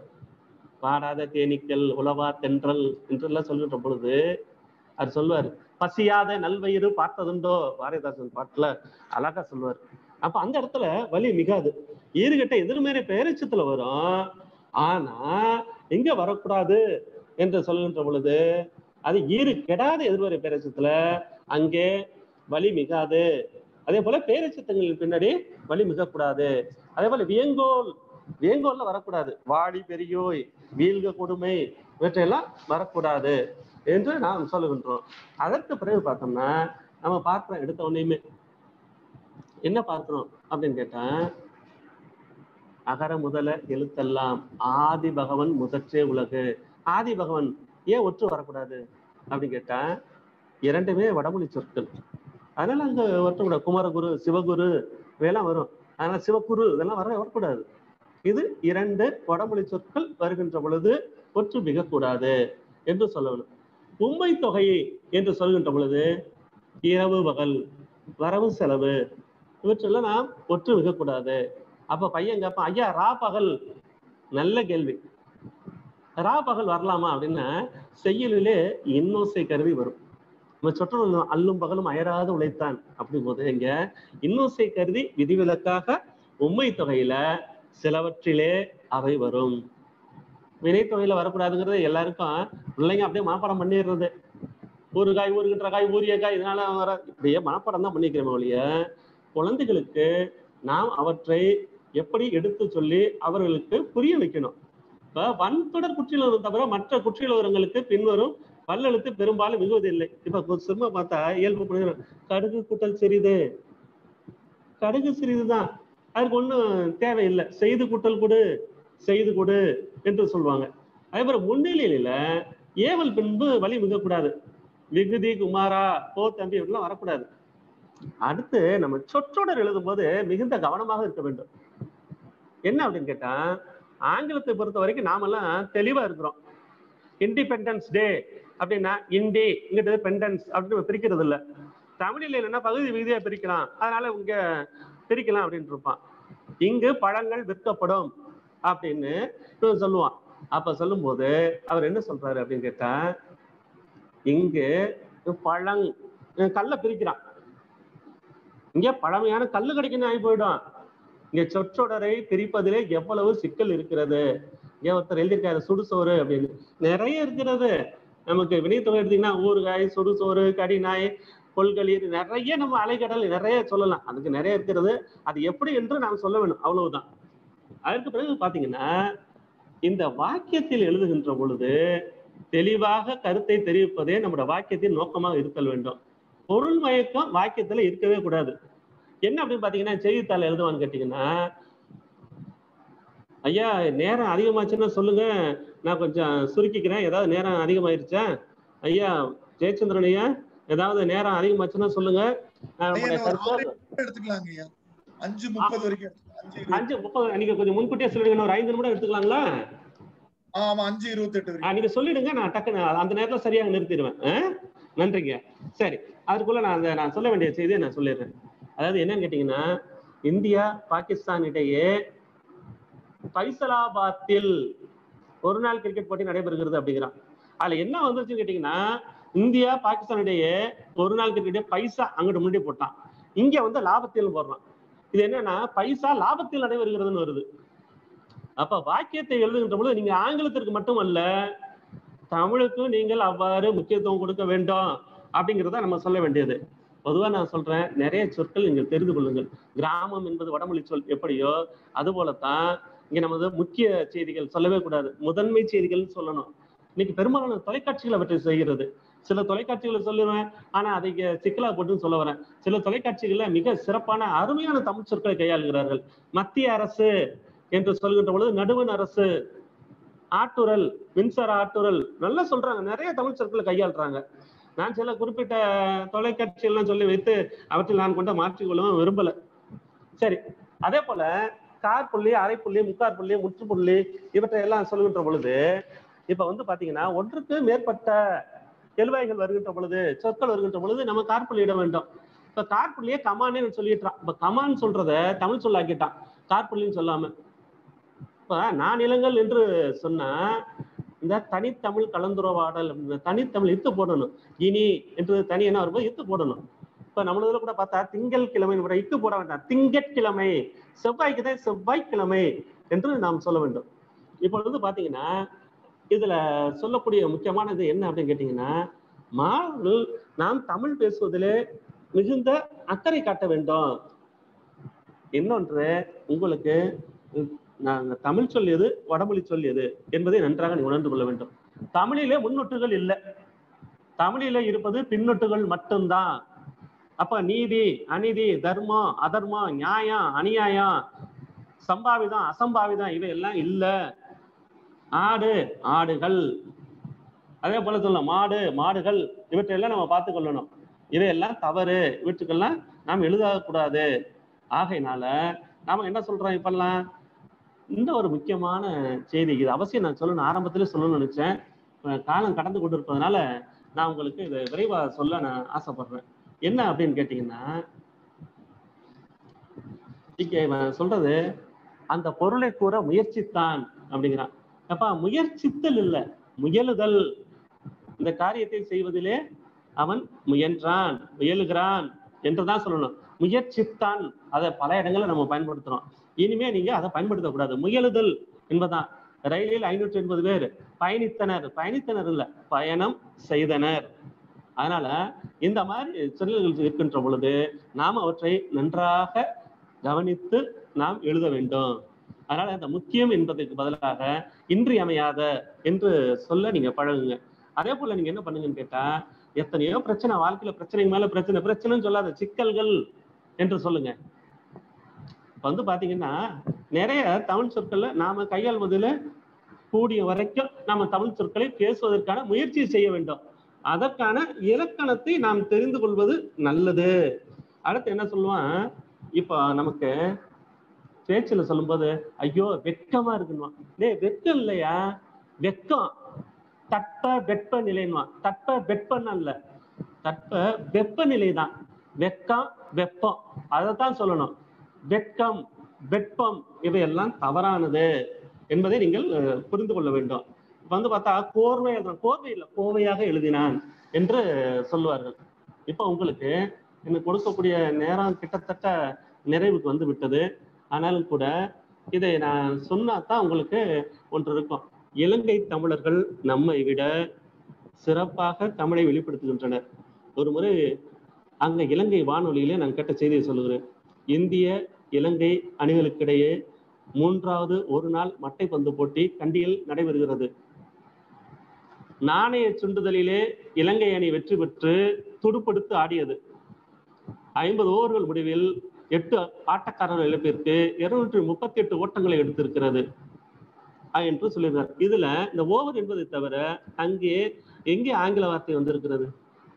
பாடாத தேனீக்கள் உழவா தென்றல் என்றெல்லாம் சொல்கின்ற பொழுது அவர் சொல்லுவார் பசியாத நல்வயிறு பார்த்ததுண்டோ பாரதிதாசன் பாட்டுல அழகா சொல்லுவார் அப்ப அந்த இடத்துல வலி மிகாது ஈறுகட்ட எதிர்மறை பேரச்சத்துல வரும் ஆனா எங்க வரக்கூடாது என்று சொல்கின்ற பொழுது அது ஈறு கெடாத எதிர்மறை பேரச்சத்துல அங்கே வலி மிகாது அதே போல பேரச்சத்தங்களின் பின்னாடி வலி மிகக்கூடாது அதே போல வியங்கோல் வியங்கோல்ல வரக்கூடாது வாடி பெரியோய் வீழ்க கொடுமை இவற்றையெல்லாம் வரக்கூடாது என்று நாம் சொல்லுகின்றோம் அதற்கு பிறகு பார்த்தோம்னா நம்ம பார்க்கிறோம் எடுத்த உடனேயுமே என்ன பார்க்கிறோம் அப்படின்னு கேட்டா அகர முதல எழுத்தெல்லாம் ஆதி பகவன் முதற்றே உலகு ஆதி பகவன் ஏன் ஒற்று வரக்கூடாது அப்படின்னு கேட்டா இரண்டுமே வடமொழி சொற்கள் அதனால அங்க ஒற்றக்கூடாது குமரகுரு சிவகுரு இதெல்லாம் வரும் அதனால சிவகுரு இதெல்லாம் வர வரக்கூடாது இது இரண்டு வடமொழி சொற்கள் வருகின்ற பொழுது ஒற்று மிகக்கூடாது என்று சொல்லணும் உண்மை தொகை என்று சொல்கின்ற பொழுது இரவு பகல் வரவு செலவு இவற்றெல்லாம் நாம் ஒற்று மிகக்கூடாது அப்ப பையன் கேட்பான் ஐயா ரா பகல் நல்ல கேள்வி ரா பகல் வரலாமா அப்படின்னா செய்யலிலே இன்னோசை கருதி வரும் நம்ம சொற்று அல்லும் பகலும் அயராது உழைத்தான் அப்படிங்கும்போது இங்க இன்னோசை கருதி விதிவிலக்காக உண்மை தொகையில சிலவற்றிலே அவை வரும் வினைத்தொகையில வரக்கூடாதுங்கிறது எல்லாருக்கும் பிள்ளைங்க அப்படியே மனப்பாடம் பண்ணிடுறது ஒரு காய் ஊறுகின்ற காய் ஊரிய காய் இதனால வர இப்படியே மனப்பாடம் தான் பண்ணிக்கிறோம் ஒழிய குழந்தைகளுக்கு நாம் அவற்றை எப்படி எடுத்து சொல்லி அவர்களுக்கு புரிய வைக்கணும் இப்ப வன்தொடர் குற்றியலுவரம் தவிர மற்ற குற்றியலுவரங்களுக்கு பின்வரும் வல்லெழுத்து பெரும்பாலும் மிகுவதில்லை இப்ப சும்மா பார்த்தா இயல்பு புரியுது. கடுகு கூட்டல் சிறிது கடுகு சிறிதுதான் அதுக்கு ஒண்ணும் தேவையில்லை செய்து கூட்டல் கொடு செய்து கொடு என்று சொல்லுவாங்க அதே மாதிரி முன்னிலையில ஏவல் பின்பு வழி மிகக்கூடாது விகுதி குமாரா போ தம்பி அப்படிலாம் வரக்கூடாது அடுத்து நம்ம சொற்றொடர் எழுதும்போது மிகுந்த கவனமாக இருக்க வேண்டும் என்ன அப்படின்னு கேட்டா ஆங்கிலத்தை பொறுத்த வரைக்கும் நாமெல்லாம் தெளிவா இருக்கிறோம் இண்டிபெண்டன்ஸ் டே அப்படின்னா இண்டி இங்கிட்ட பெண்டன்ஸ் அப்படின்னு நம்ம பிரிக்கிறது இல்ல தமிழில் என்னன்னா பகுதி விகுதியா பிரிக்கலாம் அதனால இங்க பிரிக்கலாம் அப்படின்னு இருப்பான் இங்கு பழங்கள் விற்கப்படும் அப்படின்னு இவன் சொல்லுவான் அப்ப சொல்லும்போது அவர் என்ன சொல்றாரு அப்படின்னு கேட்டா இங்கு பழங் கல்லை பிரிக்கிறான் இங்க பழமையான கல்லு கிடைக்கணும் ஆகி போயிடும் இங்க சொற்றொடரை பிரிப்பதிலே எவ்வளவு சிக்கல் இருக்கிறது இங்க ஒருத்தர் எழுதியிருக்காரு சுடுசோறு அப்படின்னு நிறைய இருக்கிறது நமக்கு வினைத்தொகை எடுத்தீங்கன்னா ஊறுகாய் சுடுசோறு கடிநாய் கொள்களீர் நிறைய நம்ம அலைக்கடல் நிறைய சொல்லலாம் அதுக்கு நிறைய இருக்கிறது அது எப்படி என்று நாம் சொல்ல வேணும் அவ்வளவுதான் அதற்கு பிறகு பாத்தீங்கன்னா இந்த வாக்கியத்தில் எழுதுகின்ற பொழுது தெளிவாக கருத்தை தெரிவிப்பதே நம்முடைய வாக்கியத்தின் நோக்கமாக இருத்தல் வேண்டும் பொருள் மயக்கம் வாக்கியத்துல இருக்கவே கூடாது என்ன அப்படின்னு பாத்தீங்கன்னா செய்தித்தாள் எழுதுவான்னு கேட்டீங்கன்னா ஐயா நேரம் அதிகமாச்சுன்னா சொல்லுங்க நான் கொஞ்சம் சுருக்கிக்கிறேன் ஏதாவது நேரம் அதிகமாயிருச்சா ஐயா ஜெயச்சந்திரன் ஐயா ஏதாவது நேரம் அதிகமாச்சுன்னா சொல்லுங்க நான் ஐயா, உங்களுடைய நான் ஒரு கருத்தை எடுத்துக்கலாங்க ஐயா அஞ்சு முப்பது வரைக்கும் எடுத்துக்கலாம். அஞ்சு இருபது. அஞ்சு முப்பது நீங்க கொஞ்சம் முன்கூட்டியே சொல்லிடுங்க ஒரு ஐந்து நிமிடம் எடுத்துக்கலாங்களா ஆமா அஞ்சு இருபத்தெட்டு ஆ, வரைக்கும் நீங்க சொல்லிடுங்க நான் டக்குன்னு அந்த நேரத்துல சரியாக நிறுத்திடுவேன் ஆ? நன்றிங்க சரி அதுக்குள்ள நான் அந்த நான் சொல்ல வேண்டிய செய்தியை நான் சொல்லிடுறேன் அதாவது என்னன்னு கேட்டீங்கன்னா இந்தியா பாகிஸ்தான் இடையே பைசலாபாத்தில் ஒரு நாள் கிரிக்கெட் போட்டி நடைபெறுகிறது அப்படிங்கிறான் அதுல என்ன வந்துருச்சுன்னு கேட்டீங்கன்னா இந்தியா பாகிஸ்தான் இடையே ஒரு நாள் கிரிக்கெட் பைசா அங்கிட்டு முன்னாடி போட்டான் இங்க வந்து லாபத்தில் போடுறான் இது என்னன்னா பைசா லாபத்தில் நடைபெறுகிறதுன்னு வருது அப்ப வாக்கியத்தை எழுதுகின்ற பொழுது நீங்க ஆங்கிலத்திற்கு மட்டுமல்ல தமிழுக்கும் நீங்கள் அவ்வாறு முக்கியத்துவம் கொடுக்க வேண்டும் அப்படிங்கிறத நம்ம சொல்ல வேண்டியது பொதுவா நான் சொல்றேன் நிறைய சொற்கள் நீங்கள் தெரிந்து கொள்ளுங்கள் கிராமம் என்பது வடமொழி சொல் எப்படியோ அது போலத்தான் இங்க நமது முக்கிய செய்திகள் சொல்லவே கூடாது முதன்மை செய்திகள் சொல்லணும் இன்னைக்கு பெரும்பாலான தொலைக்காட்சிகள் அவற்றை செய்கிறது சில தொலைக்காட்சிகளை சொல்லுவேன் ஆனா அதை இங்க சிக்கலா போட்டுன்னு சொல்ல வரேன் சில தொலைக்காட்சிகள்ல மிக சிறப்பான அருமையான தமிழ் சொற்களை கையாளுகிறார்கள் மத்திய அரசு என்று சொல்கின்ற பொழுது நடுவண் அரசு ஆட்டுரல் மின்சார ஆட்டுரல் நல்லா சொல்றாங்க நிறைய தமிழ் சொற்களை கையாளுறாங்க நான் சில குறிப்பிட்ட தொலைக்காட்சிகள்லாம் சொல்லி வைத்து அவற்றில் நான் கொண்ட மாற்றிக்கொள்ளவும் விரும்பல சரி அதே போல கார் புள்ளி அரை புள்ளி முக்கார் புள்ளி முற்றுப்புள்ளி இவற்றை எல்லாம் சொல்கின்ற பொழுது இப்ப வந்து பாத்தீங்கன்னா ஒன்றுக்கு மேற்பட்ட எழுவாய்கள் வருகின்ற பொழுது சொற்கள் வருகின்ற பொழுது நம்ம கார்புள்ளியிட வேண்டும் இப்ப கார்புள்ளியே கமானே சொல்லிட்டான் இப்ப கமான் சொல்றத தமிழ் சொல்லாக்கிட்டான் கார்புள்ளின்னு சொல்லாம இப்ப நானிலங்கள் என்று சொன்னா இந்த தனித்தமிழ் கலந்துரையாடல் இந்த தனித்தமிழ் இத்து போடணும் இனி என்று தனி என்ன வரும்போது இத்து போடணும் இப்ப நம்மளதுல கூட பார்த்தா திங்கள் கிழமை கூட இத்து போட வேண்டாம் திங்கட்கிழமை செவ்வாய்க்கு தான் செவ்வாய்க்கிழமை என்று நாம் சொல்ல வேண்டும் இப்பொழுது பாத்தீங்கன்னா இதுல சொல்லக்கூடிய முக்கியமானது என்ன அப்படின்னு கேட்டீங்கன்னா மாணவர்கள் நாம் தமிழ் பேசுவதிலே மிகுந்த அக்கறை காட்ட வேண்டும் இன்னொன்று உங்களுக்கு நாங்க தமிழ் சொல் எது வடமொழி சொல் எது என்பதை நன்றாக நீ உணர்ந்து கொள்ள வேண்டும் தமிழிலே முன்னொட்டுகள் இல்லை தமிழிலே இருப்பது பின்னொட்டுகள் மட்டும்தான் அப்ப நீதி அநீதி தர்மம் அதர்மம் நியாயம் அநியாயம் சம்பாவிதம் அசம்பாவிதம் இவையெல்லாம் இல்ல ஆடு ஆடுகள் அதே போல சொல்லலாம் மாடு மாடுகள் இவற்றையெல்லாம் நம்ம பார்த்து கொள்ளணும் இவையெல்லாம் தவறு இவற்றுக்கெல்லாம் நாம் எழுதக்கூடாது ஆகையினால நாம என்ன சொல்றோம் இப்பெல்லாம் இந்த ஒரு முக்கியமான செய்தி இது அவசியம் நான் சொல்லணும் ஆரம்பத்திலே சொல்லணும்னு நினைச்சேன் இப்ப காலம் கடந்து கொண்டு இருப்பதனால நான் உங்களுக்கு இதை விரைவா சொல்ல நான் ஆசைப்படுறேன் என்ன அப்படின்னு கேட்டீங்கன்னா இங்க இவன் சொல்றது அந்த பொருளை கூற முயற்சித்தான் அப்படிங்கிறான் அப்பா முயற்சித்தல் இல்ல முயலுதல் இந்த காரியத்தை செய்வதிலே அவன் முயன்றான் முயலுகிறான் என்றுதான் சொல்லணும் முயற்சித்தான் அதை பல இடங்கள்ல நம்ம பயன்படுத்துறோம் இனிமே நீங்க அதை பயன்படுத்தக்கூடாது முயலுதல் என்பதான் ரயிலில் ஐநூற்றி எண்பது பேர் பயணித்தனர் பயணித்தனர் இல்ல பயணம் செய்தனர் அதனால இந்த மாதிரி சொல்லல்கள் இருக்கின்ற பொழுது நாம் அவற்றை நன்றாக கவனித்து நாம் எழுத வேண்டும் அதனால அந்த முக்கியம் என்பதற்கு பதிலாக இன்றியமையாத என்று சொல்ல நீங்க பழகுங்க அதே போல நீங்க என்ன பண்ணுங்கன்னு கேட்டா எத்தனையோ பிரச்சனை வாழ்க்கையில பிரச்சனைக்கு மேல பிரச்சனை பிரச்சனைன்னு சொல்லாத சிக்கல்கள் என்று சொல்லுங்க இப்ப வந்து பாத்தீங்கன்னா நிறைய தமிழ் சொற்கள்ல நாம கையாள்வதில் கூடிய வரைக்கும் நாம தமிழ் சொற்களை பேசுவதற்கான முயற்சி செய்ய வேண்டும் அதற்கான இலக்கணத்தை நாம் தெரிந்து கொள்வது நல்லது அடுத்து என்ன சொல்லுவான் இப்போ நமக்கு பேச்சுல சொல்லும்போது ஐயோ வெக்கமா இருக்குன்னு டேய் வெக்கம் இல்லையா வெக்கம் தட்ப வெப்ப நிலைன்னுவான் தட்ப வெப்பன்னு அல்ல தட்ப வெப்ப நிலை தான் வெக்கம் வெப்பம் அதைத்தான் சொல்லணும் வெட்கம் வெப்பம் இவையெல்லாம் தவறானது என்பதை நீங்கள் அஹ், புரிந்து கொள்ள வேண்டும் இப்ப வந்து பார்த்தா கோர்வை எழுதுறான் கோர்வை இல்லை கோவையாக எழுதினான் என்று சொல்லுவார்கள் இப்ப உங்களுக்கு எனக்கு கொடுக்கக்கூடிய நேரம் கிட்டத்தட்ட நிறைவுக்கு வந்து விட்டது ஆனாலும் கூட இதை நான் சொன்னா தான் உங்களுக்கு ஒன்று இருக்கும் இலங்கை தமிழர்கள் நம்மை விட சிறப்பாக தமிழை வெளிப்படுத்துகின்றனர் ஒரு முறை அங்க இலங்கை வானொலியிலே நான் கேட்ட செய்தியை சொல்லுகிறேன் இந்திய இலங்கை அணிகளுக்கிடையே மூன்றாவது ஒரு நாள் மட்டைப்பந்து போட்டி கண்டியில் நடைபெறுகிறது நாணய சுண்டுதலிலே இலங்கை அணி வெற்றி பெற்று துடுப்படுத்து ஆடியது ஐம்பது ஓவர்கள் முடிவில் எட்டு ஆட்டக்காரர்கள் இழப்பிற்கு இருநூற்றி முப்பத்தி எட்டு ஓட்டங்களை எடுத்திருக்கிறது அஹ் என்று சொல்லியிருந்தார் இதுல இந்த ஓவர் என்பதை தவிர அங்கே எங்கே ஆங்கில வார்த்தை வந்திருக்கிறது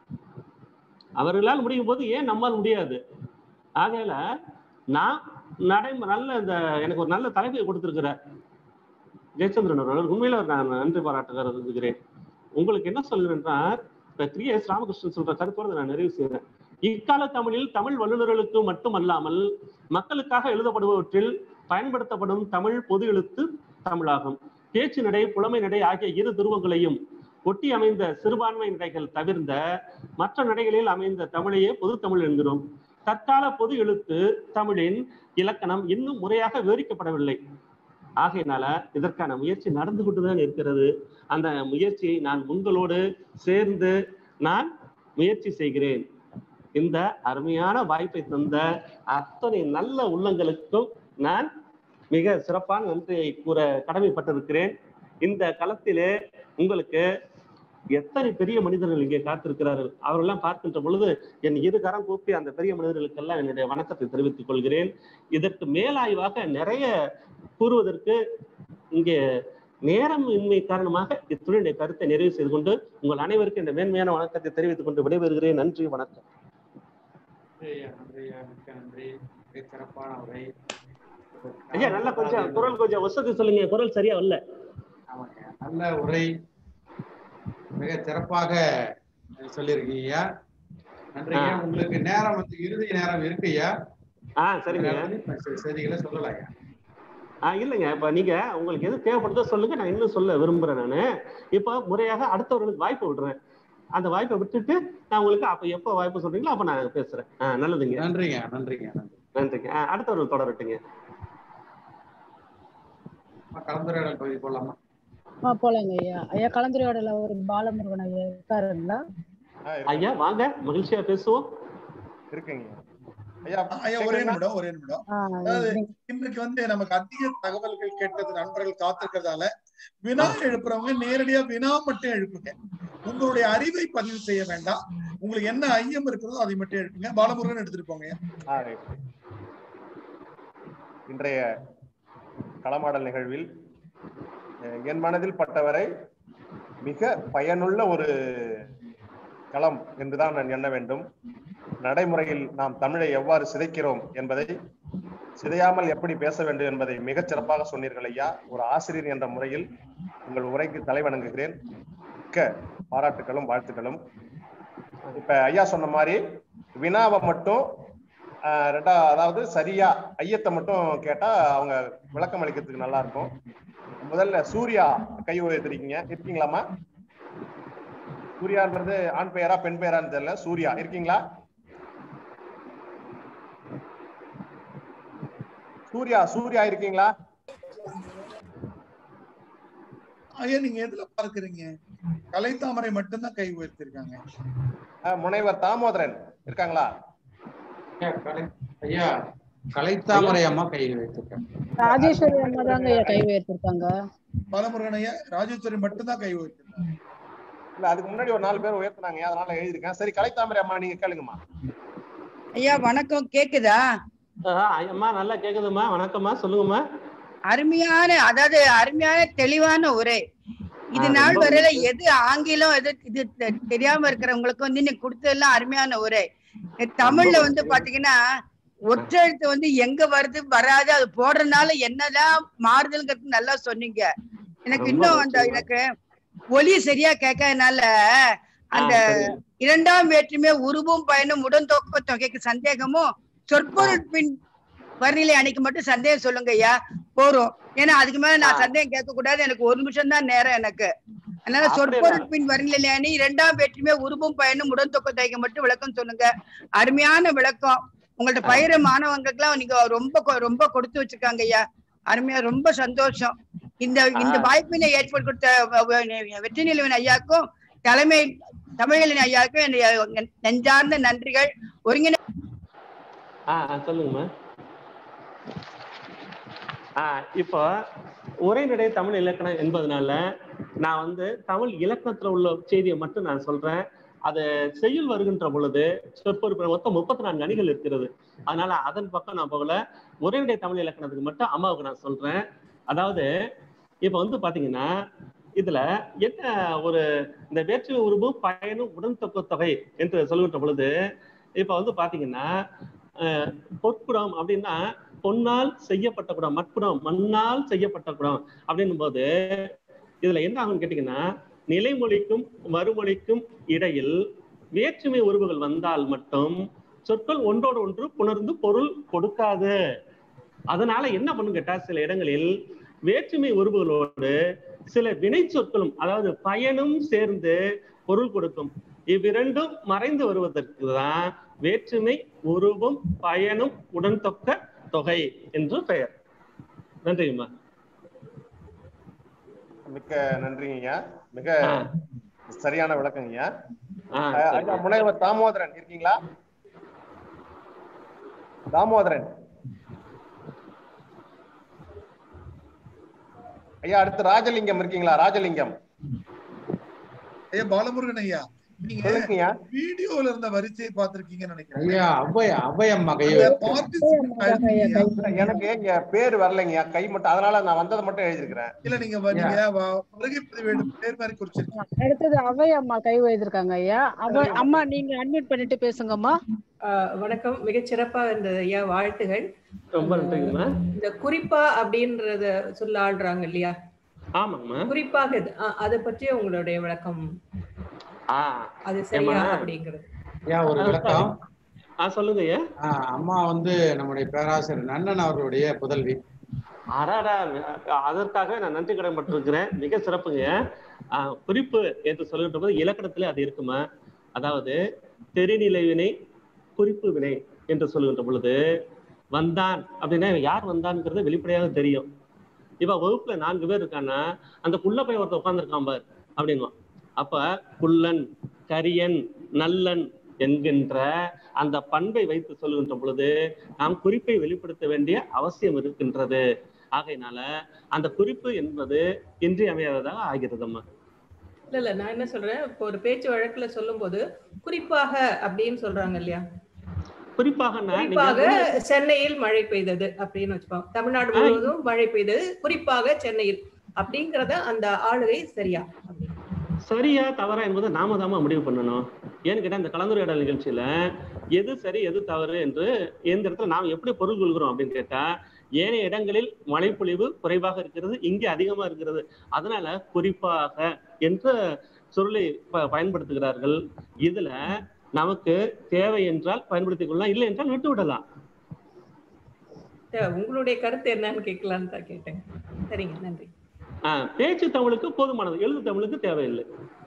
அவர்களால் முடியும் போது ஏன் நம்மால் முடியாது ஆகையால நான் நடை நல்ல இந்த எனக்கு ஒரு நல்ல தலைப்பை கொடுத்திருக்கிறார் ஜெயச்சந்திரன் அவர்கள் உண்மையில நான் நன்றி பாராட்டுகிறேன் உங்களுக்கு என்ன சொல்கிறேன்றார் இப்ப த்ரீ எஸ் ராமகிருஷ்ணன் சொல்ற கருத்தோடு நான் நிறைவு செய்கிறேன் இக்கால தமிழில் தமிழ் வல்லுநர்களுக்கு மட்டுமல்லாமல் மக்களுக்காக எழுதப்படுபவற்றில் பயன்படுத்தப்படும் தமிழ் பொது எழுத்து தமிழாகும் பேச்சு நடை புலமை நடை ஆகிய இரு துருவங்களையும் ஒட்டி அமைந்த சிறுபான்மை நடைகள் தவிர்ந்த மற்ற நடைகளில் அமைந்த தமிழையே பொது தமிழ் என்கிறோம் தற்கால பொது எழுத்து தமிழின் இலக்கணம் இன்னும் முறையாக விவரிக்கப்படவில்லை ஆகையினால இதற்கான முயற்சி நடந்து கொண்டுதான் இருக்கிறது அந்த முயற்சியை நான் உங்களோடு சேர்ந்து நான் முயற்சி செய்கிறேன் இந்த அருமையான வாய்ப்பை தந்த அத்தனை நல்ல உள்ளங்களுக்கும் நான் மிக சிறப்பான நன்றியை கூற கடமைப்பட்டிருக்கிறேன் இந்த களத்திலே உங்களுக்கு எத்தனை பெரிய மனிதர்கள் இங்கே காத்திருக்கிறார்கள் அவரெல்லாம் பார்க்கின்ற பொழுது என் இரு கரம் கூப்பி அந்த பெரிய மனிதர்களுக்கெல்லாம் என்னுடைய வணக்கத்தை தெரிவித்துக் கொள்கிறேன் இதற்கு மேலாய்வாக நிறைய கூறுவதற்கு இங்கே நேரம் இன்மை காரணமாக இத்துடைய கருத்தை நிறைவு செய்து கொண்டு உங்கள் அனைவருக்கும் இந்த மேன்மையான வணக்கத்தை தெரிவித்துக் கொண்டு விடைபெறுகிறேன் நன்றி வணக்கம் நன்றி ஐயா, நன்றி ஐயா, மிக்க நன்றி மிக சிறப்பான உரை ஐயா நல்லா கொஞ்சம் குரல் கொஞ்சம் வசதி சொல்லுங்க குரல் சரியா இல்ல ஆமாங்க நல்ல உரை மிக சிறப்பாக சொல்லியிருக்கீங்க ஐயா நன்றி ஐயா ஆ. உங்களுக்கு நேரம் வந்து இறுதி நேரம் இருக்கு ஐயா ஆஹ் சரிங்க சில செய்திகளை சொல்லலாம் ஐயா ஆஹ் இல்லைங்க இப்ப நீங்க உங்களுக்கு எது தேவைப்படுதோ சொல்லுங்க நான் இன்னும் சொல்ல விரும்புறேன் நானு இப்ப முறையாக அடுத்தவர்களுக்கு வாய்ப்பு விடுறேன் அந்த வாய்ப்பை விட்டுட்டு நான் உங்களுக்கு அப்ப எப்ப வாய்ப்பு சொல்றீங்களோ அப்ப நான் பேசுறேன் ஆஹ் நல்லதுங்க நன்றிங்க நன்றிங்க நன்றி நன்றிங்க ஆஹ் அடுத்தவர்கள் தொடரட்டுங்க அம்மா, கலந்துரையாடல் பகுதி போலாமா ஆ போலாங்க ஐயா ஐயா கலந்துரையாடல ஒரு பாலமுருகன் ஐயா இருக்காருங்களா ஆ, இருக்கு. ஐயா வாங்க மகிழ்ச்சியா பேசுவோம் இருக்குங்க ஐயா ஐயா ஒரே கேக்குறீங்களா? நிமிடம் ஒரே நிமிடம் ஆ, அதாவது நீங்க- இன்றைக்கு வந்து நமக்கு அதிக தகவல்கள் கேட்டது நண்பர்கள் காத்திருக்கிறதால வினா எழுப்புறவங்க நேரடியா வினா மட்டும் எழுப்புங்க உங்களுடைய அறிவை பதிவு செய்ய வேண்டாம் உங்களுக்கு என்ன ஐயம் இருக்கிறதோ அதை மட்டும் எழுப்புங்க பாலமுருகன் எடுத்துட்டு போங்க ஆ, ரைட். இன்றைய களமாடல் நிகழ்வில் அஹ், என் மனதில் பட்டவரை மிக பயனுள்ள ஒரு களம் என்றுதான் நான் எண்ண வேண்டும் நடைமுறையில் நாம் தமிழை எவ்வாறு சிதைக்கிறோம் என்பதை சிதையாமல் எப்படி பேச வேண்டும் என்பதை மிகச் சிறப்பாக சொன்னீர்கள் ஐயா ஒரு ஆசிரியர் என்ற முறையில் உங்கள் உரைக்கு தலை வணங்குகிறேன் மிக்க பாராட்டுகளும் வாழ்த்துக்களும் இப்ப ஐயா சொன்ன மாதிரி வினாவை மட்டும் ஆஹ் ரெண்டா அதாவது சரியா ஐயத்தை மட்டும் கேட்டா அவங்க விளக்கம் அளிக்கிறதுக்கு நல்லா இருக்கும் முதல்ல சூர்யா கை உயர்த்திருக்கீங்க இருக்கீங்களாமா சூர்யான்றது ஆண் பெயரா பெண் பெயரான்னு தெரியல சூர்யா இருக்கீங்களா சூர்யா சூர்யா இருக்கீங்களா ஐயா நீங்க எதுல பார்க்கறீங்க கலைத்தாமரை மட்டும்தான் கை உயர்த்திருக்காங்க ஆஹ் முனைவர் தாமோதரன் இருக்காங்களா ஐயா, கலை- ஐயா கலைத்தாமரை அம்மா கை வைத்திருக்கேன் ராஜேஸ்வரி அம்மா தாங்க ஐயா கை உயர்த்திருக்காங்க பாலமுருகன் ஐயா ராஜேஸ்வரி மட்டும்தான் கை உயர்த்திருக்காங்க இல்ல அதுக்கு முன்னாடி ஒரு நாலு பேர் உயர்த்தினாங்க அதனால எழுதியிருக்கேன் சரி கலைத்தாமரை அம்மா நீங்க கேளுங்கம்மா ஐயா வணக்கம் கேக்குதா ஆஹ் அம்மா நல்லா கேக்குதும்மா வணக்கம்மா சொல்லுங்கம்மா அருமையான அதாவது அருமையான தெளிவான உரை இது ஆ, நாள் ரொம்ப வரையில எது ஆங்கிலம் எது இது தெ- தெரியாம இருக்கிறவங்களுக்கு வந்து நீ கொடுத்ததெல்லாம் அருமையான உரை இந்த தமிழ்ல வந்து பாத்தீங்கன்னா ஒற்றெழுத்து வந்து எங்க வருது வராது அது போடுறதுனால என்னதான் மாறுதல்ங்கிறது நல்லா சொன்னீங்க எனக்கு ரொம்ப இன்னும் அந்த முக்கியமா. எனக்கு ஒலி சரியா கேட்காதனால அந்த ஆ, சரி. இரண்டாம் வேற்றுமை உருவும் பயனும் உடன்தொக்க தொகைக்கு சந்தேகமும் சொற்பொருள் பின் வர்ணிலை அன்னைக்கு மட்டும் சந்தேகம் சொல்லுங்க ஐயா போறோம் ஏன்னா அதுக்கு மேல நான் ஆ. சந்தேகம் கேட்க கூடாது எனக்கு ஒரு நிமிஷம் தான் நேரம் எனக்கு அதனால அப்படி சொற்பொருள் பின் வர்ணிலை அணி இரண்டாம் வேற்றுமை உருவும் பயனும் உடன்தொக்க தொகைக்கு மட்டும் விளக்கம் சொல்லுங்க அருமையான விளக்கம் உங்கள்ட்ட ஆ. பயிர மாணவங்களுக்குலாம் நீங்க ரொம்ப கொ- ரொம்ப கொடுத்து வச்சிருக்காங்க ஐயா அருமையா ரொம்ப சந்தோஷம் இந்த இந்த ஆ. வாய்ப்பினை ஏற்படுத்தி கொடுத்த வ- வ- வெற்றி நிலவன் ஐயாக்கும் தலைமை தமிழலின் ஐயாவுக்கும் என்னுடைய நெஞ்சார்ந்த நன்றிகள் ஒருங்கிணை ஆ ஆ, சொல்லுங்கம்மா ஆ இப்போ உரைநடை தமிழ் இலக்கணம் என்பதனால நான் வந்து தமிழ் இலக்கணத்துல உள்ள செய்தியை மட்டும் நான் சொல்றேன் அது செய்யுள் வருகின்ற பொழுது சொற்பொருள் மொத்தம் முப்பத்தி நான்கு அணிகள் இருக்கிறது அதனால அதன் பக்கம் நான் போகல உரைநடை தமிழ் இலக்கணத்துக்கு மட்டும் அம்மாவுக்கு நான் சொல்றேன் அதாவது இப்ப வந்து பாத்தீங்கன்னா இதுல என்ன ஒரு இந்த வேற்றுமை உருவு பயனும் உடன்தொக்க தொகை என்று சொல்லுகின்ற பொழுது இப்ப வந்து பாத்தீங்கன்னா அஹ், பொற்குடம் அப்படின்னா பொன்னால் செய்யப்பட்ட குடம் மட்குடம் மண்ணால் செய்யப்பட்ட குடம் அப்படின்னும் போது இதுல என்ன ஆகும்னு கேட்டீங்கன்னா நிலைமொழிக்கும் மறுமொழிக்கும் இடையில் வேற்றுமை உருவுகள் வந்தால் மட்டும் சொற்கள் ஒன்றோடு ஒன்று புணர்ந்து பொருள் கொடுக்காது அதனால என்ன பண்ணும் கேட்டா சில இடங்களில் வேற்றுமை உருவுகளோடு சில வினை சொற்களும் அதாவது பயனும் சேர்ந்து பொருள் கொடுக்கும் இவ்விரண்டும் மறைந்து வருவதற்கு தான் வேற்றுமை உருவும் பயனும் உடன்தொக்க தொகை என்று பெயர் நன்றிம்மா மிக்க நன்றிங்கய்யா மிக ஆ, சரியான விளக்கங்கய்யா ஆ, அஹ், சரி. ஐயா முனைவர் தாமோதரன் இருக்கீங்களா தாமோதரன் ஐயா அடுத்து ராஜலிங்கம் இருக்கீங்களா ராஜலிங்கம் ஐயா பாலமுருகன் ஐயா நீங்க சொல்லுங்கய்யா வீடியோல இருந்த வரிசையை பார்த்திருக்கீங்கன்னு நினைக்கிறேன் ஐயா அவ்வை அவ்வையம்மா கை அந்த வைத்திருக்கேன் participant அழுத்தீங்க. எனக்கு இங்க பேர் வரலைங்கய்யா கை மட்டும் அதனால நான் வந்ததை மட்டும் எழுதியிருக்கிறேன் இல்ல நீங்க வ- நீங்க வ- வருகை பதிவேடு பேர் மாதிரி குறிச்சிருக்கீங்க அடுத்தது அவை அம்மா கை உயர்த்திருக்காங்க ஐயா அவை அம்மா நீங்க அன்மியூட் பண்ணிட்டு பேசுங்கம்மா ஆஹ் வணக்கம் மிகச் சிறப்பா இருந்தது ஐயா வாழ்த்துகள் ரொம்ப நன்றிங்கம்மா இந்த குறிப்பா அப்படின்றத சொல்ல ஆடுறாங்க இல்லையா ஆமாங்கம்மா குறிப்பாக இது ஆ, அதை பற்றிய உங்களுடைய விளக்கம் ஆ அது சரியா ஏம்மா? அப்படிங்கிறது ஐயா ஒரு விளக்கம் ஆ சொல்லுங்க ஐயா ஆ, அம்மா வந்து நம்முடைய பேராசிரியர் நன்னன் அவர்களுடைய புதல்வி அடாடா அதற்காக நான் நன்றி கடன்பட்டிருக்கிறேன் மிக சிறப்புங்க ஆ, குறிப்பு என்று சொல்கின்ற போது இலக்கணத்துல அது இருக்குமா அதாவது தெரிநிலை வினை குறிப்பு வினை என்று சொல்லுகின்ற பொழுது வந்தான் அப்படின்னா இவன் யார் வந்தான்ங்கிறது வெளிப்படையாக தெரியும் இப்ப வகுப்புல நான்கு பேர் இருக்கான்னா அந்த குள்ள போய் ஒருத்தர் உட்கார்ந்துருக்கான் பார் அப்படின்வான் அப்ப குள்ளன் கரியன் நல்லன் என்கின்ற அந்த பண்பை வைத்து சொல்லுகின்ற பொழுது நாம் குறிப்பை வெளிப்படுத்த வேண்டிய அவசியம் இருக்கின்றது ஆகையினால அந்த குறிப்பு என்பது இன்றியமையாததாக ஆகிறதம்மா இல்ல இல்ல நான் என்ன சொல்றேன் இப்போ ஒரு பேச்சு வழக்குல சொல்லும்போது குறிப்பாக அப்படின்னு சொல்றாங்க இல்லையா குறிப்பாக நான் குறிப்பாக நீங்க சென்னையில் மழை பெய்தது அப்படின்னு வச்சுப்போம் தமிழ்நாடு முழுவதும் மழை பெய்தது குறிப்பாக சென்னையில் அப்படிங்கறத அந்த ஆளுகை சரியா அப்படின்னு. சரியா தவறா என்பதை நாம தாமா முடிவு பண்ணணும் ஏன்னு கேட்டா இந்த கலந்துரையாடல் நிகழ்ச்சியில எது சரி எது தவறு என்று எந்த இடத்துல நாம் எப்படி பொருள் கொள்கிறோம் அப்படின்னு கேட்டா ஏனைய இடங்களில் மழைப்பொழிவு குறைவாக இருக்கிறது இங்கே அதிகமா இருக்கிறது அதனால குறிப்பாக என்ற சொல்லை ப- பயன்படுத்துகிறார்கள் இதுல நமக்கு தேவை என்றால் பயன்படுத்திக் கொள்ளலாம் இல்லை என்றால் விட்டு விடலாம் அஹ் உங்களுடைய கருத்து என்னன்னு கேட்கலான்னு தான் கேட்டேன் சரிங்க நன்றி ஆஹ் பேச்சு தமிழுக்கு போதுமானது எழுத்து தமிழுக்கு தேவையில்லை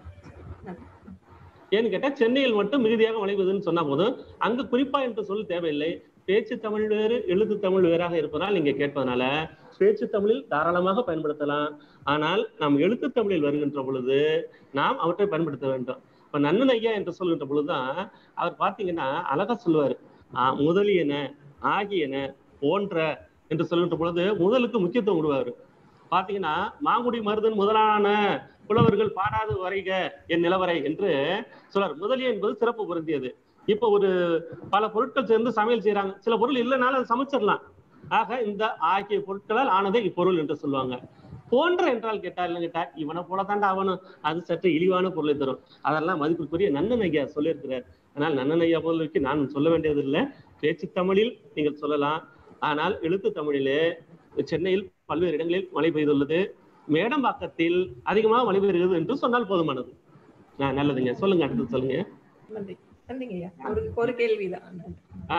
ஏன்னு கேட்டா சென்னையில் மட்டும் மிகுதியாக மழை பெய்யுதுன்னு சொன்னா போதும் அங்க குறிப்பா என்று சொல்ல தேவையில்லை பேச்சு தமிழ் வேறு எழுத்து தமிழ் வேறாக இருப்பதால் நீங்க கேட்பதனால பேச்சு தமிழில் தாராளமாக பயன்படுத்தலாம் ஆனால் நாம் எழுத்து தமிழில் வருகின்ற பொழுது நாம் அவற்றை பயன்படுத்த வேண்டும் இப்ப நன்னன் ஐயா என்று சொல்கின்ற பொழுதுதான் அவர் பாத்தீங்கன்னா அழகா சொல்லுவாரு ஆஹ் முதலியன ஆகியன போன்ற என்று சொல்கின்ற பொழுது முதலுக்கு முக்கியத்துவம் விடுவாரு பாத்தீங்கன்னா மாங்குடி மருதன் முதலான புலவர்கள் பாடாது வரைக என் நிலவரை என்று சொல்றார் முதலிய என்பது சிறப்பு பொருந்தியது இப்ப ஒரு பல பொருட்கள் சேர்ந்து சமையல் செய்யறாங்க சில பொருள் இல்லைனாலும் அதை சமைச்சிடலாம் ஆக இந்த ஆகிய பொருட்களால் ஆனதே இப்பொருள் என்று சொல்லுவாங்க போன்ற என்றால் கேட்டா இல்லை கேட்டா இவனை போல தாண்டா அவனும் அது சற்று இழிவான பொருளை தரும் அதெல்லாம் மதிப்புக்குரிய நன்னன் ஐயா சொல்லியிருக்கிறார் ஆனால் நன்னன் ஐயா பொருளுக்கு நான் சொல்ல வேண்டியது இல்லை பேச்சு தமிழில் நீங்கள் சொல்லலாம் ஆனால் எழுத்து தமிழிலே சென்னையில் பல்வேறு இடங்களில் மழை பெய்துள்ளது மேடம்பாக்கத்தில் அதிகமாக மழை பெய்கிறது என்று சொன்னால் போதுமானது ஆ, நல்லதுங்க சொல்லுங்க அடுத்து சொல்லுங்க நன்றி நன்றிங்க ஐயா ஒரு ஒரு கேள்விதான் நன்றி. ஆ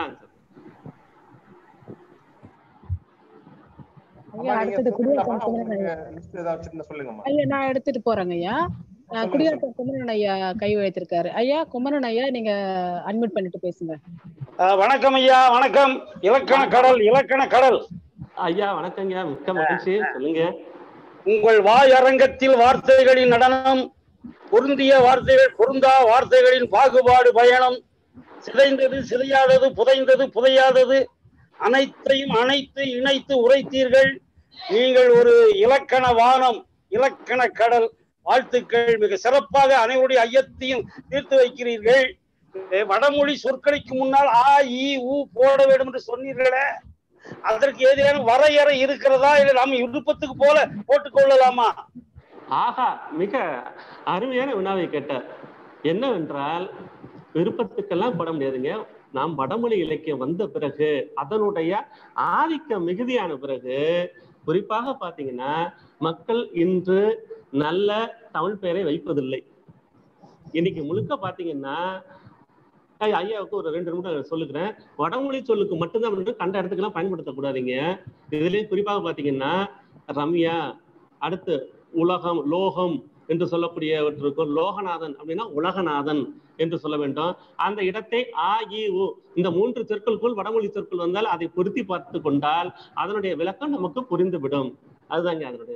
ஐயா அம்மா, நீங்க அடுத்தது சொல்லுங்கம்மா, குடியாத்தம் குமரன் உங்களுக்கு ஐயா list ஏதாவது சின்ன சொல்லுங்கம்மா ஐயா நான் எடுத்துட்டு போறேங்க ஐயா அஹ், சொல்லுங்க, குடியாத்தம் குமரன் ஐயா கை வைத்திருக்காரு ஐயா குமரன் ஐயா நீங்க அட்மிட் பண்ணிட்டு பேசுங்க அஹ் வணக்கம் ஐயா வணக்கம் இலக்கண கடல் இலக்கண கடல் ஐயா வணக்கங்க மிக்க மகிழ்ச்சி சொல்லுங்க உங்கள் வாய் அரங்கத்தில் வார்த்தைகளின் நடனம் பொருந்திய வார்த்தைகள் பொருந்தா வார்த்தைகளின் பாகுபாடு பயணம் சிதைந்தது சிதையாதது புதைந்தது புதையாதது அனைத்தையும் அனைத்து இணைத்து உரைத்தீர்கள் நீங்கள் ஒரு இலக்கண வானம் இலக்கண கடல் வாழ்த்துக்கள் மிக சிறப்பாக அனைவருடைய ஐயத்தையும் தீர்த்து வைக்கிறீர்கள் அஹ் வடமொழி சொற்களுக்கு முன்னால் ஆ இ உ போட வேண்டும் என்று சொன்னீர்களே அதற்கு ஏதேனும் வரையறை இருக்கிறதா இல்லை நாம் விருப்பத்துக்கு போல போட்டுக் கொள்ளலாமா ஆஹா மிக அருமையான வினாவை கேட்டார் என்னவென்றால் விருப்பத்துக்கெல்லாம் பட முடியாதுங்க நாம் வடமொழி இலக்கியம் வந்த பிறகு அதனுடைய ஆதிக்கம் மிகுதியான பிறகு குறிப்பாக பாத்தீங்கன்னா மக்கள் இன்று நல்ல தமிழ் பெயரை வைப்பதில்லை இன்னைக்கு முழுக்க பாத்தீங்கன்னா ஐயா, ஐயாவுக்கு ஒரு ரெண்டு நிமிடம் சொல்லுகிறேன் வடமொழி சொல்லுக்கு மட்டும்தான் வந்து கண்ட இடத்துக்கெல்லாம் பயன்படுத்தக்கூடாதுங்க இதுலயும் குறிப்பாக பாத்தீங்கன்னா ரம்யா அடுத்து உலகம் லோகம் என்று சொல்லக்கூடியவற்றுக்கும் லோகநாதன் அப்படின்னா உலகநாதன் என்று சொல்ல வேண்டும் அந்த இடத்தை ஆ இ உ இந்த மூன்று சொற்களுக்குள் வடமொழி சொற்கள் வந்தால் அதை பொருத்தி பார்த்து கொண்டால் அதனுடைய விளக்கம் நமக்கு புரிந்துவிடும் அதுதாங்க அதனுடைய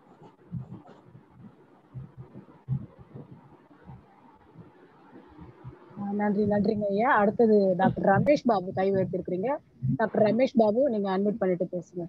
அஹ், நன்றி நன்றிங்க ஐயா அடுத்தது டாக்டர் ரமேஷ் பாபு கை வைத்திருக்கிறீங்க டாக்டர் ரமேஷ் பாபு நீங்க அட்மிட் பண்ணிட்டு பேசுங்க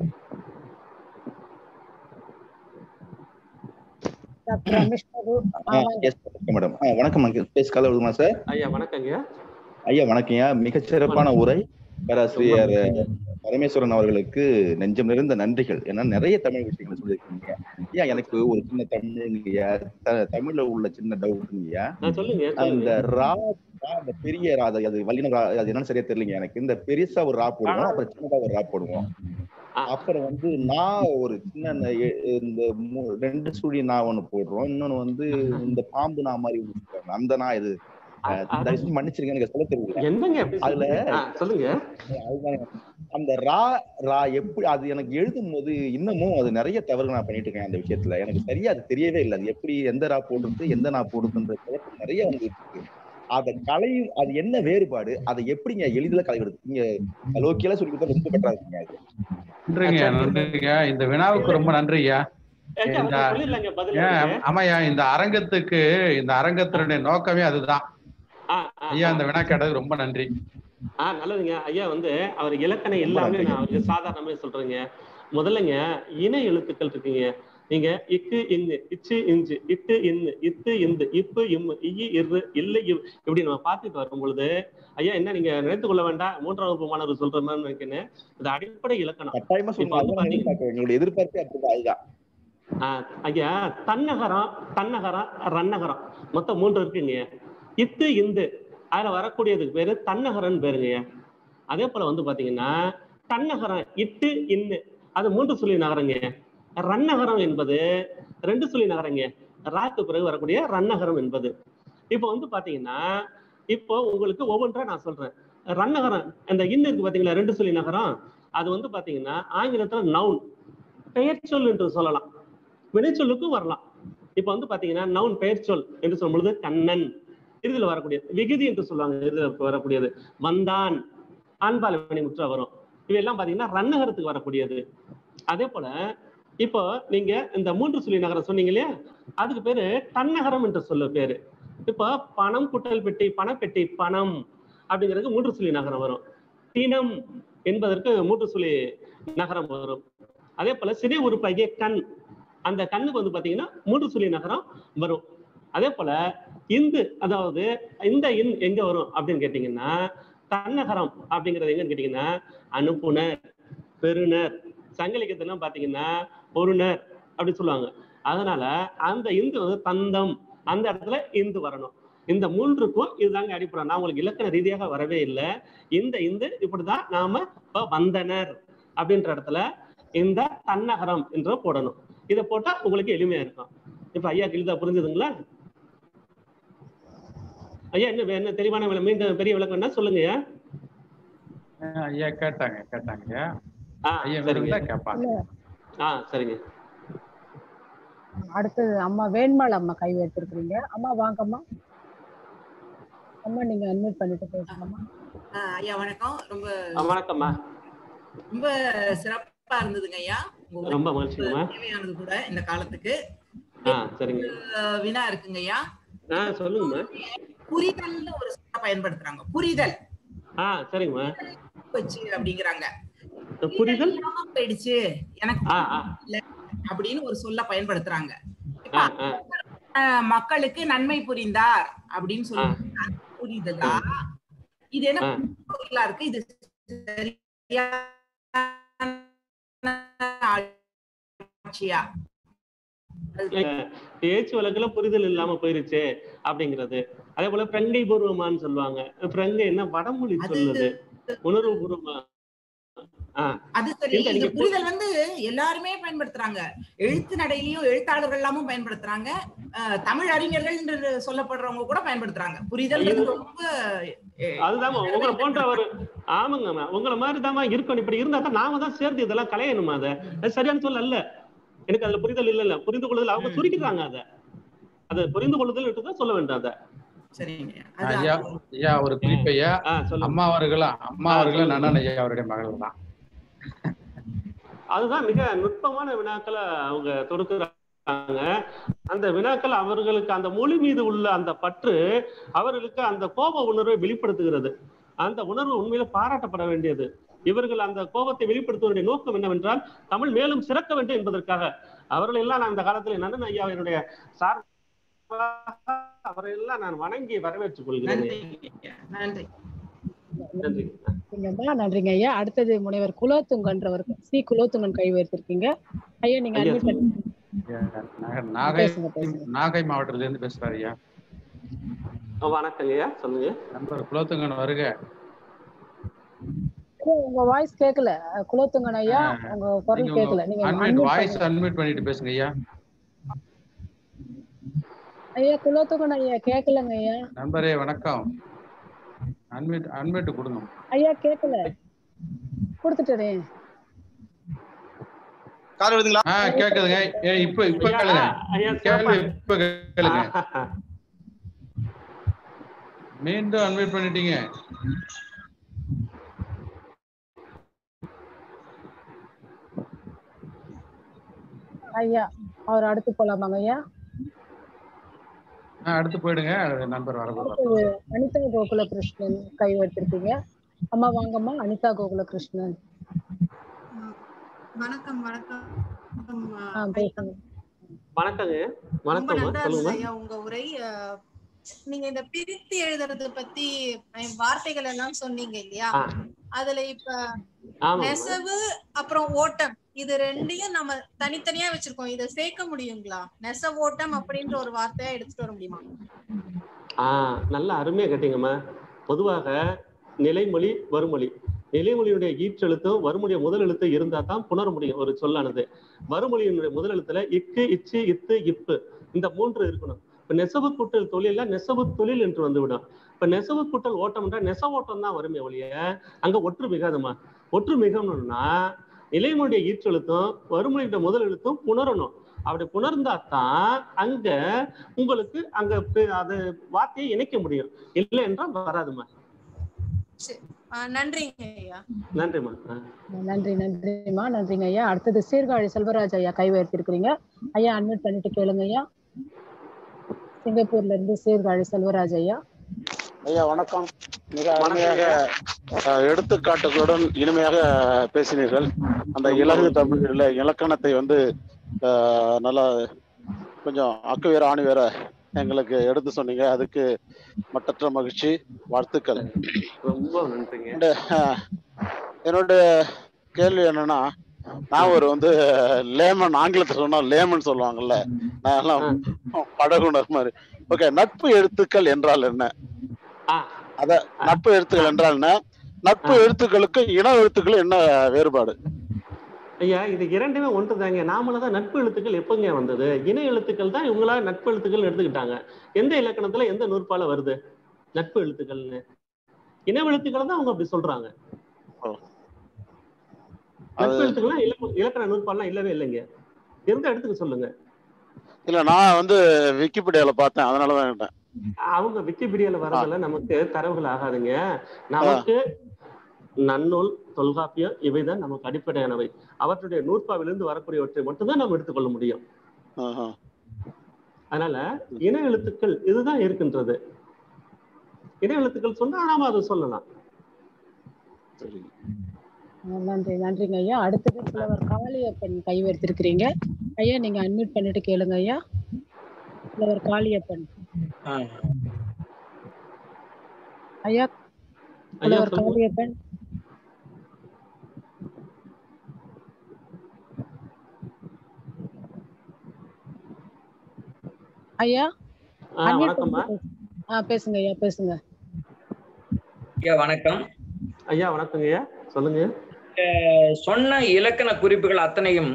டாக்டர் ரமேஷ் பாபு ஆ, yes, வணக்கம் மேடம் ஆ, வணக்கம் அங்கிள் பேச கால விடுமா சார் ஐயா வணக்கங்க ஐயா வணக்கம்யா மிகச் சிறப்பான உரை பேராசிரியர் பரமேஸ்வரன் அவர்களுக்கு நெஞ்சம் நிறைந்த நன்றிகள் ஏன்னா நிறைய தமிழ் விஷயங்களை சொல்லியிருக்கீங்க ஐயா எனக்கு ஒரு சின்ன தமிழ்ங்கய்யா த- தமிழ்ல உள்ள சின்ன டவுட்ங்கய்யா ஆ, சொல்லுங்க அந்த சொல்லுங்க ரா ரா, அந்த பெரிய ரா அது- அது வல்லின ரா அது என்னன்னு சரியா தெரியலங்க எனக்கு இந்த பெருசா ஒரு ரா போடுவோம் அப்புறம் சின்னதா ஒரு ரா போடுவோம் அப்புறம் வந்து நான் ஒரு சின்ன இந்த எ- இந்த மூ- ரெண்டு சுழி நான் ஒண்ணு போடுறோம் இன்னொன்னு வந்து இந்த பாம்பு நான் மாதிரி ஒண்ணு சொல்றாங்க. அந்த நான் இது அஹ், தயவு செஞ்சு மன்னிச்சிருங்க எனக்கு சொல்ல தெரியல என்னங்க அப்படி அதுல சொல்றீங்க? ஆ, சொல்லுங்க அதுதான் அந்த ரா ரா எப்படி அது எனக்கு எழுதும் போது இன்னமும் அது நிறைய தவறுகள் நான் பண்ணிட்டு இருக்கேன் அந்த விஷயத்துல எனக்கு சரியா அது தெரியவே இல்லை அது எப்படி எந்த ரா போடுறது எந்த நான் போடுறதுன்ற குழப்பம் நிறைய வந்து இருக்கு அதை கலை அது என்ன வேறுபாடு அதை எப்படிங்க எளிதில் கலைவிடுது நீங்க லோக்கியெல்லாம் சொல்லி கொடுத்தா ரொம்ப பெட்டரா இருக்குங்க அது நன்றிங்க நன்றிங்க இந்த வினாவுக்கு ரொம்ப நன்றியா ஏங்க, இந்த அவருக்கு சொல்லிடலாங்க பதில் ஏன், அவருக்கு. ஆமாய்யா இந்த அரங்கத்துக்கு இந்த அரங்கத்தினுடைய நோக்கமே அதுதான் ஆ, ஆ, ஐயா ஆ. இந்த வினா கேட்டதுக்கு ரொம்ப நன்றி ஆ நல்லதுங்க ஐயா வந்து அவர் இலக்கணம் எல்லாமே நான் அவருக்கு சாதாரணமே சொல்றேங்க முதல்லங்க இணை எழுத்துக்கள் இருக்குங்க நீங்க இக்கு இங்கு இச்சு இஞ்சு இட்டு இன்னு இத்து இந்து இப்பு இம்மு இயி இரு இல்லை இவ் இப்படி நம்ம பார்த்துட்டு வரும் பொழுது ஐயா என்ன நீங்க நினைத்துக் கொள்ள வேண்டாம் மூன்றாம் வகுப்பு மாணவர் சொல்ற மாதிரி நினைக்கிறேன் இது அடிப்படை இலக்கணம் கட்டாயமா இப்ப வந்து சொன்னாலும் பாத்தீங்க எங்களுடைய எதிர்பார்ப்பு அப்படிதான் அதுதான் ஆஹ் ஐயா தன்னகரம் தன்னகரம் ரன்னகரம் மொத்தம் மூன்று இருக்குங்க இத்து இந்து அதுல வரக்கூடியதுக்கு பேரு தன்னகரன் பேருங்கய்யா அதே போல வந்து பாத்தீங்கன்னா தன்னகரம் இட்டு இன்னு அது மூன்று சொல்லி நகரங்க ரன்னகரம் என்பது ரெண்டு சொல்லி நகரங்க ராக்கு பிறகு வரக்கூடிய ரன்னகரம் என்பது இப்போ வந்து பாத்தீங்கன்னா இப்போ உங்களுக்கு ஒவ்வொன்றா நான் சொல்றேன் ரன்னகரம் அந்த இன் இருக்கு பாத்தீங்களா ரெண்டு சொல்லி நகரம் அது வந்து பாத்தீங்கன்னா ஆங்கிலத்துல நவுன் பெயர் சொல் என்று சொல்லலாம் வினைச்சொல்லுக்கும் வரலாம் இப்ப வந்து பாத்தீங்கன்னா நவுன் பெயர் சொல் என்று சொல்லும் பொழுது கண்ணன் இறுதியில் வரக்கூடியது விகுதி என்று சொல்லுவாங்க இறுதியில் வரக்கூடியது வந்தான் ஆண்பால் வினைமுற்ற வரும் இவையெல்லாம் பாத்தீங்கன்னா ரன்னகரத்துக்கு வரக்கூடியது அதே போல இப்போ நீங்க இந்த மூன்று சொல்லி நகரம் சொன்னீங்க இல்லையா அதுக்கு பேரு தன்னகரம் என்று சொல்ல பேரு இப்போ பணம் குட்டல் பெட்டி பணப்பெட்டி பணம் அப்படிங்கிறதுக்கு மூன்று சொல்லி நகரம் வரும் தினம் என்பதற்கு மூன்று சொல்லி நகரம் வரும் அதே போல சிறிய உறுப்பாகிய கண் அந்த கண்ணுக்கு வந்து பாத்தீங்கன்னா மூன்று சொல்லி நகரம் வரும் அதே போல இந்து அதாவது இந்த இன் எங்க வரும் அப்படின்னு கேட்டீங்கன்னா தன்னகரம் அப்படிங்கிறது எங்கன்னு கேட்டீங்கன்னா அனுப்புனர் பெறுநர் சங்கலிக்கத்தெல்லாம் பாத்தீங்கன்னா பொருணர் அப்படி சொல்லுவாங்க அதனால அந்த இந்து வந்து தந்தம் அந்த இடத்துல இந்து வரணும் இந்த மூன்றுக்கும் இதுதாங்க அடிப்படை நான் உங்களுக்கு இலக்கண ரீதியாக வரவே இல்லை இந்த இந்து இப்படிதான் நாம இப்ப வந்தனர் அப்படின்ற இடத்துல இந்த தன்னகரம் என்று போடணும் இதை போட்டா உங்களுக்கு எளிமையா இருக்கும் இப்ப ஐயா எளிதா புரிஞ்சுதுங்களா ஐயா என்ன என்ன தெளிவான விளக்கம் மீண்டும் பெரிய விளக்கம் என்ன சொல்லுங்க ஐயா ஆஹ் ஐயா கேட்டாங்க கேட்டாங்க ஐயா ஆ ஐயா சரிங்க விருந்தா கேட்பாங்க ஆ சரிங்க அடுத்தது அம்மா வேண்மாள் அம்மா கை வைத்திருக்கிறீங்க அம்மா வாங்கம்மா அம்மா நீங்க அட்மிட் பண்ணிட்டு பேசுங்கம்மா ஆ, ஐயா வணக்கம் ரொம்ப ஆ, வணக்கம்மா ரொம்ப சிறப்பா இருந்ததுங்க ஐயா உங்க ரொம்ப மகிழ்ச்சிங்கம்மா தேவையானது கூட இந்த காலத்துக்கு ஆ சரிங்க அஹ், வினா இருக்குங்க ஐயா ஆ சொல்லுங்கம்மா புரிதல்னு ஒரு சொல்ல பயன்படுத்துறாங்க புரிதல் ஆ சரிங்கம்மா வச்சு அப்படிங்கிறாங்க புரிதல் இல்லாம போயிடுச்சு எனக்கு ஆ ஆ இல்ல அப்படின்னு ஒரு சொல்ல பயன்படுத்துறாங்க ஆ ஆ அஹ், மக்களுக்கு நன்மை புரிந்தார் அப்படின்னு சொல்லி அந்த புரிதலா இது என்ன ஆ. பொருளா இருக்கு இது சரியான ஆட்சியா பேச்சு வழக்குல புரிதல் இல்லாம போயிருச்சு அப்படிங்கிறது அதே போல பிரங்கை பூர்வமான்னு சொல்லுவாங்க பிரங்கை என்ன வடமொழி சொல்லுது உணர்வு பூர்வமா ஆ அது சரி இல்ல, இந்த நீங்க பு- புரிதல் வந்து எல்லாருமே பயன்படுத்துறாங்க எழுத்து நடையிலயும் எழுத்தாளர்கள் எல்லாமும் பயன்படுத்துறாங்க அஹ், தமிழ் அறிஞர்கள் என்று சொல்லப்படுறவங்க கூட பயன்படுத்துறாங்க புரிதல் இது- ரொம்ப அஹ், அதுதான் உங்களை போன்ற ஒரு ஆமாங்கம்மா உங்களை மாதிரி தான் இருக்கணும் இப்படி இருந்தா தான் நாம தான் சேர்ந்து இதெல்லாம் கலையணுமா அதை அது சரியான சொல்ல அல்ல எனக்கு அதுல புரிதல் இல்ல இல்ல புரிந்து கொள்ளுதல் அவங்க சுருக்கிறாங்க அதை அதை புரிந்து கொள்ளுதல் தான் சொல்ல வேண்டாம் அதை சரிங்க ஐயா ஐயா ஒரு குறிப்பு ஐயா ஆ சொல்லுங்க அம்மா அவர்களும் அம்மா ஆ, அவர்களும் சொல்லுங்க. நன்னன் ஐயா அவருடைய மகள் தான் அதுதான் மிக நுட்பமான வினாக்களை அவங்க தொடுக்கிறாங்க அந்த வினாக்கள் அவர்களுக்கு அந்த மொழி மீது உள்ள அந்த பற்று அவர்களுக்கு அந்த கோப உணர்வை வெளிப்படுத்துகிறது அந்த உணர்வு உண்மையில பாராட்டப்பட வேண்டியது இவர்கள் அந்த கோபத்தை வெளிப்படுத்துவதனுடைய நோக்கம் என்னவென்றால் தமிழ் மேலும் சிறக்க வேண்டும் என்பதற்காக அவர்கள் எல்லாம் நான் அந்த காலத்தில் நன்னன் ஐயா என்னுடைய சார் அவரை எல்லாம் நான் வணங்கி வரவேற்றுக் கொள்கிறேன் நன்றி நன்றி நன்றிங்கம்மா நன்றிங்க ஐயா அடுத்தது முனைவர் குலோத்துங்கன்றவர் சி குலோத்துங்கன் கை வைத்திருக்கீங்க ஐயா நீங்க ஐயா, அட்மிட் பண்ணி ஐயா, நாகை- நாகை பேசுங்க, பேசுங்க. நாகை மாவட்டத்துல இருந்து பேசுறாரு ஐயா வணக்கங்க ஐயா சொல்லுங்க நண்பர் குலோத்துங்கன் வருக ஐயா, உங்க வாய்ஸ் கேட்கல குலோத்துங்கன் ஐயா உங்க குரல் கேட்கல நீங்க அன்மியூட் unmute வாய்ஸ் பண்ணுங்க. அன்மியூட் பண்ணிட்டு பேசுங்க ஐயா ஐயா குலோத்துங்கன் ஐயா கேட்கலங்க ஐயா நண்பரே வணக்கம் அன்மியூட் அன்மியூட் கொடுங்க ஐயா கேட்கல கொடுத்துட்டேனே கால் வருதுங்களா ஆ கேக்குதுங்க ஏ இப்ப இப்ப ஐயா, கேளுங்க ஐயா, கேள்வி சிறப்பா- இப்ப கேளுங்க மீண்டும் அன்மியூட் பண்ணிட்டீங்க ஐயா அவர் அடுத்து போலாமாங்க ஐயா ஆ, அடுத்து போயிடுங்க நண்பர் வர அடுத்தது அனிதா கோகுல கிருஷ்ணன் கை வைத்திருக்கீங்க அம்மா வாங்கம்மா அனிதா கோகுல கிருஷ்ணன் வணக்கம் வணக்கம் ஆ பேசுங்க வணக்கங்க ரொம்ப வணக்கம்மா நல்லா இருந்தது சொல்லுங்க ஐயா உங்க உரை அஹ், நீங்க இந்த பிரித்து எழுதுறது பத்தி அஹ், வார்த்தைகள் எல்லாம் சொன்னீங்க இல்லையா ஆ. அதுல இப்ப ஆமாம்மா. நெசவு அப்புறம் ஓட்டம் இது ரெண்டையும் நம்ம தனித்தனியா வச்சிருக்கோம் இதை சேர்க்க முடியுங்களா நெசவு ஓட்டம் அப்படின்ற ஒரு வார்த்தையா எடுத்துட்டு வர முடியுமா ஆ நல்ல அருமையா கேட்டீங்கம்மா பொதுவாக நிலைமொழி வருமொழி நிலைமொழியுடைய ஈற்றெழுத்தும் வருமொழிய முதல் எழுத்து இருந்தா தான் புணர முடியும் ஒரு சொல்லானது வருமொழியினுடைய முதல் எழுத்துல இக்கு இச்சு இத்து இப்பு இந்த மூன்று இருக்கணும் இப்ப நெசவு கூட்டல் தொழில நெசவு தொழில் என்று வந்துவிடும் இப்ப நெசவு கூட்டல் ஓட்டம்ன்ற நெச ஓட்டம் தான் வருமே ஒழிய அங்க ஒற்று மிகாதுமா ஒற்று மிகணும்னா நிலைமொழிய ஈற்றெழுத்தும் வறுமொழின்ற முதல் எழுத்தும் புணரணும் அப்படி புணர்ந்தா தான் அங்க உங்களுக்கு அங்க பே- அது வார்த்தையை இணைக்க முடியும் இல்லை என்றால் வராதுமா சரி. ஆஹ் நன்றிங்க ஐயா நன்றிம்மா ஆ. நன்றி நன்றிம்மா நன்றிங்க ஐயா அடுத்தது சீர்காழி செல்வராஜ் ஐயா கை உயர்த்திருக்கிறீங்க ஐயா அட்மிட் பண்ணிட்டு கேளுங்க ஐயா சிங்கப்பூர்ல இருந்து சீர்காழி செல்வராஜ் ஐயா ஐயா வணக்கம் மிக அருமையாக அஹ், எடுத்துக்காட்டுகளுடன் இனிமையாக பேசினீர்கள் அந்த இலகு தமிழில் இலக்கணத்தை வந்து அஹ், நல்லா கொஞ்சம் அக்கு வேற ஆணி வேற எங்களுக்கு எடுத்து சொன்னீங்க அதுக்கு மட்டற்ற மகிழ்ச்சி வாழ்த்துக்கள் ரொம்ப நன்றிங்க என்னுடைய, அஹ், என்னுடைய கேள்வி என்னன்னா நான் ஒரு வந்து லேமன் ஆங்கிலத்தில் சொன்னா லேமன் சொல்லுவாங்கல்ல நான் எல்லாம் படகுனர் மாதிரி ஓகே நட்பு எழுத்துக்கள் என்றால் என்ன அத நட்பு எழுத்துக்கள் என்றால் என்ன நட்பு எழுத்துக்களுக்கு இன எழுத்துக்கள் என்ன வேறுபாடு ஐயா இது இரண்டுமே ஒன்று தாங்க நாமள தான் நட்பு எழுத்துக்கள் எப்பங்க வந்தது இணை எழுத்துக்கள் தான் இவங்களா நட்பு எழுத்துக்கள் எடுத்துக்கிட்டாங்க எந்த இலக்கணத்துல எந்த நூற்பால வருது நட்பு எழுத்துக்கள்னு இன எழுத்துக்களை தான் அவங்க அப்படி சொல்றாங்க நட்பு எழுத்துக்கள்லாம் இலக்க- இலக்கண நூற்பாலாம் இல்லவே இல்லைங்க எந்த இடத்துக்கு சொல்லுங்க இல்ல நான் வந்து விக்கிபீடியால பார்த்தேன் அதனாலதான் கேட்டேன் அவங்க விக்கிபீடியால வரதெல்லாம் நமக்கு தரவுகள் ஆகாதுங்க நமக்கு நன்னூல் தொல்காப்பியம் இவைதான் நமக்கு அடிப்படையானவை அவற்றுடைய நூற்பாவிலிருந்து வரக்கூடியவற்றை மட்டும்தான் நம்ம எடுத்துக்கொள்ள முடியும் அதனால இன எழுத்துக்கள் இதுதான் இருக்கின்றது இன எழுத்துக்கள் சொன்னா நாம அதை சொல்லலாம் அஹ் நன்றி நன்றிங்க ஐயா அடுத்தது புலவர் காளியப்பன் கை உயர்த்திருக்கிறீங்க ஐயா நீங்க அட்மிட் பண்ணிட்டு கேளுங்க ஐயா புலவர் காளியப்பன் ஐயா புலவர் சொல்லுங்க. காளியப்பன் ஐயா ஆ, unmute வணக்கம்மா. பண்ணிட்டு பேசு- ஆ பேசுங்க ஐயா பேசுங்க ஐயா வணக்கம் ஐயா வணக்கங்க ஐயா சொல்லுங்க அஹ் சொன்ன இலக்கண குறிப்புகள் அத்தனையும்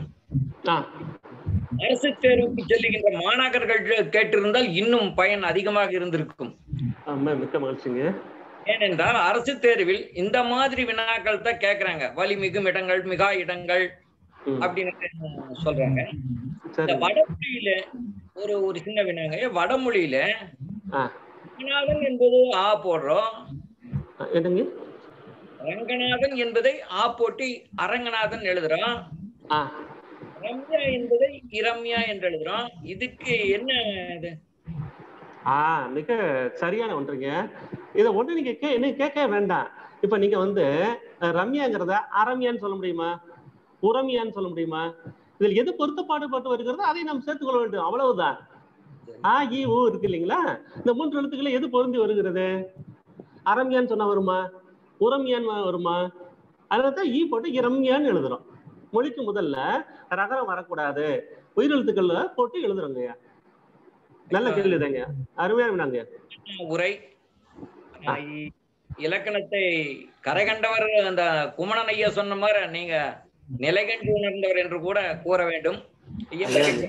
அரசு தேர்வுக்கு செல்லுகின்ற மாணாக்கர்கள் கேட்டிருந்தால் இன்னும் பயன் அதிகமாக இருந்திருக்கும் ஆமா மிக்க மகிழ்ச்சிங்க ஏனென்றால் அரசு தேர்வில் இந்த மாதிரி வினாக்கள் தான் கேக்குறாங்க வலி மிகும் இடங்கள் மிகா இடங்கள் அப்படின்னு சொல்றாங்க இந்த வடமொழியில ஒரு ஒரு சின்ன வினாங்க வடமொழியில ரங்கநாதன் என்பது ஆ போடுறோம் என்னங்க ரங்கநாதன் என்பதை ஆ போட்டு அரங்கநாதன் எழுதுறோம் ரம்யா என்பதை இரம்யா என்று எழுதுறோம் இதுக்கு என்ன இது ஆ மிக சரியான ஒன்றுங்க இதை ஒண்ணு நீங்க கே என்ன கேட்க வேண்டாம் இப்ப நீங்க வந்து அஹ், ரம்யாங்கிறத அரம்யான்னு சொல்ல முடியுமா உரம்யான்னு சொல்ல முடியுமா இதில் எது பொருத்தப்பாடு பட்டு வருகிறதோ அதை நாம் சேர்த்துக்கொள்ள வேண்டும் அவ்வளவுதான் ஆ இ ஊ இருக்கு இல்லைங்களா இந்த மூன்று எழுத்துக்களை எது பொருந்தி வருகிறது அரம்யான்னு சொன்னா வருமா உரம்யான்னு வருமா அதனால தான் ஈ போட்டு இரம்யான்னு எழுதுறோம் மொழிக்கு முதல்ல ரகரம் வரக்கூடாது உயிரெழுத்துக்கள்ல போட்டு எழுதுறோங்கய்யா நல்ல கேள்விதாங்க அருமையான வினாங்க உரை அஹ் இ- இலக்கணத்தை கரை கண்டவர் அந்த குமணன் ஐயா சொன்ன மாதிரி நீங்க நிலை கண்டு உணர்ந்தவர் என்று கூட கூற வேண்டும் ஐயா,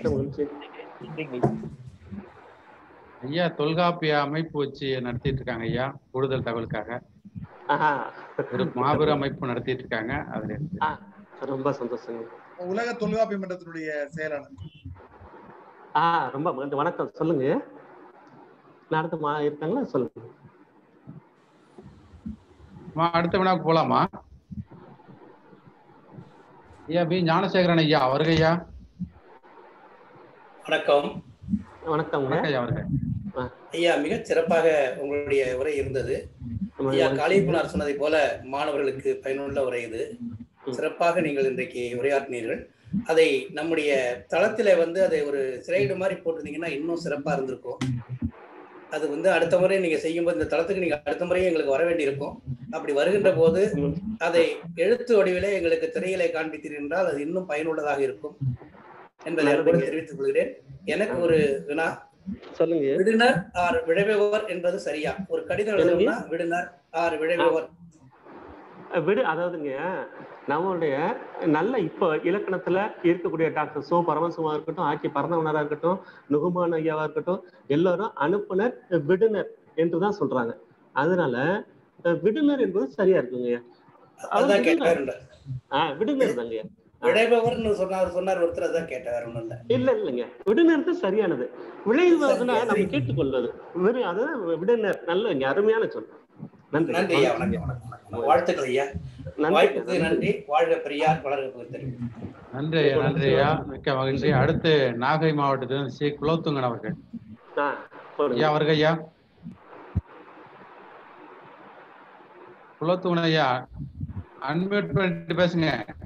ஐயா தொல்காப்பிய அமைப்பு வச்சு நடத்திட்டு இருக்காங்க ஐயா கூடுதல் தகவலுக்காக ஒரு மாபெரும் அமைப்பு நடத்திட்டு இருக்காங்க அதுல இருந்து ரொம்ப சந்தோஷங்க உலக தொல்காப்பிய மன்றத்தினுடைய செயலாளர் ஆ ரொம்ப மகிழ்ச்சி. வணக்கம் சொல்லுங்க நடத்த மா இருக்காங்களா சொல்லுங்க அம்மா, அடுத்த வினாக்கு போலாமா ஐயா பி ஞானசேகரன் ஐயா அவர்கள் ஐயா வணக்கம் வணக்கம் ஐயா அவர்கள் ஐயா மிக சிறப்பாக உங்களுடைய உரை இருந்தது ஐயா காளியப்பனார் சொன்னதை போல மாணவர்களுக்கு பயனுள்ள உரை இது சிறப்பாக நீங்கள் இன்றைக்கு உரையாற்றினீர்கள் அதை நம்முடைய தளத்துல வந்து அதை ஒரு சிறைடு மாதிரி போட்டிருந்தீங்கன்னா இன்னும் சிறப்பா இருந்திருக்கும் அது வந்து அடுத்த முறை நீங்க செய்யும்போது இந்த தளத்துக்கு நீங்க அடுத்த முறையும் எங்களுக்கு வர வேண்டியிருக்கும் அப்படி வருகின்ற போது அதை எழுத்து வடிவிலே எங்களுக்கு திரையிலே காண்பித்தீர்கள் என்றால் அது இன்னும் பயனுள்ளதாக இருக்கும் என்பதை அன்போடு தெரிவித்துக் கொள்கிறேன் எனக்கு ஒரு வினா சொல்லுங்க விடுனர் ஆர் விழைபவர் என்பது சரியா ஒரு கடிதம் எழுதணும்னா விடுனர் ஆர் விழைபவர் அஹ் விடு அதாவதுங்க நம்மளுடைய நல்ல இப்போ இலக்கணத்துல இருக்கக்கூடிய டாக்டர் சோ பரமசிவமா இருக்கட்டும் ஆக்கி பரந்தவனரா இருக்கட்டும் நுகுமான் ஐயாவா இருக்கட்டும் எல்லாரும் அனுப்புனர் விடுனர் என்றுதான் சொல்றாங்க அதனால அஹ் விடுனர் என்பது சரியா இருக்குங்க அதான் கேட்டாருன்ற ஆஹ் விடுனர் தாங்க விடைபவர்னு சொன்னார் சொன்னார் ஒருத்தர் அதான் கேட்டார் வேற ஒண்ணும் இல்ல இல்ல இல்லைங்க விடுனர் தான் சரியானது விளைவுவதுன்னா நம்ம கேட்டுக்கொள்வது வெறும் அதுதான் விடுனர் நல்ல அருமையான சொல் நன்றி நன்றி ஐயா வணக்கம் வணக்கம் வணக்கம். வாழ்த்துக்கள் ஐயா நன்றி. வாய்ப்புக்கு நன்றி வாழ்க பெரியார் வளர்க பகுத்தறிவு நன்றி ஐயா நன்றி ஐயா மிக்க மகிழ்ச்சி அடுத்து நாகை மாவட்டத்திலிருந்து சி குலோத்துங்கன் அவர்கள் ஐயா வருக ஐயா குலோத்துங்கன் ஐயா அன்மியூட் பண்ணிட்டு பேசுங்க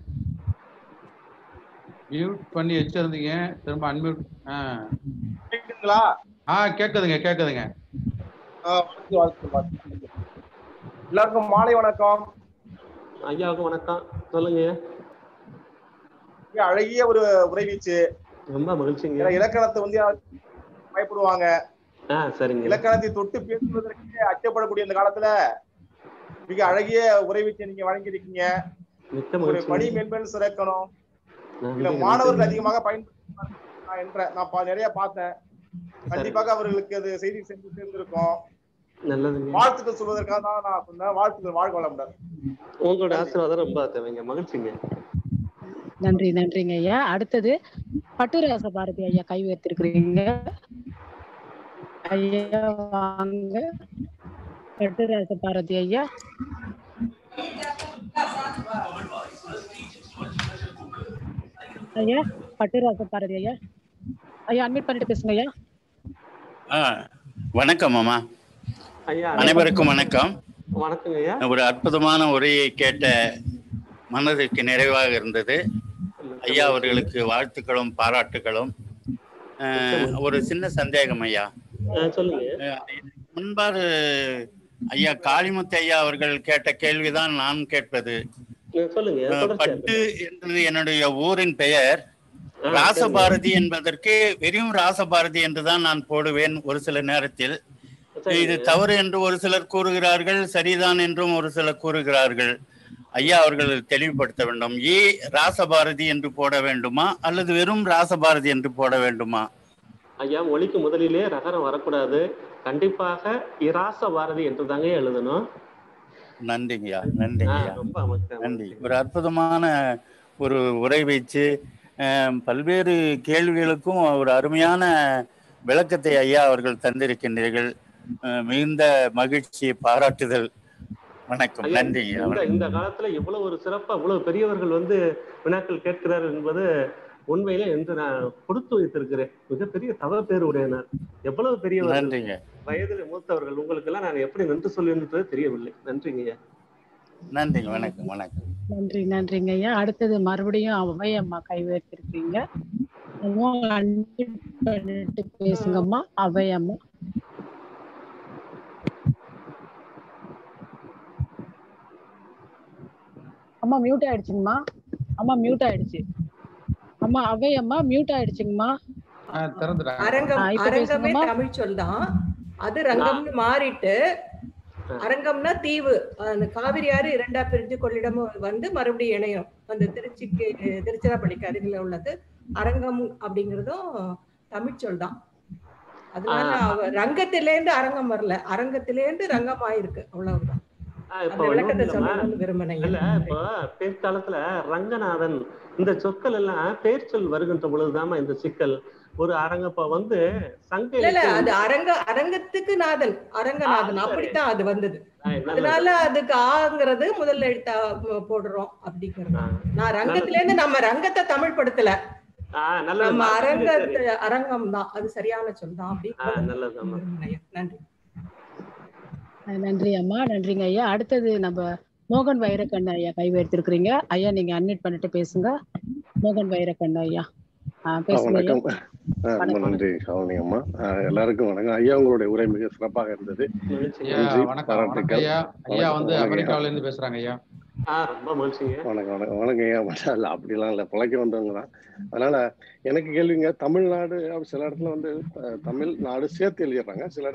மியூட் பண்ணி வச்சிருந்தீங்க திரும்ப அன்மியூட் ஆ கேக்குதுங்களா ஆ கேக்குதுங்க கேக்குதுங்க ஆ, வாழ்த்து, வாழ்த்து, வாழ்த்து. எல்லாருக்கும் மாலை வணக்கம் ஐயாவுக்கு வணக்கம் சொல்லுங்க மிக அழகிய ஒரு உரைவீச்சு ரொம்ப மகிழ்ச்சிங்க ஏன்னா இலக்கணத்தை வந்து யாரும் பயப்படுவாங்க ஆ சரிங்க இலக்கணத்தை தொட்டு பேசுவதற்கு அச்சப்படக்கூடிய இந்த காலத்துல மிக அழகிய உரைவீச்சை நீங்க வழங்கியிருக்கீங்க மிக்க ஒரு மகிழ்ச்சி பணி மேன்மேல் சிறக்கணும் இல்ல நன்றி, மாணவர்கள் நன்றி. அதிகமாக பயன்படுத்த என்ற நான் பா- நிறைய பார்த்தேன் கண்டிப்பாக அவர்களுக்கு அது செய்தி சென்று சேர்ந்திருக்கும் நல்லதுங்க வாழ்த்துக்கள் சொல்வதற்காக தான் நான் சொன்னேன் வாழ்த்துக்கள் வாழ்க வளமுடன் உங்களோட ஆசீர்வாதம் ரொம்ப தேவைங்க மகிழ்ச்சிங்க நன்றி நன்றிங்க ஐயா அடுத்தது பட்டுராச பாரதி ஐயா கை உயர்த்திருக்கிறீங்க ஐயா வாங்க பட்டுராச பாரதி ஐயா ஐயா பட்டுராச பாரதி ஐயா ஐயா அட்மிட் பண்ணிட்டு பேசுங்க ஐயா ஆ வணக்கம் அம்மா ஐயா அனைவருக்கும் வணக்கம் வணக்கங்க ஐயா ஒரு அற்புதமான உரையை கேட்ட மனதிற்கு நிறைவாக இருந்தது ஐயா அவர்களுக்கு வாழ்த்துக்களும் பாராட்டுகளும் அஹ், ஒரு சின்ன சந்தேகம் ஐயா சொல்லுங்க அஹ், முன்பாறு ஐயா காளிமுத்து ஐயா அவர்கள் கேட்ட கேள்விதான் நான் கேட்பது சொல்லுங்க அஹ், தொடர்ச்சியா பட்டு என்று என்னுடைய ஊரின் பெயர் ராசபாரதி என்பதற்கு வெறும் ராசபாரதி என்றுதான் நான் போடுவேன் ஒரு சில நேரத்தில் இது தவறு என்று ஒரு சிலர் கூறுகிறார்கள் சரிதான் என்றும் ஒரு சிலர் கூறுகிறார்கள் ஐயா அவர்கள் தெளிவுபடுத்த வேண்டும் ஏ ராசபாரதி என்று போட வேண்டுமா அல்லது வெறும் ராசபாரதி என்று போட வேண்டுமா ஐயா மொழிக்கு முதலிலே ரகரம் வரக்கூடாது கண்டிப்பாக இராச பாரதி என்று தாங்க எழுதணும் நன்றிங்கய்யா நன்றிங்கய்யா ஆ, ரொம்ப அமைச்சர் நன்றி ஒரு அற்புதமான ஒரு உரை வைச்சு அஹ், பல்வேறு கேள்விகளுக்கும் ஒரு அருமையான விளக்கத்தை ஐயா அவர்கள் தந்திருக்கின்றீர்கள் அஹ், மிகுந்த மகிழ்ச்சி பாராட்டுதல் வணக்கம் ஐயா, நன்றிங்க இந்த இந்த காலத்துல இவ்வளவு ஒரு சிறப்பா இவ்வளவு பெரியவர்கள் வந்து வினாக்கள் கேட்கிறார் என்பது உண்மையில என்று நான் கொடுத்து வைத்திருக்கிறேன் மிகப்பெரிய தவ பேர் உடையனர் எவ்வளவு பெரியவர்கள் நன்றிங்க வயதில் மூத்தவர்கள் உங்களுக்கு எல்லாம் நான் எப்படி நன்றி சொல்லுன்றது தெரியவில்லை நன்றிங்க ஐயா நன்றிங்க வணக்கம் வணக்கம் நன்றி நன்றிங்க ஐயா அடுத்தது மறுபடியும் அவை அம்மா கை உயர்த்திருக்கீங்க அம்மா unmute பண்ணிட்டு பேசுங்கம்மா அவை அம்மா அம்மா மியூட் ஆயிடுச்சுங்கம்மா அம்மா மியூட் ஆயிடுச்சு அம்மா அவை அம்மா மியூட் ஆயிடுச்சுங்கம்மா அரங்கம் ஆ, இப்ப அரங்கமே பேசுங்கம்மா. தமிழ் சொல் தான் அது ரங்கம்னு மாறிட்டு அரங்கம்னா தீவு அந்த காவிரி ஆறு இரண்டா பிரிஞ்சு கொள்ளிடம் வந்து மறுபடியும் இணையும் அந்த திருச்சிக்கு திருச்சிராப்பள்ளிக்கு அருகில உள்ளது அரங்கம் அப்படிங்கறதும் தமிழ் சொல் தான் அதனால ஆ. அவ ரங்கத்திலேருந்து அரங்கம் வரல அரங்கத்திலேருந்து ரங்கம் ஆயிருக்கு அவ்வளவுதான் ஆ, இப்போ அந்த விளக்கத்தை ஒண்ணும் இல்லம்மா. சொல்லணும்னு விரும்பினேன் இல்ல இப்போ பிற்காலத்துல ரங்கநாதன் இந்த சொற்கள் எல்லாம் பெயர் சொல் வருகின்ற பொழுதுதாம்மா இந்த சிக்கல் ஒரு அரங்கப்ப வந்து சங்க இல்ல இல்ல இலக்கியம் அது அரங்க அரங்கத்துக்கு நாதன் அரங்கநாதன் ஆ, சரி. அப்படித்தான் அது வந்தது ஆ, நல்லது. அதனால அதுக்கு ஆங்கிறது முதல்ல எழுத்தா ம- போடுறோம் அப்படிங்கிறது நான் ரங்கத்துல இருந்து நம்ம ரங்கத்தை தமிழ் படுத்தல ஆ, நல்லது. நம்ம சரி, அரங்கத்து சரி. அரங்கம் தான் அது சரியான சொல் தான் ஆ, அப்படி நல்லதுதாம்மா. நன்றி அஹ் நன்றி அம்மா நன்றிங்க ஐயா அடுத்தது நம்ம மோகன் வைரக்கண்ணு ஐயா கை உயர்த்திருக்கிறீங்க ஐயா நீங்க அன்மியூட் பண்ணிட்டு பேசுங்க மோகன் வைரக்கண்ணு ஐயா ஆ, ஆ, பேசுங்க ஐயா வணக்கம் ஆ, ரொம்ப நன்றி கவனி அம்மா ஆ, எல்லாருக்கும் வணக்கம் ஐயா உங்களுடைய உரை மிக சிறப்பாக இருந்தது ஐயா நன்றி வணக்கம் வணக்கம் பாராட்டுக்கள் ஐயா ஐயா வணக்கம், வந்து வணக்கம் ஐயா. அமெரிக்காவில இருந்து பேசுறாங்க ஐயா ஆ ரொம்ப மகிழ்ச்சிங்க வணக்கம் வணக்கம் வணக்கம் ஐயா மச்சா இல்ல அப்படிலாம் இல்ல பிழைக்க வந்தவங்க தான் அதனால எனக்கு கேள்விங்க தமிழ்நாடு அப்படி சில இடத்துல வந்து அஹ், தமிழ்நாடு சேர்த்து எழுதிடுறாங்க சில இடத்துல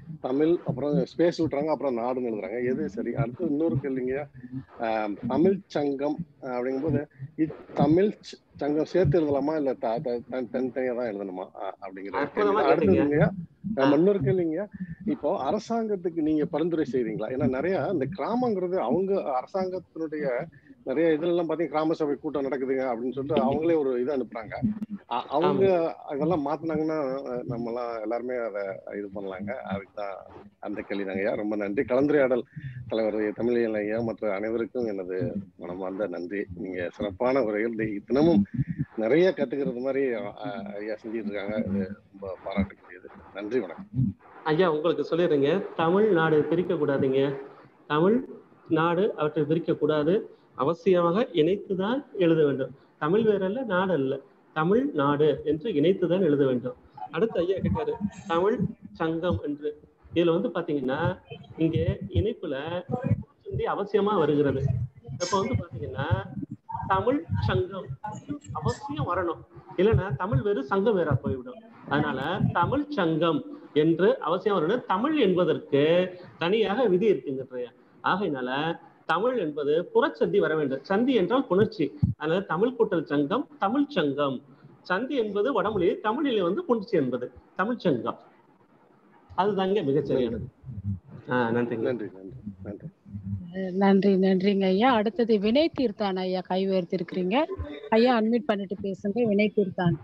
தமிழ் அப்புறம் ஸ்பேஸ் விட்டுறாங்க அப்புறம் நாடுன்னு எழுதுறாங்க எது சரி அடுத்து இன்னொரு கேள்விங்க ஆஹ் தமிழ் சங்கம் ஆஹ் அப்படிங்கும்போது இத் தமிழ் ச- சங்கம் சேர்த்து எழுதலாமா இல்ல த- த- தனி- தனித்தனியா தான் எழுதணுமா ஆஹ் அப்படிங்கிற ஒரு கேள்வி அற்புதமா அடுத்ததுங்க கேட்டீங்க நம்ம இன்னொரு கேள்விங்க இப்போ அரசாங்கத்துக்கு நீங்க பரிந்துரை செய்றீங்களா ஏன்னா நிறைய இந்த கிராமங்கிறது அவங்க அரசாங்கத்தினுடைய நிறைய இதுல எல்லாம் பாத்தீங்கன்னா கிராம சபை கூட்டம் நடக்குதுங்க அப்படின்னு சொல்லிட்டு அவங்களே ஒரு இது அனுப்புறாங்க அ- அவங்க அதெல்லாம் மாத்தினாங்கன்னா அஹ், நம்ம எல்லாம் எல்லாருமே அதை இது பண்ணலாங்க அதுக்குதான் அந்த கேள்வி ஐயா ரொம்ப நன்றி கலந்துரையாடல் தலைவர் தமிழியல் ஐயா மற்ற அனைவருக்கும் எனது மனமார்ந்த நன்றி நீங்க சிறப்பான உரைகள் தி- தினமும் நிறைய கத்துக்கிறது மாதிரி அஹ், ஐயா செஞ்சுட்டு இருக்காங்க இது ரொம்ப பாராட்டுக்குரியது நன்றி வணக்கம் ஐயா உங்களுக்கு சொல்லிடுறேங்க தமிழ்நாடு பிரிக்க கூடாதுங்க தமிழ் நாடு அவற்றை பிரிக்க கூடாது அவசியமாக இணைத்துதான் எழுத வேண்டும் தமிழ் வேற அல்ல நாடு அல்ல தமிழ் நாடு என்று இணைத்துதான் எழுத வேண்டும் அடுத்து ஐயா கேட்டாரு தமிழ் சங்கம் என்று இதுல வந்து பாத்தீங்கன்னா இங்க இணைப்புல ஹிந்தி அவசியமா வருகிறது இப்ப வந்து பாத்தீங்கன்னா தமிழ் சங்கம் அவசியம் வரணும் இல்லைன்னா தமிழ் வேறு சங்கம் வேற போய்விடும் அதனால தமிழ் சங்கம் என்று அவசியம் வரணும் தமிழ் என்பதற்கு தனியாக விதி இருக்குங்க ஆகையினால தமிழ் என்பது புறச்சந்தி வர வேண்டும் சந்தி என்றால் புணர்ச்சி அதனால தமிழ் கூட்டல் சங்கம் தமிழ் சங்கம் சந்தி என்பது வடமொழி தமிழிலே வந்து புணர்ச்சி என்பது தமிழ் சங்கம் அதுதாங்க மிகச்சரியானது ஆஹ் நன்றிங்க நன்றி நன்றி நன்றி அஹ் நன்றி நன்றிங்க ஐயா அடுத்தது வினய் தீர்த்தான் ஐயா கை உயர்த்திருக்கிறீங்க ஐயா அன்மியூட் பண்ணிட்டு பேசுங்க வினய் தீர்த்தான்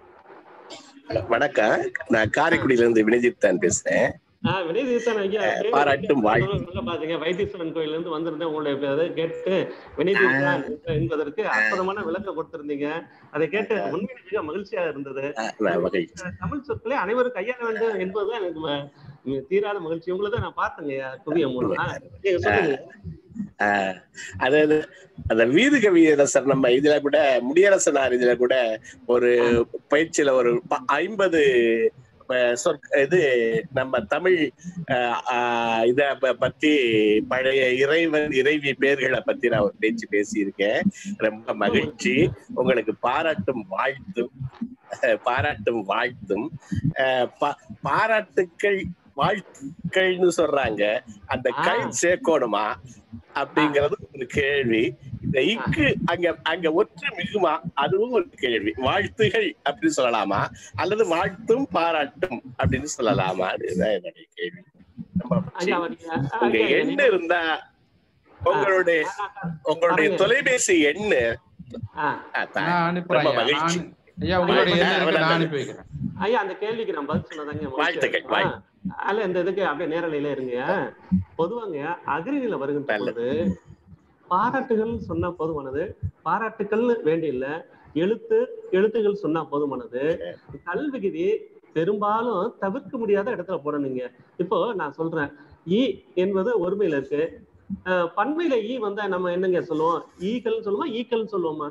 வணக்கம் நான் காரைக்குடியில இருந்து வினஜித் பேசுறேன் ஆஹ் வினய் தீர்த்தன் ஐயா அஹ் கேள்வி பாராட்டும் வாழ் கேட்க சொல்ல பாத்தீங்க வைத்தீஸ்வரன் கோயில்ல இருந்து வந்திருந்தேன் உங்களுடைய பேரை கேட்டு வினய் தீர்த்தான் என்பதற்கு அற்புதமான விளக்கம் கொடுத்திருந்தீங்க அதை கேட்டு உண்மையில மிக மகிழ்ச்சியா இருந்தது நான் மகிழ்ச்சி தமிழ் சொற்களை அனைவரும் கையாள வேண்டும் என்பதுதான் எனக்கு ம- ம- தீராத மகிழ்ச்சி உங்களை தான் நான் பார்த்தேங்க ஐயா, குவிய மூலம் ஆ, நீங்க சொல்லுங்க ஆஹ் அதாவது அந்த வீது கவியரசர் நம்ம இதுல கூட முடியரசனார் இதுல கூட ஒரு பயிற்சியில ஒரு ப- ஐம்பது அஹ், சொற் இது நம்ம தமிழ் அஹ், ஆஹ், இத ப- பத்தி பழைய இறைவன் இறைவி பேர்களை பத்தி நான் ஒரு பேச்சு பேசியிருக்கேன் ரொம்ப மகிழ்ச்சி உங்களுக்கு பாராட்டும் வாழ்த்தும் அஹ், பாராட்டும் வாழ்த்தும் அஹ், பா- பாராட்டுக்கள் வாழ்த்துக்கள்னு சொல்றாங்க அந்த கை சேர்க்கணுமா அப்படிங்கிறது ஒரு கேள்வி இந்த இக்கு அங்க அங்க ஒற்று மிகுமா அதுவும் ஒரு கேள்வி வாழ்த்துகள் அப்படின்னு சொல்லலாமா அல்லது வாழ்த்தும் பாராட்டும் அப்படின்னு சொல்லலாமா அதுதான் என்னுடைய கேள்வி ரொம்ப மகிழ்ச்சி. ஐயா வரீங்க உங்க எண்ணு இருந்தா உங்களுடைய உங்களுடைய தொலைபேசி எண்ணு ஆ, தா- நான் அனுப்புறேன் ரொம்ப ஐயா. மகிழ்ச்சி நான் ஐயா உங்களுடைய ஆ, எண்ணம் இருக்கு, நான் நல்லது. அனுப்பி வைக்கிறேன் ஐயா அந்த கேள்விக்கு நான் பதில் சொன்னதாங்க மகிழ்ச்சியா வாழ்த்துக்கள், இருக்கு. வாழ்த்து. ஆ, அல்ல இந்த இதுக்கு அப்படியே நேரலையில இருங்க பொதுவாங்க அக்ரிணில வருகின்ற பொழுது பாராட்டுகள் சொன்னா போதுமானது பாராட்டுக்கள் வேண்டியில்ல எழுத்து எழுத்துகள் சொன்னா போதுமானது கல்விகுதி பெரும்பாலும் தவிர்க்க முடியாத இடத்துல போடணுங்க இப்போ நான் சொல்றேன் ஈ என்பது ஒருமையில இருக்கு அஹ், பன்மையில ஈ வந்தா நம்ம என்னங்க சொல்லுவோம் ஈக்கள் சொல்லுவோமா ஈக்கள் சொல்லுவோமா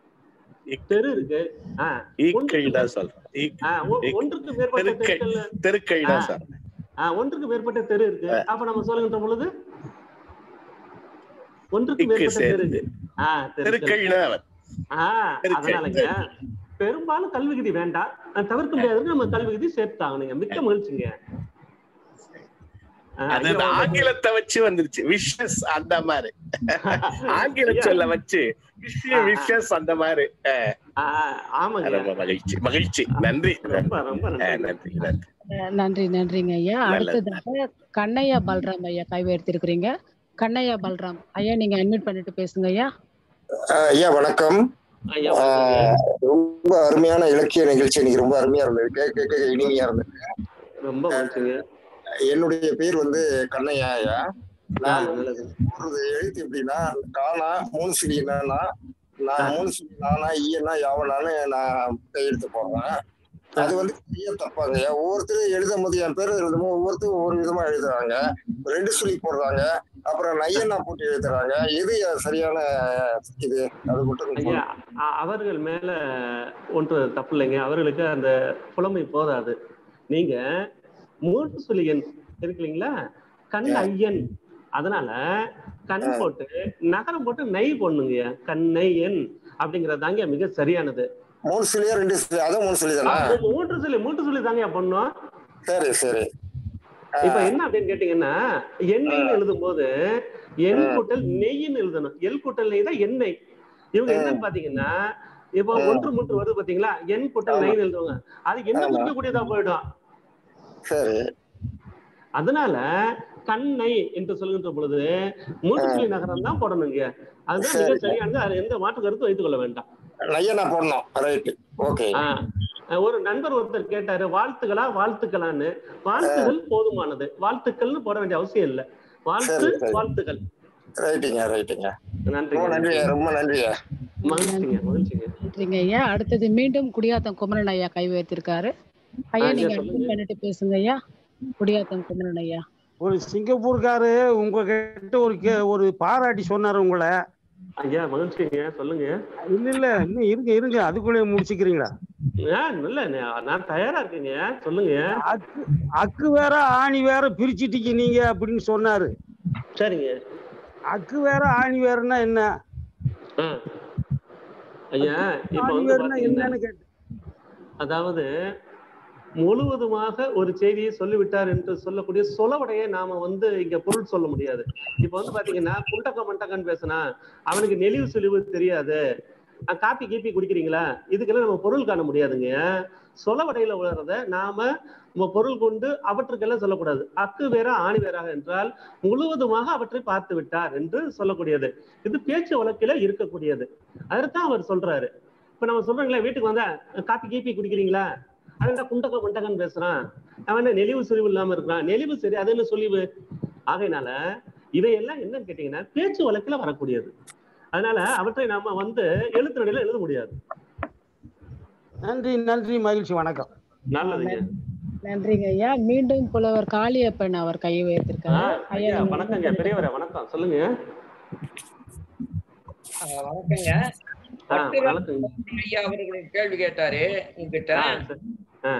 தெரு இருக்கு ஆஹ் ஈக்கள் தான் சொல்றேன் ஈக்- ஆஹ் ஒ- ஈக்- ஒன்றுக்கு மேற்பட்ட தெருக்கள் தெருக்கள் தெருக்கள் தான் ஆ. சொல்றேன் ஆஹ் ஒன்றுக்கு மேற்பட்ட தெரு இருக்கு அப்ப நம்ம சொல்லுகின்ற பொழுது ஒன்றுக்கு இக்கு மேற்பட்ட தெரு சேர்ந்து. இருக்கு ஆஹ் தெருக்கள் தெருக்கள்னா அவர் ஆஹ் தெருக்கள். அதனாலங்க பெரும்பாலும் கல்வி விதி வேண்டாம் அஹ் தவிர்க்க முடியாதுன்னு நம்ம கல்வி விதி சேர்த்தாகணுங்க மிக்க மகிழ்ச்சிங்க ஆஹ் அது ஐயா, அந்த உங்க- ஆங்கிலத்தை வச்சு வந்துருச்சு விஷஸ் அந்த மாதிரி ஆங்கில ஐயா. சொல்ல வச்சு விஷஸ் அந்த மாதிரி அஹ், ஆஹ் ஆமாங்க ரொம்ப மகிழ்ச்சி மகிழ்ச்சி நன்றி ரொம்ப ரொம்ப அஹ், நன்றி நன்றி நன்றி அஹ் நன்றி நன்றிங்க ஐயா நல்லது. அடுத்ததாக கண்ணையா பல்ராம் ஐயா கை உயர்த்திருக்கிறீங்க கண்ணையா பல்ராம் ஐயா நீங்க அட்மிட் பண்ணிட்டு பேசுங்க ஐயா ஆஹ் ஐயா வணக்கம் ஐயா ஆஹ் ரொம்ப அருமையான இலக்கிய நிகழ்ச்சி இன்னைக்கு ரொம்ப அருமையா இருந்தது கேட்க கேட்க இனிமையா இருந்தது ரொம்ப மகிழ்ச்சிங்க என்னுடைய பேர் வந்து கண்ணையா ஐயா நான் ஆஹ் நல்லது ஒரு எழுத்து எப்படின்னா காணா மூணு சிடி என்னன்னா நான் மூணு சிடி நானா ஈயனா யாவனான்னு நான் கையெழுத்து போடுறேன் அது வந்து பெரிய தப்பாங்க ஒவ்வொருத்தரும் எழுதும் போது என் பேர் எழுதும் போது ஒவ்வொருத்தரும் ஒவ்வொரு விதமா எழுதுறாங்க ரெண்டு சொல்லி போடுறாங்க அப்புறம் நையனா போட்டு எழுதுறாங்க எது சரியான இது அது மட்டும் கொஞ்சம் ஐயா அ- அவர்கள் மேல ஒன்று தப்பு இல்லைங்க அவர்களுக்கு அந்த புலமை போதாது நீங்க மூன்று சொல்லி எண் இருக்கு இல்லைங்களா கண் ஐயன் அதனால கண் போட்டு நகரம் போட்டு நை போடணுங்க கண்ணை எண் அப்படிங்கறது தாங்க மிக சரியானது மூணு சொல்லியா ரெண்டு சொல்லி அதான் மூணு சொல்லி தானே ஆ, மூன்று சொல்லி மூன்று சொல்லி தாங்க பண்ணோம் சரி சரி இப்ப என்ன அப்படின்னு கேட்டீங்கன்னா எண்ணெய்னு எழுதும் போது எண் கூட்டல் நெய்ன்னு எழுதணும் எல் கூட்டல் நெய் தான் எண்ணெய் இவங்க என்னன்னு பாத்தீங்கன்னா இப்போ ஒன்று மூன்று வருது பாத்தீங்களா எண் கூட்டல் நெய்ன்னு எழுதுவாங்க அது என்ன குறிக்கக்கூடியதா போயிடும் சரி அதனால கண்ணை என்று சொல்கின்ற பொழுது மூச்சுக்குழி நகரம் தான் போடணுங்க அதுதான் மிக சரி. சரியானது அது எந்த மாற்று கருத்து வைத்துக் கொள்ள வேண்டாம் நையனா போடணும் ரைட்டு ஓகே ஆ, ஒரு நண்பர் ஒருத்தர் கேட்டாரு வாழ்த்துக்களா வாழ்த்துக்களான்னு வாழ்த்துகள் போதுமானது வாழ்த்துக்கள்னு போட வேண்டிய அவசியம் இல்ல வாழ்த்து சரி, சரி. வாழ்த்துக்கள் ரைட்டுங்க ரைட்டுங்க நன்றி ரொம்ப நன்றிங்க ரொம்ப நன்றிங்க மகிழ்ச்சிங்க மகிழ்ச்சிங்க நன்றிங்க ஐயா அடுத்தது மீண்டும் குடியாத்தம் குமரன் ஐயா கை வைத்திருக்காரு ஐயா ஐயா, நீங்க சொல்லுங்க. unmute பண்ணிட்டு பேசுங்க ஐயா குடியாத்தம் குமரன் ஐயா ஒரு சிங்கப்பூர்காரு உங்ககிட்ட ஒரு கே- ஒரு பாராட்டி சொன்னாரு உங்களை ஐயா மகிழ்ச்சிங்க சொல்லுங்க இல்ல இல்ல இன்னும் இருங்க இருங்க அதுக்குள்ளே முடிச்சுக்கிறீங்களா ஏன் இல்ல நான் நான் தயாரா இருக்கேங்க சொல்லுங்க அக்கு அக்கு வேற ஆணி வேற பிரிச்சிட்டீங்க நீங்க அப்படின்னு சொன்னாரு சரிங்க அக்கு வேற ஆணி வேறன்னா என்ன ஆ. ஐயா இப்ப ஆணி வந்து வேறன்னா பாத்தீங்கன்னா என்னன்னு கேட்டேன் அதாவது முழுவதுமாக ஒரு செய்தியை சொல்லிவிட்டார் என்று சொல்லக்கூடிய சொலவடையை நாம வந்து இங்க பொருள் சொல்ல முடியாது இப்ப வந்து பாத்தீங்கன்னா குண்டக்க மண்டக்கன்னு பேசினா அவனுக்கு நெளிவு சுழிவு தெரியாது அஹ் காப்பி கீப்பி குடிக்கிறீங்களா இதுக்கெல்லாம் நம்ம பொருள் காண முடியாதுங்க சொலவடையில உணர்றத நாம நம்ம பொருள் கொண்டு அவற்றுக்கெல்லாம் சொல்லக்கூடாது அக்கு வேற ஆணி வேறாக என்றால் முழுவதுமாக அவற்றை பார்த்து விட்டார் என்று சொல்லக்கூடியது இது பேச்சு வழக்கில இருக்கக்கூடியது அதைத்தான் அவர் சொல்றாரு இப்ப நம்ம சொல்றோங்களே வீட்டுக்கு வந்தா காப்பி கீப்பி குடிக்கிறீங்களா அவன் குண்டக்க குண்டக்கன்னு பேசுறான் அவன் என்ன நெளிவு சுழிவு இல்லாம இருக்கிறான் நெளிவு சரி அது என்ன சுழிவு ஆகையினால இவையெல்லாம் என்னன்னு கேட்டீங்கன்னா பேச்சு வழக்குல வரக்கூடியது அதனால அவற்றை நாம வந்து எழுத்து நடையில எழுத முடியாது நன்றி நன்றி மகிழ்ச்சி வணக்கம் நல்லதுங்க நன்றிங்க ஐயா மீண்டும் புலவர் காளியப்பன் அவர் கை ஆ, வைத்திருக்காரு ஐயா ஐயா நீங்க வணக்கங்க பெரியவரே வணக்கம் சொல்லுங்க ஆஹ் வணக்கங்க ஆ, பட்டுராம வணக்கங்க ஐயா அவர்கள் ஒரு கேள்வி கேட்டாரு உங்ககிட்ட ஆ, சரி. ஆ,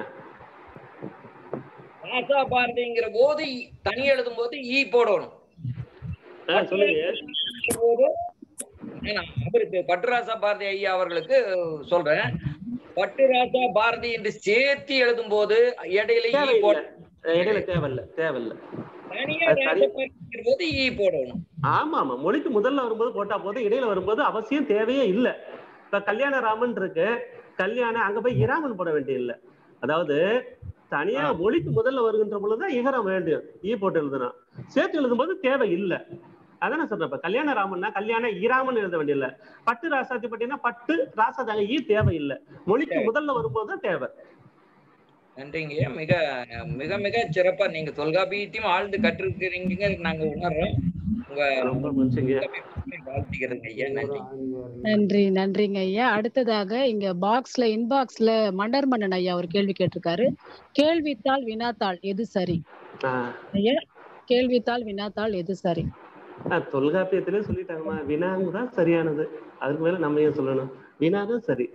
ராசா பாரதிங்கிற போது தனி எழுதும் போது ஈ போடணும் ஆ, சொல்லுங்க போது நான் அவருக்கு பட்டுராசா பாரதி ஐயா அவர்களுக்கு சொல்றேன் பட்டுராசா பாரதி என்று சேர்த்து எழுதும் போது இடையில ஈ தேவையில்லை போட இடையில தேவையில்ல தேவையில்ல தனியா அது ராசா தனி- பாரதிங்கிற போது ஈ போடணும் ஆமா ஆமா மொழிக்கு முதல்ல வரும்போது போட்டா போது இடையில வரும்போது அவசியம் தேவையே இல்ல இப்ப கல்யாண ராமன் இருக்கு கல்யாணம் அங்க போய் இராமன் போட வேண்டிய இல்ல அதாவது தனியா மொழிக்கு முதல்ல வருகின்ற பொழுதுதான் இகரம் வேண்டும் ஈ போட்டு எழுதணும் சேர்த்து எழுதும்போது தேவை இல்ல அதான சொல்றேன் இப்ப கல்யாண ராமன்னா கல்யாண இராமன் எழுத வேண்டிய இல்ல பட்டு ராசாத்தி பட்டினா பட்டு ராசாதாங்க ஈ தேவை இல்ல மொழிக்கு முதல்ல வரும்போது தான் தேவை நன்றிங்க மிக மிக மிக சிறப்பா நீங்க தொல்காப்பியத்தையும் ஆழ்ந்து கற்றிருக்கிறீங்க நாங்க உணர்றோம் உங்க ரொம்ப மகிழ்ச்சிங்க வாழ்த்துக்கிறேங்க ஐயா நன்றி நன்றி நன்றிங்க ஐயா அடுத்ததாக இங்க பாக்ஸ்ல இன்பாக்ஸ்ல மன்னர் மன்னன் ஐயா ஒரு கேள்வி கேட்டிருக்காரு கேள்வித்தாள் வினாத்தாள் எது சரி ஆஹ் ஐயா கேள்வித்தாள் வினாத்தாள் எது சரி ஆஹ் தொல்காப்பியத்திலே சொல்லிட்டாங்கம்மா வினாங்க தான் சரியானது அதுக்கு மேல நம்ம ஏன் சொல்லணும் வினா தான் சரி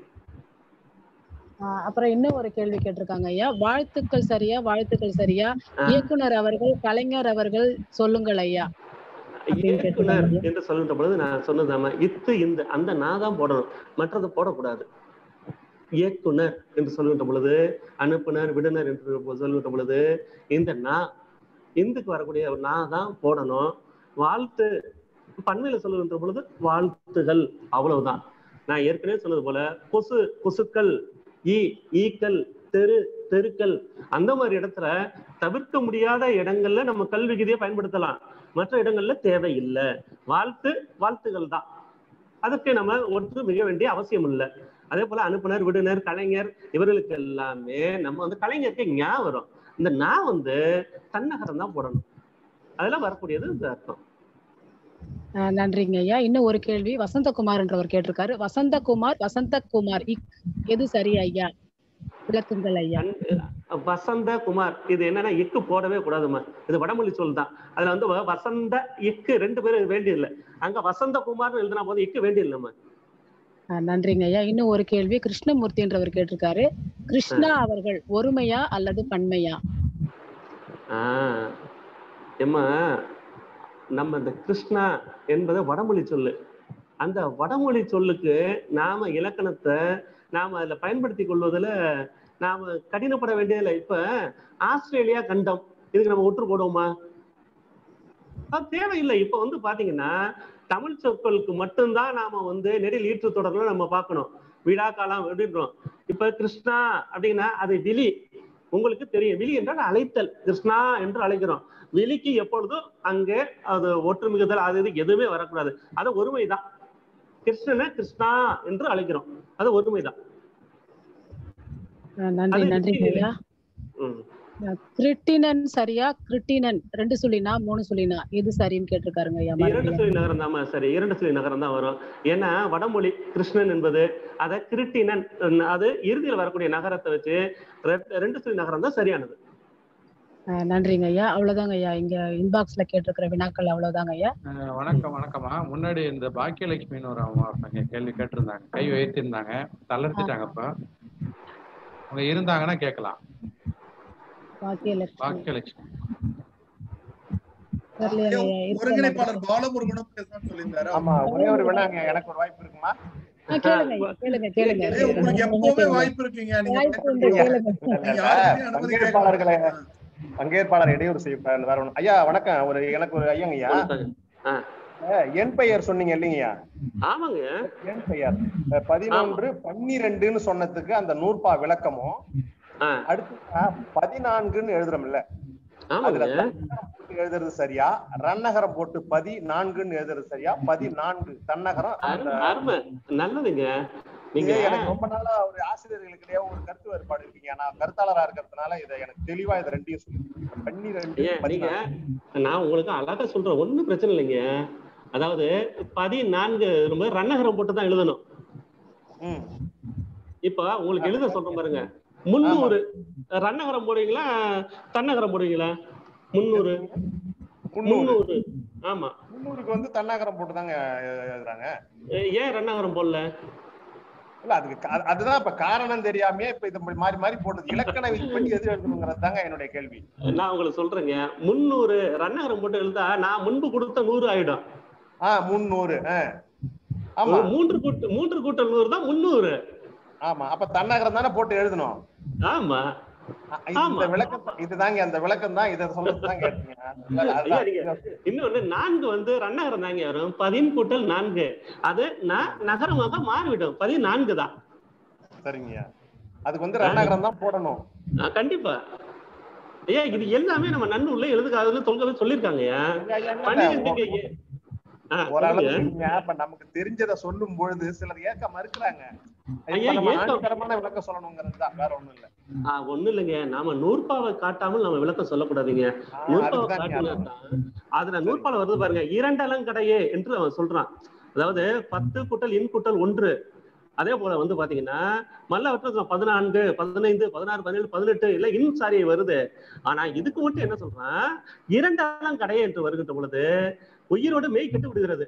ஆஹ் அப்புறம் இன்னும் ஒரு கேள்வி கேட்டிருக்காங்க ஐயா வாழ்த்துக்கள் சரியா வாழ்த்துக்கள் சரியா ஆ. இயக்குனர் அவர்கள் கலைஞர் அவர்கள் சொல்லுங்கள் ஐயா அப்படின்னு இயக்குனர் கேட்டிருக்காங்க என்று சொல்கின்ற பொழுது நான் சொன்னதாம இத்து இந்த அந்த நான் தான் போடணும் மற்றது போடக்கூடாது இயக்குனர் என்று சொல்கின்ற பொழுது அனுப்புனர் விடுனர் என்று சொல்கின்ற பொழுது இந்த நா இந்துக்கு வரக்கூடிய ஒரு நா தான் போடணும் வாழ்த்து பண்மையில சொல்லுகின்ற பொழுது வாழ்த்துகள் அவ்வளவுதான் நான் ஏற்கனவே சொன்னது போல கொசு கொசுக்கள் ஈ ஈக்கள் தெரு தெருக்கள் அந்த மாதிரி இடத்துல தவிர்க்க முடியாத இடங்கள்ல நம்ம கல்வி விதியை பயன்படுத்தலாம் மற்ற இடங்கள்ல தேவையில்லை வாழ்த்து வாழ்த்துகள் தான் அதுக்கு நம்ம ஒன்று மிக வேண்டிய அவசியம் இல்லை அதே போல அனுப்புனர் விடுனர் கலைஞர் இவர்களுக்கு எல்லாமே நம்ம வந்து கலைஞருக்கு ஞா வரும் இந்த நா வந்து தன்னகரம் தான் போடணும் அதெல்லாம் வரக்கூடியது இந்த அர்த்தம் ஆஹ் நன்றிங்க ஐயா இன்னும் ஒரு கேள்வி வசந்தகுமார் என்றவர் கேட்டிருக்காரு வசந்தகுமார் வசந்தகுமார் இக் எது சரி ஐயா விளக்குங்கள் ஐயா வசந்த குமார் இது என்னன்னா இக்கு போடவே கூடாதுமா இது வடமொழி சொல் தான் அதுல வந்து வ- வசந்த இக்கு ரெண்டு பேரும் வேண்டியதில்லை அங்க வசந்த குமார்னு எழுதினா போது இக்கு வேண்டியதில்லைம்மா ஆஹ் நன்றிங்க ஐயா இன்னும் ஒரு கேள்வி கிருஷ்ணமூர்த்தி என்றவர் கேட்டிருக்காரு கிருஷ்ணா அவர்கள் ஒருமையா அல்லது பன்மையா ஆஹ் எம்மா நம்ம இந்த கிருஷ்ணா என்பது வடமொழி சொல்லு அந்த வடமொழி சொல்லுக்கு நாம இலக்கணத்தை நாம அதுல பயன்படுத்தி கொள்வதுல நாம கடினப்பட வேண்டியதில்லை இப்ப ஆஸ்திரேலியா கண்டம் இதுக்கு நம்ம ஒற்று போடுவோமா அது தேவையில்லை இப்ப வந்து பாத்தீங்கன்னா தமிழ் சொற்களுக்கு மட்டும்தான் நாம வந்து நெடில் ஈற்று தொடர்ல நம்ம பார்க்கணும் விழா காலம் அப்படின்றோம் இப்ப கிருஷ்ணா அப்படின்னா அது விழி உங்களுக்கு தெரியும் விழி என்றால் அழைத்தல் கிருஷ்ணா என்று அழைக்கிறோம் விழிக்கு எப்பொழுதும் அங்கே அது ஒற்றுமிகுதல் அது இது எதுவுமே வரக்கூடாது அது ஒருமைதான் கிருஷ்ணனை கிருஷ்ணா என்று அழைக்கிறோம் அது ஒருமைதான் அஹ் நன்றி அது நன்றி எப்படி- ஐயா ம். அஹ் கிருட்டினன் சரியா கிருட்டினன் ரெண்டு சொல்லினா மூணு சொல்லினா எது சரின்னு கேட்டிருக்காருங்க ஐயா இரண்டு மறுபடியும் சுழி நகரம் தான் சரி இரண்டு சுழி நகரம் தான் வரும் ஏன்னா வடமொழி கிருஷ்ணன் என்பது அதை கிருட்டினன் அது இறுதியில் வரக்கூடிய நகரத்தை வச்சு ரெ- ரெண்டு சுழி நகரம் தான் சரியானது அஹ் நன்றிங்க ஐயா அவ்வளவுதாங்க ஐயா இங்க இன்பாக்ஸ்ல கேட்டிருக்கிற வினாக்கள் அவ்வளவுதாங்க ஐயா அஹ் வணக்கம் வணக்கம்மா முன்னாடி இந்த பாக்கியலட்சுமின்னு ஒரு அம்மா ஒருத்தங்க கேள்வி கேட்டிருந்தாங்க கை உயர்த்திருந்தாங்க தளர்த்திட்டாங்க இப்ப அவங்க இருந்தாங்கன்னா கேட்கலாம் பாக்கியலட்சுமி பாக்கியலட்சுமி தெரியலையாங்க ஐயா இருக்காங்க ஒருங்கிணைப்பாளர் பாலமுருகனும் பேசணும்னு சொல்லியிருந்தாரு ஆமா ஒரே ஒரு வினாங்க எனக்கு ஒரு வாய்ப்பு இருக்குமா ஆ, கேளுங்க ஐயா கேளுங்க கேளுங்க ஏய், உங்களுக்கு எப்பவுமே வாய்ப்பு இருக்குங்க நீங்க வாய்ப்பு உண்டு கேளுங்க நீங்க யாருக்குமே அனுமதி கேட்க பங்கேற்பாளர்களை பங்கேற்பாளர் இடையூறு செய்யக்கூடாது வேற ஒண்ணு ஐயா வணக்கம் ஒரு எனக்கு ஒரு ஐயாங்க ஐயா அஹ், என் பெயர் சொன்னீங்க இல்லைங்கய்யா ஆமாங்க என் பெயர் அஹ், பதினொன்று பன்னிரெண்டுன்னு சொன்னதுக்கு அந்த நூற்பா விளக்கமும் அடுத்து அஹ், பதினான்குன்னு எழுதுறோம்ல அதுல ஆமாங்க தன்னகரம் போட்டு எழுதுறது சரியா ரன்னகரம் போட்டு பதி நான்குன்னு எழுதுறது சரியா பதினான்கு தன்னகரம் அந்த அருமை அருமை நல்லதுங்க நீங்க இது எனக்கு ரொம்ப நாளா ஒரு ஆசிரியர்களுக்கிடையே ஒரு கருத்து வேறுபாடு இருக்கீங்க நான் கருத்தாளரா இருக்கிறதுனால இதை எனக்கு தெளிவா இதை ரெண்டையும் சொல்லுங்க பன்னிரெண்டு ஏன் நீங்க பதினான்கு நான் உங்களுக்கு அழகா சொல்றேன் ஒண்ணும் பிரச்சனை இல்லைங்க அதாவது பதினான்கு ரொம்ப ரன்னகரம் போட்டு தான் எழுதணும் ம். இப்ப உங்களுக்கு எழுத சொல்றேன் பாருங்க முன்னூறு ரன்னகரம் போடுவீங்களா தன்னகரம் போடுவீங்களா முன்னூறு முன்னூறு ஆமா முன்னூறுக்கு வந்து தன்னாகரம் போட்டு தாங்க எழுதுறாங்க ஏ- ஏன் ரன்னகரம் போடல இல்ல அதுக்கு கா- அதுதான் இப்ப காரணம் தெரியாம இப்ப இது மாறி மாறி போட்டது இலக்கண விதிப்படி எது எழுதணுங்கிறது தாங்க என்னுடைய கேள்வி நான் உங்களுக்கு சொல்றேங்க முன்னூறு ரன்னகரம் போட்டு எழுதா நான் முன்பு கொடுத்த நூறு ஆயிடும் ஆஹ் முன்னூறு ஆஹ் ஆமா மூன்று கூட்டு மூன்று கூட்டல் நூறு தான் முன்னூறு ஆமா அப்ப தன்னகரம் தானே போட்டு எழுதணும் ஆமா அ- இந்த விளக்கம் இதுதாங்க அந்த விளக்கம் தான் இதை சொல்றது தான் கேட்டீங்க ஐயா, அதுதான் நீங்க இன்னொன்னு நான்கு வந்து ரன்னகரம் தாங்க வரும் பதின் கூட்டல் நான்கு அது ந- நகரமாக மாறிவிடும் பதினான்கு தான் சரிங்கய்யா அதுக்கு வந்து ரன்னகரம் தான் போடணும் ஆ, கண்டிப்பா ஐயா இது எல்லாமே நம்ம நன்னூல்ல எழுதுக்காதுன்னு தொல்கவே சொல்லியிருக்காங்கய்யா பன்னிரெண்டுக்கு ஏ- ஆ, ஓரளவு சொல்லுங்க. நீங்க இப்ப நமக்கு தெரிஞ்சதை சொல்லும் பொழுது சிலர் ஏற்க மறுக்கிறாங்க இப்ப ஐயா, நம்ம ஏற்க- ஆணித்தரமான விளக்கம் சொல்லணுங்கிறது தான் வேற ஒண்ணும் இல்ல ஆ, ஒண்ணும் இல்லைங்க நாம நூற்பாவை காட்டாமல் நம்ம விளக்கம் சொல்லக்கூடாதுங்க நூற்பாவை அதுக்குதான் காட்டினா ஞாபகம். தான் அதுல நூற்பால வருது பாருங்க இரண்டலங்கடையே என்று அவன் சொல்றான் அதாவது பத்து கூட்டல் இன் கூட்டல் ஒன்று அதே போல வந்து பாத்தீங்கன்னா மல்லவற்ற பதினான்கு பதினைந்து பதினாறு பதினேழு பதினெட்டு இல்ல இன் சாரி வருது ஆனா இதுக்கு மட்டும் என்ன சொல்றான் இரண்டாலம் கடையே என்று வருகின்ற பொழுது உயிரோடு மெய் கெட்டு விடுகிறது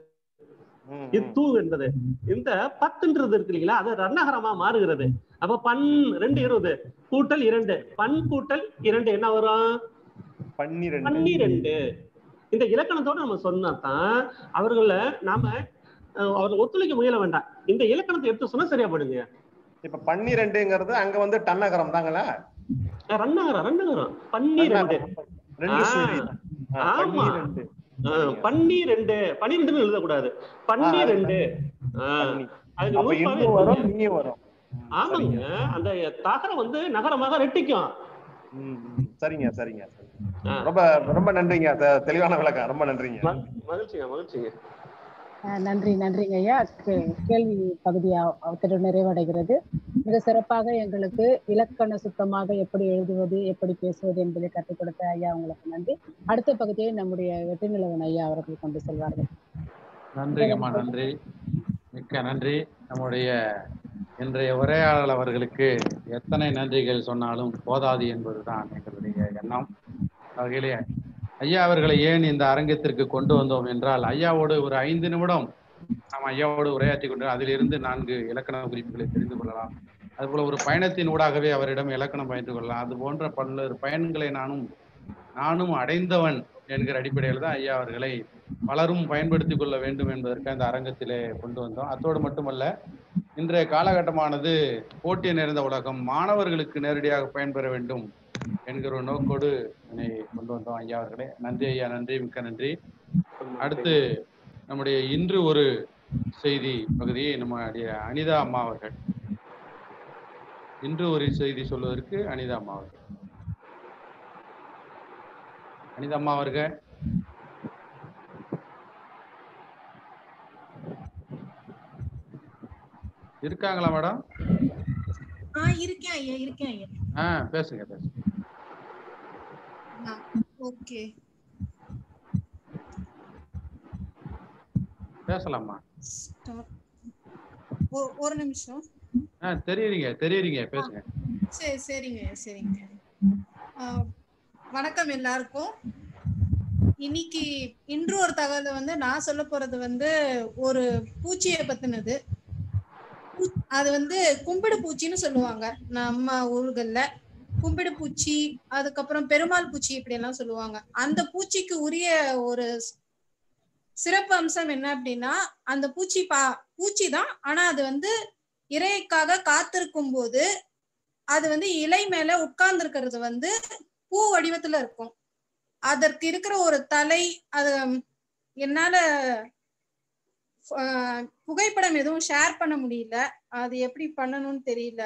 இத்தூ என்பது இந்த பத்துன்றது இருக்கு இல்லைங்களா அது ரன்னகரமா மாறுகிறது அப்ப பன் ரெண்டு இருபது கூட்டல் இரண்டு பன் கூட்டல் இரண்டு என்ன வரும் பன்னிரெண்டு பன்னிரெண்டு இந்த இலக்கணத்தோட நம்ம சொன்னாதான் அவர்கள நாம அஹ், அவர்கள் ஒத்துழைக்க முயல வேண்டாம் இந்த இலக்கணத்தை எடுத்து சொன்னா சரியா போடுங்க இப்ப பன்னிரெண்டுங்கிறது அங்க வந்து டன்னகரம் தாங்களா ரன்னகரம் ரன்னகரம் பன்னிரெண்டு ரெண்டு ஆ, சுழி. ஆ, ஆமா பன்னிரெண்டு. ஆஹ், பன்னிரெண்டு பன்னிரெண்டுன்னு எழுதக்கூடாது பன்னிரெண்டு ஆஹ், அதுக்கு அப்ப நூற்பாவே இன்னும் வரும் இருக்குங்க. நீயும் வரும் ஆமாங்க அந்த தகரம் வந்து நகரமாக ரெட்டிக்கும் ம், ம். சரிங்க சரிங்க ரொம்ப ரொம்ப நன்றிங்க தெ- தெளிவான விளக்கம் ரொம்ப நன்றிங்க மகிழ்ச்சிங்க மகிழ்ச்சிங்க அஹ் நன்றி நன்றிங்க ஐயா கே- கேள்வி பகுதி அவ- அவத்தோட நிறைவடைகிறது மிக சிறப்பாக எங்களுக்கு இலக்கண சுத்தமாக எப்படி எழுதுவது எப்படி பேசுவது என்பதை கற்றுக் கொடுத்த ஐயா உங்களுக்கு நன்றி அடுத்த பகுதியை நம்முடைய வெற்றிநிலவன் ஐயா அவர்கள் கொண்டு செல்வார்கள் நன்றிங்கம்மா நன்றி மிக்க நன்றி நம்முடைய இன்றைய உரையாடல் அவர்களுக்கு எத்தனை நன்றிகள் சொன்னாலும் போதாது என்பதுதான் எங்களுடைய எண்ணம் வகையிலே ஐயா அவர்களை ஏன் இந்த அரங்கத்திற்கு கொண்டு வந்தோம் என்றால் ஐயாவோடு ஒரு ஐந்து நிமிடம் நாம் ஐயாவோடு உரையாற்றி கொண்டு அதிலிருந்து நான்கு இலக்கண குறிப்புகளை தெரிந்து கொள்ளலாம் அதுபோல ஒரு பயணத்தின் ஊடாகவே அவரிடம் இலக்கணம் பயின்று கொள்ளலாம் அது போன்ற பல்வேறு பயன்களை நானும் நானும் அடைந்தவன் என்கிற அடிப்படையில் தான் ஐயா அவர்களை பலரும் பயன்படுத்திக் கொள்ள வேண்டும் என்பதற்கு அந்த அரங்கத்திலே கொண்டு வந்தோம் அத்தோடு மட்டுமல்ல இன்றைய காலகட்டமானது போட்டி நிறைந்த உலகம் மாணவர்களுக்கு நேரடியாக பயன்பெற வேண்டும் என்கிற ஒரு நோக்கோடு என்னை கொண்டு வந்தோம் ஐயா அவர்களே நன்றி ஐயா நன்றி மிக்க நன்றி அடுத்து நம்முடைய இன்று ஒரு செய்தி பகுதியை நம்முடைய அனிதா அம்மா அவர்கள் இன்று ஒரு செய்தி சொல்வதற்கு அனிதா அம்மா அவர்கள் அனிதா அம்மா அவர்கள் இருக்காங்களா மேடம் ஆ இருக்கேன் ஐயா இருக்கேன் ஐயா ஆ பேசுங்க பேசுங்க ஓகே பேசலாமா ஒரு நிமிஷம் ஆ தெரியுறீங்க தெரியுறீங்க பேசுங்க சரி சரிங்க சரிங்க ஆ, வணக்கம் எல்லாருக்கும் இன்னைக்கு இன்று ஒரு தகவல் வந்து நான் சொல்ல போறது வந்து ஒரு பூச்சியை பத்தினது பூ- அது வந்து கும்பிடு பூச்சின்னு சொல்லுவாங்க நம்ம ஊர்கள்ல கும்பிடு பூச்சி அதுக்கப்புறம் பெருமாள் பூச்சி இப்படி எல்லாம் சொல்லுவாங்க அந்த பூச்சிக்கு உரிய ஒரு ஸ்- சிறப்பு அம்சம் என்ன அப்படின்னா அந்த பூச்சி பா பூச்சி தான் ஆனா அது வந்து இறைக்காக காத்திருக்கும் போது அது வந்து இலை மேல உட்கார்ந்து இருக்கிறது வந்து பூ வடிவத்துல இருக்கும் அதற்கு இருக்கிற ஒரு தலை அது என்னால ஆஹ், புகைப்படம் எதுவும் ஷேர் பண்ண முடியல அது எப்படி பண்ணணும்னு தெரியல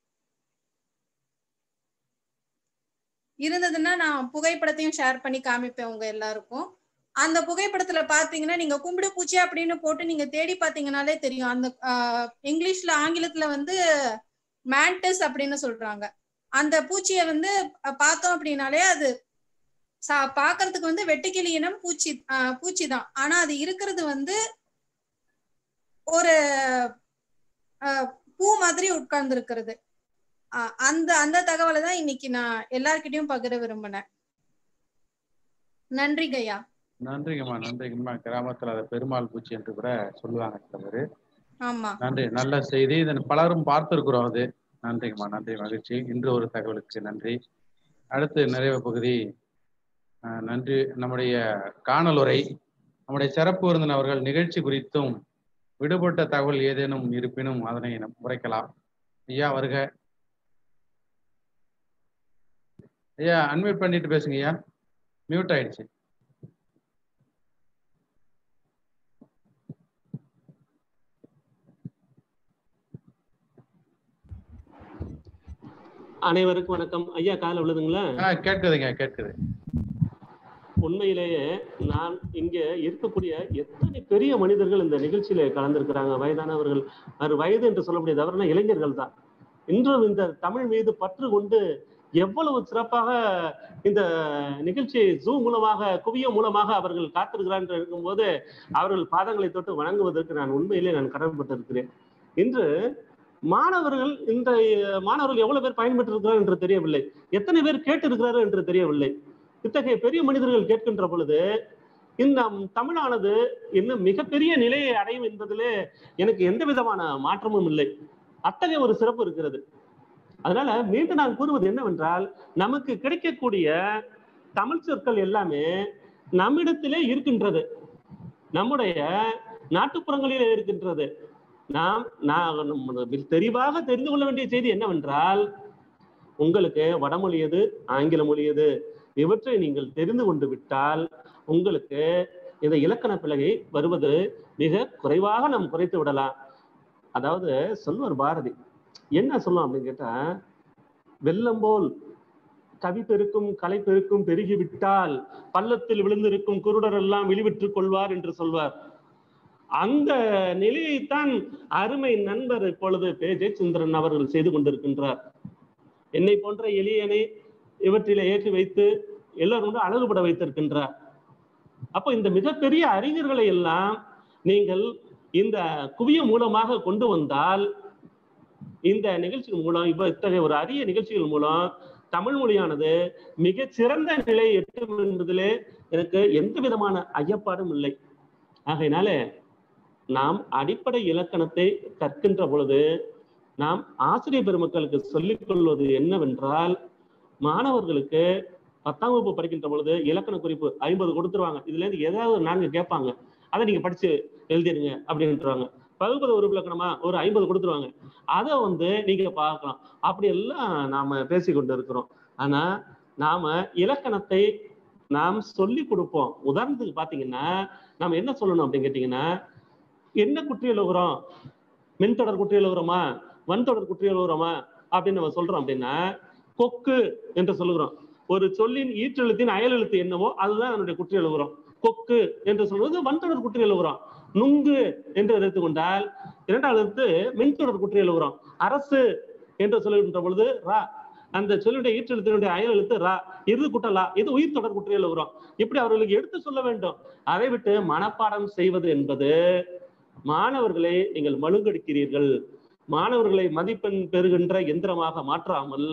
இருந்ததுன்னா நான் புகைப்படத்தையும் ஷேர் பண்ணி காமிப்பேன் உங்க எல்லாருக்கும் அந்த புகைப்படத்துல பாத்தீங்கன்னா நீங்க கும்பிடு பூச்சி அப்படின்னு போட்டு நீங்க தேடி பாத்தீங்கன்னாலே தெரியும் அந்த ஆஹ், இங்கிலீஷ்ல ஆங்கிலத்துல வந்து மேண்டஸ் அப்படின்னு சொல்றாங்க அந்த பூச்சியை வந்து அஹ், பார்த்தோம் அப்படின்னாலே அது சா- பார்க்கிறதுக்கு வந்து வெட்டுக்கிளி இனம் பூச்சி ஆஹ், பூச்சி தான் ஆனா அது இருக்கிறது வந்து ஒரு ஆஹ், பூ மாதிரி உட்கார்ந்து இருக்கிறது அந்த அந்த தகவலை தான் இன்னைக்கு நான் எல்லார்கிட்டயும் பகிர விரும்பினேன் நன்றி கையா நன்றிங்கம்மா நன்றிங்கம்மா கிராமத்துல அதை பெருமாள் பூச்சி என்று கூட சொல்லுவாங்க சில பேர் ஆமா நன்றி நல்ல செய்தி இதை பலரும் பார்த்திருக்கிறோம் அது நன்றிங்கம்மா நன்றி மகிழ்ச்சி இன்று ஒரு தகவலுக்கு நன்றி அடுத்து நிறைவு பகுதி அஹ், நன்றி நம்முடைய காணலுரை நம்முடைய சிறப்பு விருந்தினர் அவர்கள் நிகழ்ச்சி குறித்தும் விடுபட்ட தகவல் ஏதேனும் இருப்பினும் அதனை நம் உரைக்கலாம் ஐயா வருக ஐயா அன்மியூட் பண்ணிட்டு பேசுங்க ஐயா மியூட் ஆயிடுச்சு அனைவருக்கும் வணக்கம் ஐயா கால விழுதுங்களா ஆ கேட்குதுங்க கேட்குது உண்மையிலேயே நான் இங்க இருக்கக்கூடிய எத்தனை பெரிய மனிதர்கள் இந்த நிகழ்ச்சியில கலந்திருக்கிறாங்க வயதானவர்கள் அது வயது என்று சொல்ல முடியாது அவர்கள் இளைஞர்கள் தான் இன்றும் இந்த தமிழ் மீது பற்று கொண்டு எவ்வளவு சிறப்பாக இந்த நிகழ்ச்சியை ஜூ மூலமாக குவிய மூலமாக அவர்கள் காத்திருக்கிறார் என்று இருக்கும்போது அவர்கள் பாதங்களை தொட்டு வணங்குவதற்கு நான் உண்மையிலே நான் கடமைப்பட்டிருக்கிறேன் இன்று மாணவர்கள் இந்த மாணவர்கள் எவ்வளவு பேர் பயன்பெற்று இருக்கிறார் என்று தெரியவில்லை எத்தனை பேர் கேட்டு இருக்கிறார்கள் என்று தெரியவில்லை இத்தகைய பெரிய மனிதர்கள் கேட்கின்ற பொழுது இந்த தமிழானது இன்னும் மிகப்பெரிய நிலையை அடையும் என்பதிலே எனக்கு எந்த விதமான மாற்றமும் இல்லை அத்தகைய ஒரு சிறப்பு இருக்கிறது அதனால மீண்டும் நான் கூறுவது என்னவென்றால் நமக்கு கிடைக்கக்கூடிய தமிழ் சொற்கள் எல்லாமே நம்மிடத்திலே இருக்கின்றது நம்முடைய நாட்டுப்புறங்களிலே இருக்கின்றது நாம் நான் நம்ம தெளிவாக தெரிந்து கொள்ள வேண்டிய செய்தி என்னவென்றால் உங்களுக்கு வடமொழி எது ஆங்கில மொழி எது இவற்றை நீங்கள் தெரிந்து கொண்டு விட்டால் உங்களுக்கு இந்த இலக்கண பிழகை வருவது மிக குறைவாக நாம் குறைத்து விடலாம் அதாவது சொல்லுவார் பாரதி என்ன சொல்லும் அப்படின்னு கேட்டா வெள்ளம் போல் கவி பெருக்கும் கலை பெருக்கும் பெருகிவிட்டால் பள்ளத்தில் விழுந்திருக்கும் குருடர் எல்லாம் விழிவிற்றுக் கொள்வார் என்று சொல்வார் அந்த நிலையைத்தான் அருமை நண்பர் இப்பொழுது பே ஜெயச்சந்திரன் அவர்கள் செய்து கொண்டிருக்கின்றார் என்னை போன்ற எளியனை இவற்றிலே ஏற்றி வைத்து எல்லாரும் வந்து அழகுபட வைத்திருக்கின்றார் அப்போ இந்த மிகப்பெரிய அறிஞர்களை எல்லாம் நீங்கள் இந்த குவிய மூலமாக கொண்டு வந்தால் இந்த நிகழ்ச்சிகள் மூலம் இப்ப இத்தகைய ஒரு அரிய நிகழ்ச்சிகள் மூலம் தமிழ் மொழியானது மிக சிறந்த நிலையை எட்டும் என்பதிலே எனக்கு எந்த விதமான ஐயப்பாடும் இல்லை ஆகையினால நாம் அடிப்படை இலக்கணத்தை கற்கின்ற பொழுது நாம் ஆசிரியர் பெருமக்களுக்கு சொல்லிக் கொள்வது என்னவென்றால் மாணவர்களுக்கு பத்தாம் வகுப்பு படிக்கின்ற பொழுது இலக்கண குறிப்பு ஐம்பது கொடுத்துருவாங்க இதுல இருந்து ஏதாவது நான்கு கேட்பாங்க அதை நீங்க படிச்சு எழுதிடுங்க அப்படின்றாங்க பகுப்பத உறுப்பு இலக்கணமா ஒரு ஐம்பது கொடுத்துருவாங்க அதை வந்து நீங்க பார்க்கலாம் அப்படி எல்லாம் நாம பேசி கொண்டு இருக்கிறோம் ஆனா நாம இலக்கணத்தை நாம் சொல்லி கொடுப்போம் உதாரணத்துக்கு பாத்தீங்கன்னா நாம என்ன சொல்லணும் அப்படின்னு கேட்டீங்கன்னா என்ன குற்றியல் உரம் மின்தொடர் குற்றியல் உரமா வன்தொடர் குற்றியல் உரமா அப்படின்னு நம்ம சொல்றோம் அப்படின்னா கொக்கு என்று சொல்லுகிறோம் ஒரு சொல்லின் ஈற்றெழுத்தின் அயல் எழுத்து என்னவோ அதுதான் அதனுடைய குற்றியல் உரம் கொக்கு என்று சொல்வது வன்தொடர் குற்றியல் உரம் நுங்கு என்று எடுத்துக்கொண்டால் இரண்டாவது எழுத்து மின்தொடர் குற்றியல் உரம் அரசு என்று சொல்லுகின்ற பொழுது ரா அந்த சொல்லுடைய ஈற்றெழுத்தினுடைய அயல் எழுத்து ரா இறுதி குட்டலா இது உயிர் தொடர் குற்றியல் உரம் இப்படி அவர்களுக்கு எடுத்து சொல்ல வேண்டும் அதை விட்டு மனப்பாடம் செய்வது என்பது மாணவர்களை நீங்கள் மழுங்கடிக்கிறீர்கள் மாணவர்களை மதிப்பெண் பெறுகின்ற எந்திரமாக மாற்றாமல்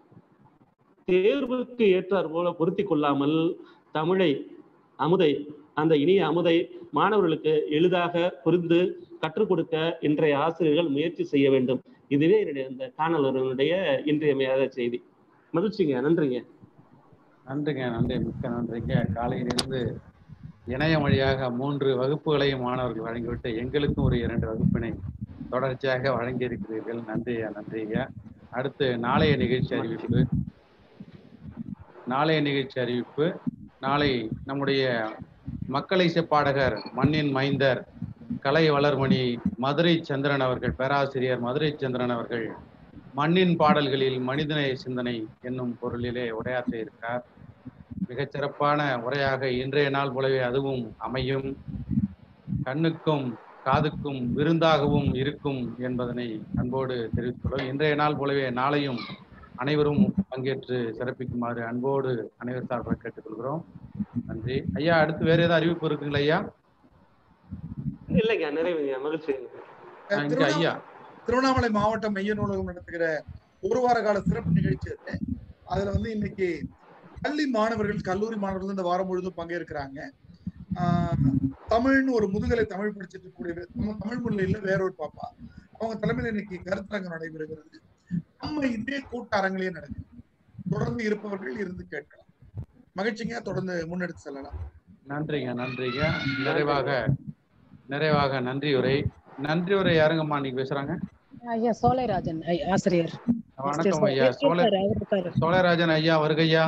தேர்வுக்கு ஏற்றார் போல பொருத்தி கொள்ளாமல் தமிழை அமுதை அந்த இனிய அமுதை மாணவர்களுக்கு எளிதாக புரிந்து கற்றுக் கொடுக்க இன்றைய ஆசிரியர்கள் முயற்சி செய்ய வேண்டும் இதுவே என்னுடைய இந்த காணொலியினுடைய இன்றியமையாத செய்தி மகிழ்ச்சிங்க நன்றிங்க நன்றிங்க நன்றி மிக்க நன்றிங்க காலையிலிருந்து இணையம் வழியாக மூன்று வகுப்புகளையும் மாணவர்கள் வழங்கிவிட்டு எங்களுக்கும் ஒரு இரண்டு வகுப்பினை தொடர்ச்சியாக வழங்கியிருக்கிறீர்கள் நன்றியா நன்றிங்க அடுத்து நாளைய நிகழ்ச்சி அறிவிப்பு நாளைய நிகழ்ச்சி அறிவிப்பு நாளை நம்முடைய மக்கள் இசை பாடகர் மண்ணின் மைந்தர் கலை வளர்மணி மதுரை சந்திரன் அவர்கள் பேராசிரியர் மதுரை சந்திரன் அவர்கள் மண்ணின் பாடல்களில் மனிதநேய சிந்தனை என்னும் பொருளிலே உரையாற்ற இருக்கிறார் மிகச் சிறப்பான உரையாக இன்றைய நாள் போலவே அதுவும் அமையும் கண்ணுக்கும் காதுக்கும் விருந்தாகவும் இருக்கும் என்பதனை அன்போடு தெரிவித்துள்ளோம் இன்றைய நாள் போலவே நாளையும் அனைவரும் பங்கேற்று சிறப்பிக்குமாறு அன்போடு அனைவர் சார்பாக கேட்டுக்கொள்கிறோம் நன்றி ஐயா அடுத்து வேற ஏதாவது அறிவிப்பு இருக்குங்களா ஐயா இல்லைங்க நிறைவுங்க மகிழ்ச்சி இங்க ஐயா திருவண்ணாமலை மாவட்ட மைய நூலகம் நடத்துகிற ஒரு வார கால சிறப்பு நிகழ்ச்சி அது அதுல வந்து இன்னைக்கு பள்ளி மாணவர்கள் கல்லூரி மாணவர்கள் இந்த வாரம் முழுதும் பங்கேற்கிறாங்க ஆஹ் தமிழ்னு ஒரு முதுகலை தமிழ் படிச்சுட்டு இருக்கக்கூடிய தமிழ் தமிழ் மொழியில வேற ஒரு பாப்பா அவங்க தலைமையில இன்னைக்கு கருத்தரங்கம் நடைபெறுகிறது நம்ம இதே கூட்டரங்கிலேயே நடக்குது தொடர்ந்து இருப்பவர்கள் இருந்து கேட்கலாம் மகிழ்ச்சிங்க தொடர்ந்து முன்னெடுத்து செல்லலாம் நன்றிங்க நன்றிங்க நிறைவாக நிறைவாக நன்றி உரை நன்றி உரை யாருங்கம்மா நீங்க பேசுறாங்க ஐயா சோலைராஜன் ஐ- ஆசிரியர் வணக்கம் ஐயா சோழ இருக்காரு, அவர் இருக்காரு. சோழராஜன் ஐயா வருகையா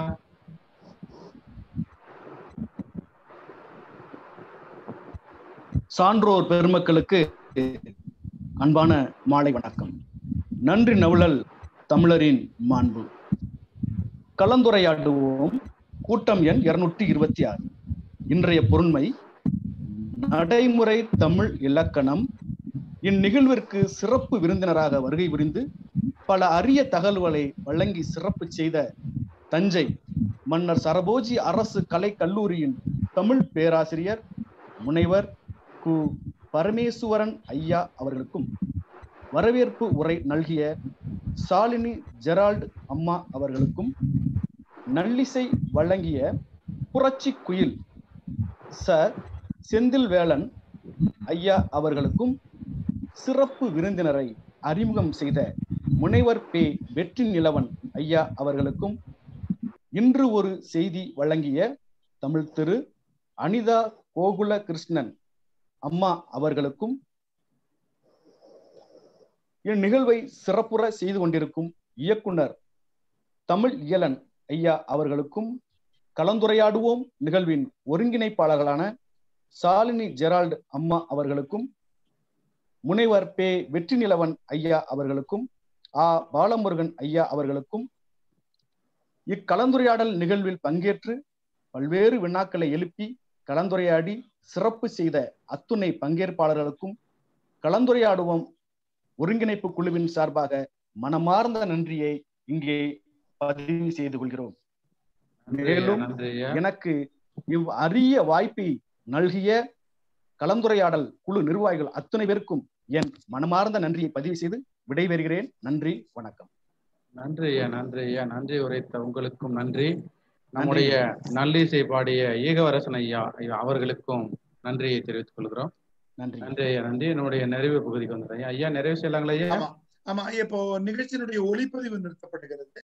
சான்றோர் பெருமக்களுக்கு அன்பான மாலை வணக்கம் நன்றி நவுழல் தமிழரின் மாண்பு கலந்துரையாடுவோம் கூட்டம் எண் இருநூற்றி இருபத்தி ஆறு இன்றைய பொருண்மை நடைமுறை தமிழ் இலக்கணம் இந்நிகழ்விற்கு சிறப்பு விருந்தினராக வருகை புரிந்து பல அரிய தகவல்களை வழங்கி சிறப்பு செய்த தஞ்சை மன்னர் சரபோஜி அரசு கலை கல்லூரியின் தமிழ் பேராசிரியர் முனைவர் கு பரமேசுவரன் ஐயா அவர்களுக்கும் வரவேற்பு உரை நல்கிய சாலினி ஜெரால்டு அம்மா அவர்களுக்கும் நல்லிசை வழங்கிய புரட்சி குயில் ச செந்தில் வேலன் ஐயா அவர்களுக்கும் சிறப்பு விருந்தினரை அறிமுகம் செய்த முனைவர் பே வெற்றி நிலவன் ஐயா அவர்களுக்கும் இன்று ஒரு செய்தி வழங்கிய தமிழ் திரு அனிதா கோகுல கிருஷ்ணன் அம்மா அவர்களுக்கும் இந்நிகழ்வை சிறப்புற செய்து கொண்டிருக்கும் இயக்குனர் தமிழ் இயலன் ஐயா அவர்களுக்கும் கலந்துரையாடுவோம் நிகழ்வின் ஒருங்கிணைப்பாளர்களான சாலினி ஜெரால்டு அம்மா அவர்களுக்கும் முனைவர் பே வெற்றி நிலவன் ஐயா அவர்களுக்கும் ஆ பாலமுருகன் ஐயா அவர்களுக்கும் இக்கலந்துரையாடல் நிகழ்வில் பங்கேற்று பல்வேறு வினாக்களை எழுப்பி கலந்துரையாடி சிறப்பு செய்த அத்துணை பங்கேற்பாளர்களுக்கும் கலந்துரையாடுவோம் ஒருங்கிணைப்பு குழுவின் சார்பாக மனமார்ந்த நன்றியை இங்கே பதிவு செய்து கொள்கிறோம் மேலும் எனக்கு இவ் அரிய வாய்ப்பை நல்கிய கலந்துரையாடல் குழு நிர்வாகிகள் அத்துணை பேருக்கும் என் மனமார்ந்த நன்றியை பதிவு செய்து விடைபெறுகிறேன் நன்றி வணக்கம் நன்றி ஐயா நன்றி ஐயா நன்றி உரைத்த உங்களுக்கும் நன்றி நம்முடைய நல்லிசை பாடிய ஈகவரசன் ஐயா ஐயா அவர்களுக்கும் நன்றியை தெரிவித்துக் கொள்கிறோம் நன்றி நன்றி ஐயா நன்றி நம்முடைய நிறைவு பகுதிக்கு வந்துடுறேன் ஐயா நிறைவு செய்யலாங்களா ஐயா ஆமா ஆமா இப்போ நிகழ்ச்சியினுடைய ஒளிப்பதிவு நிறுத்தப்படுகிறது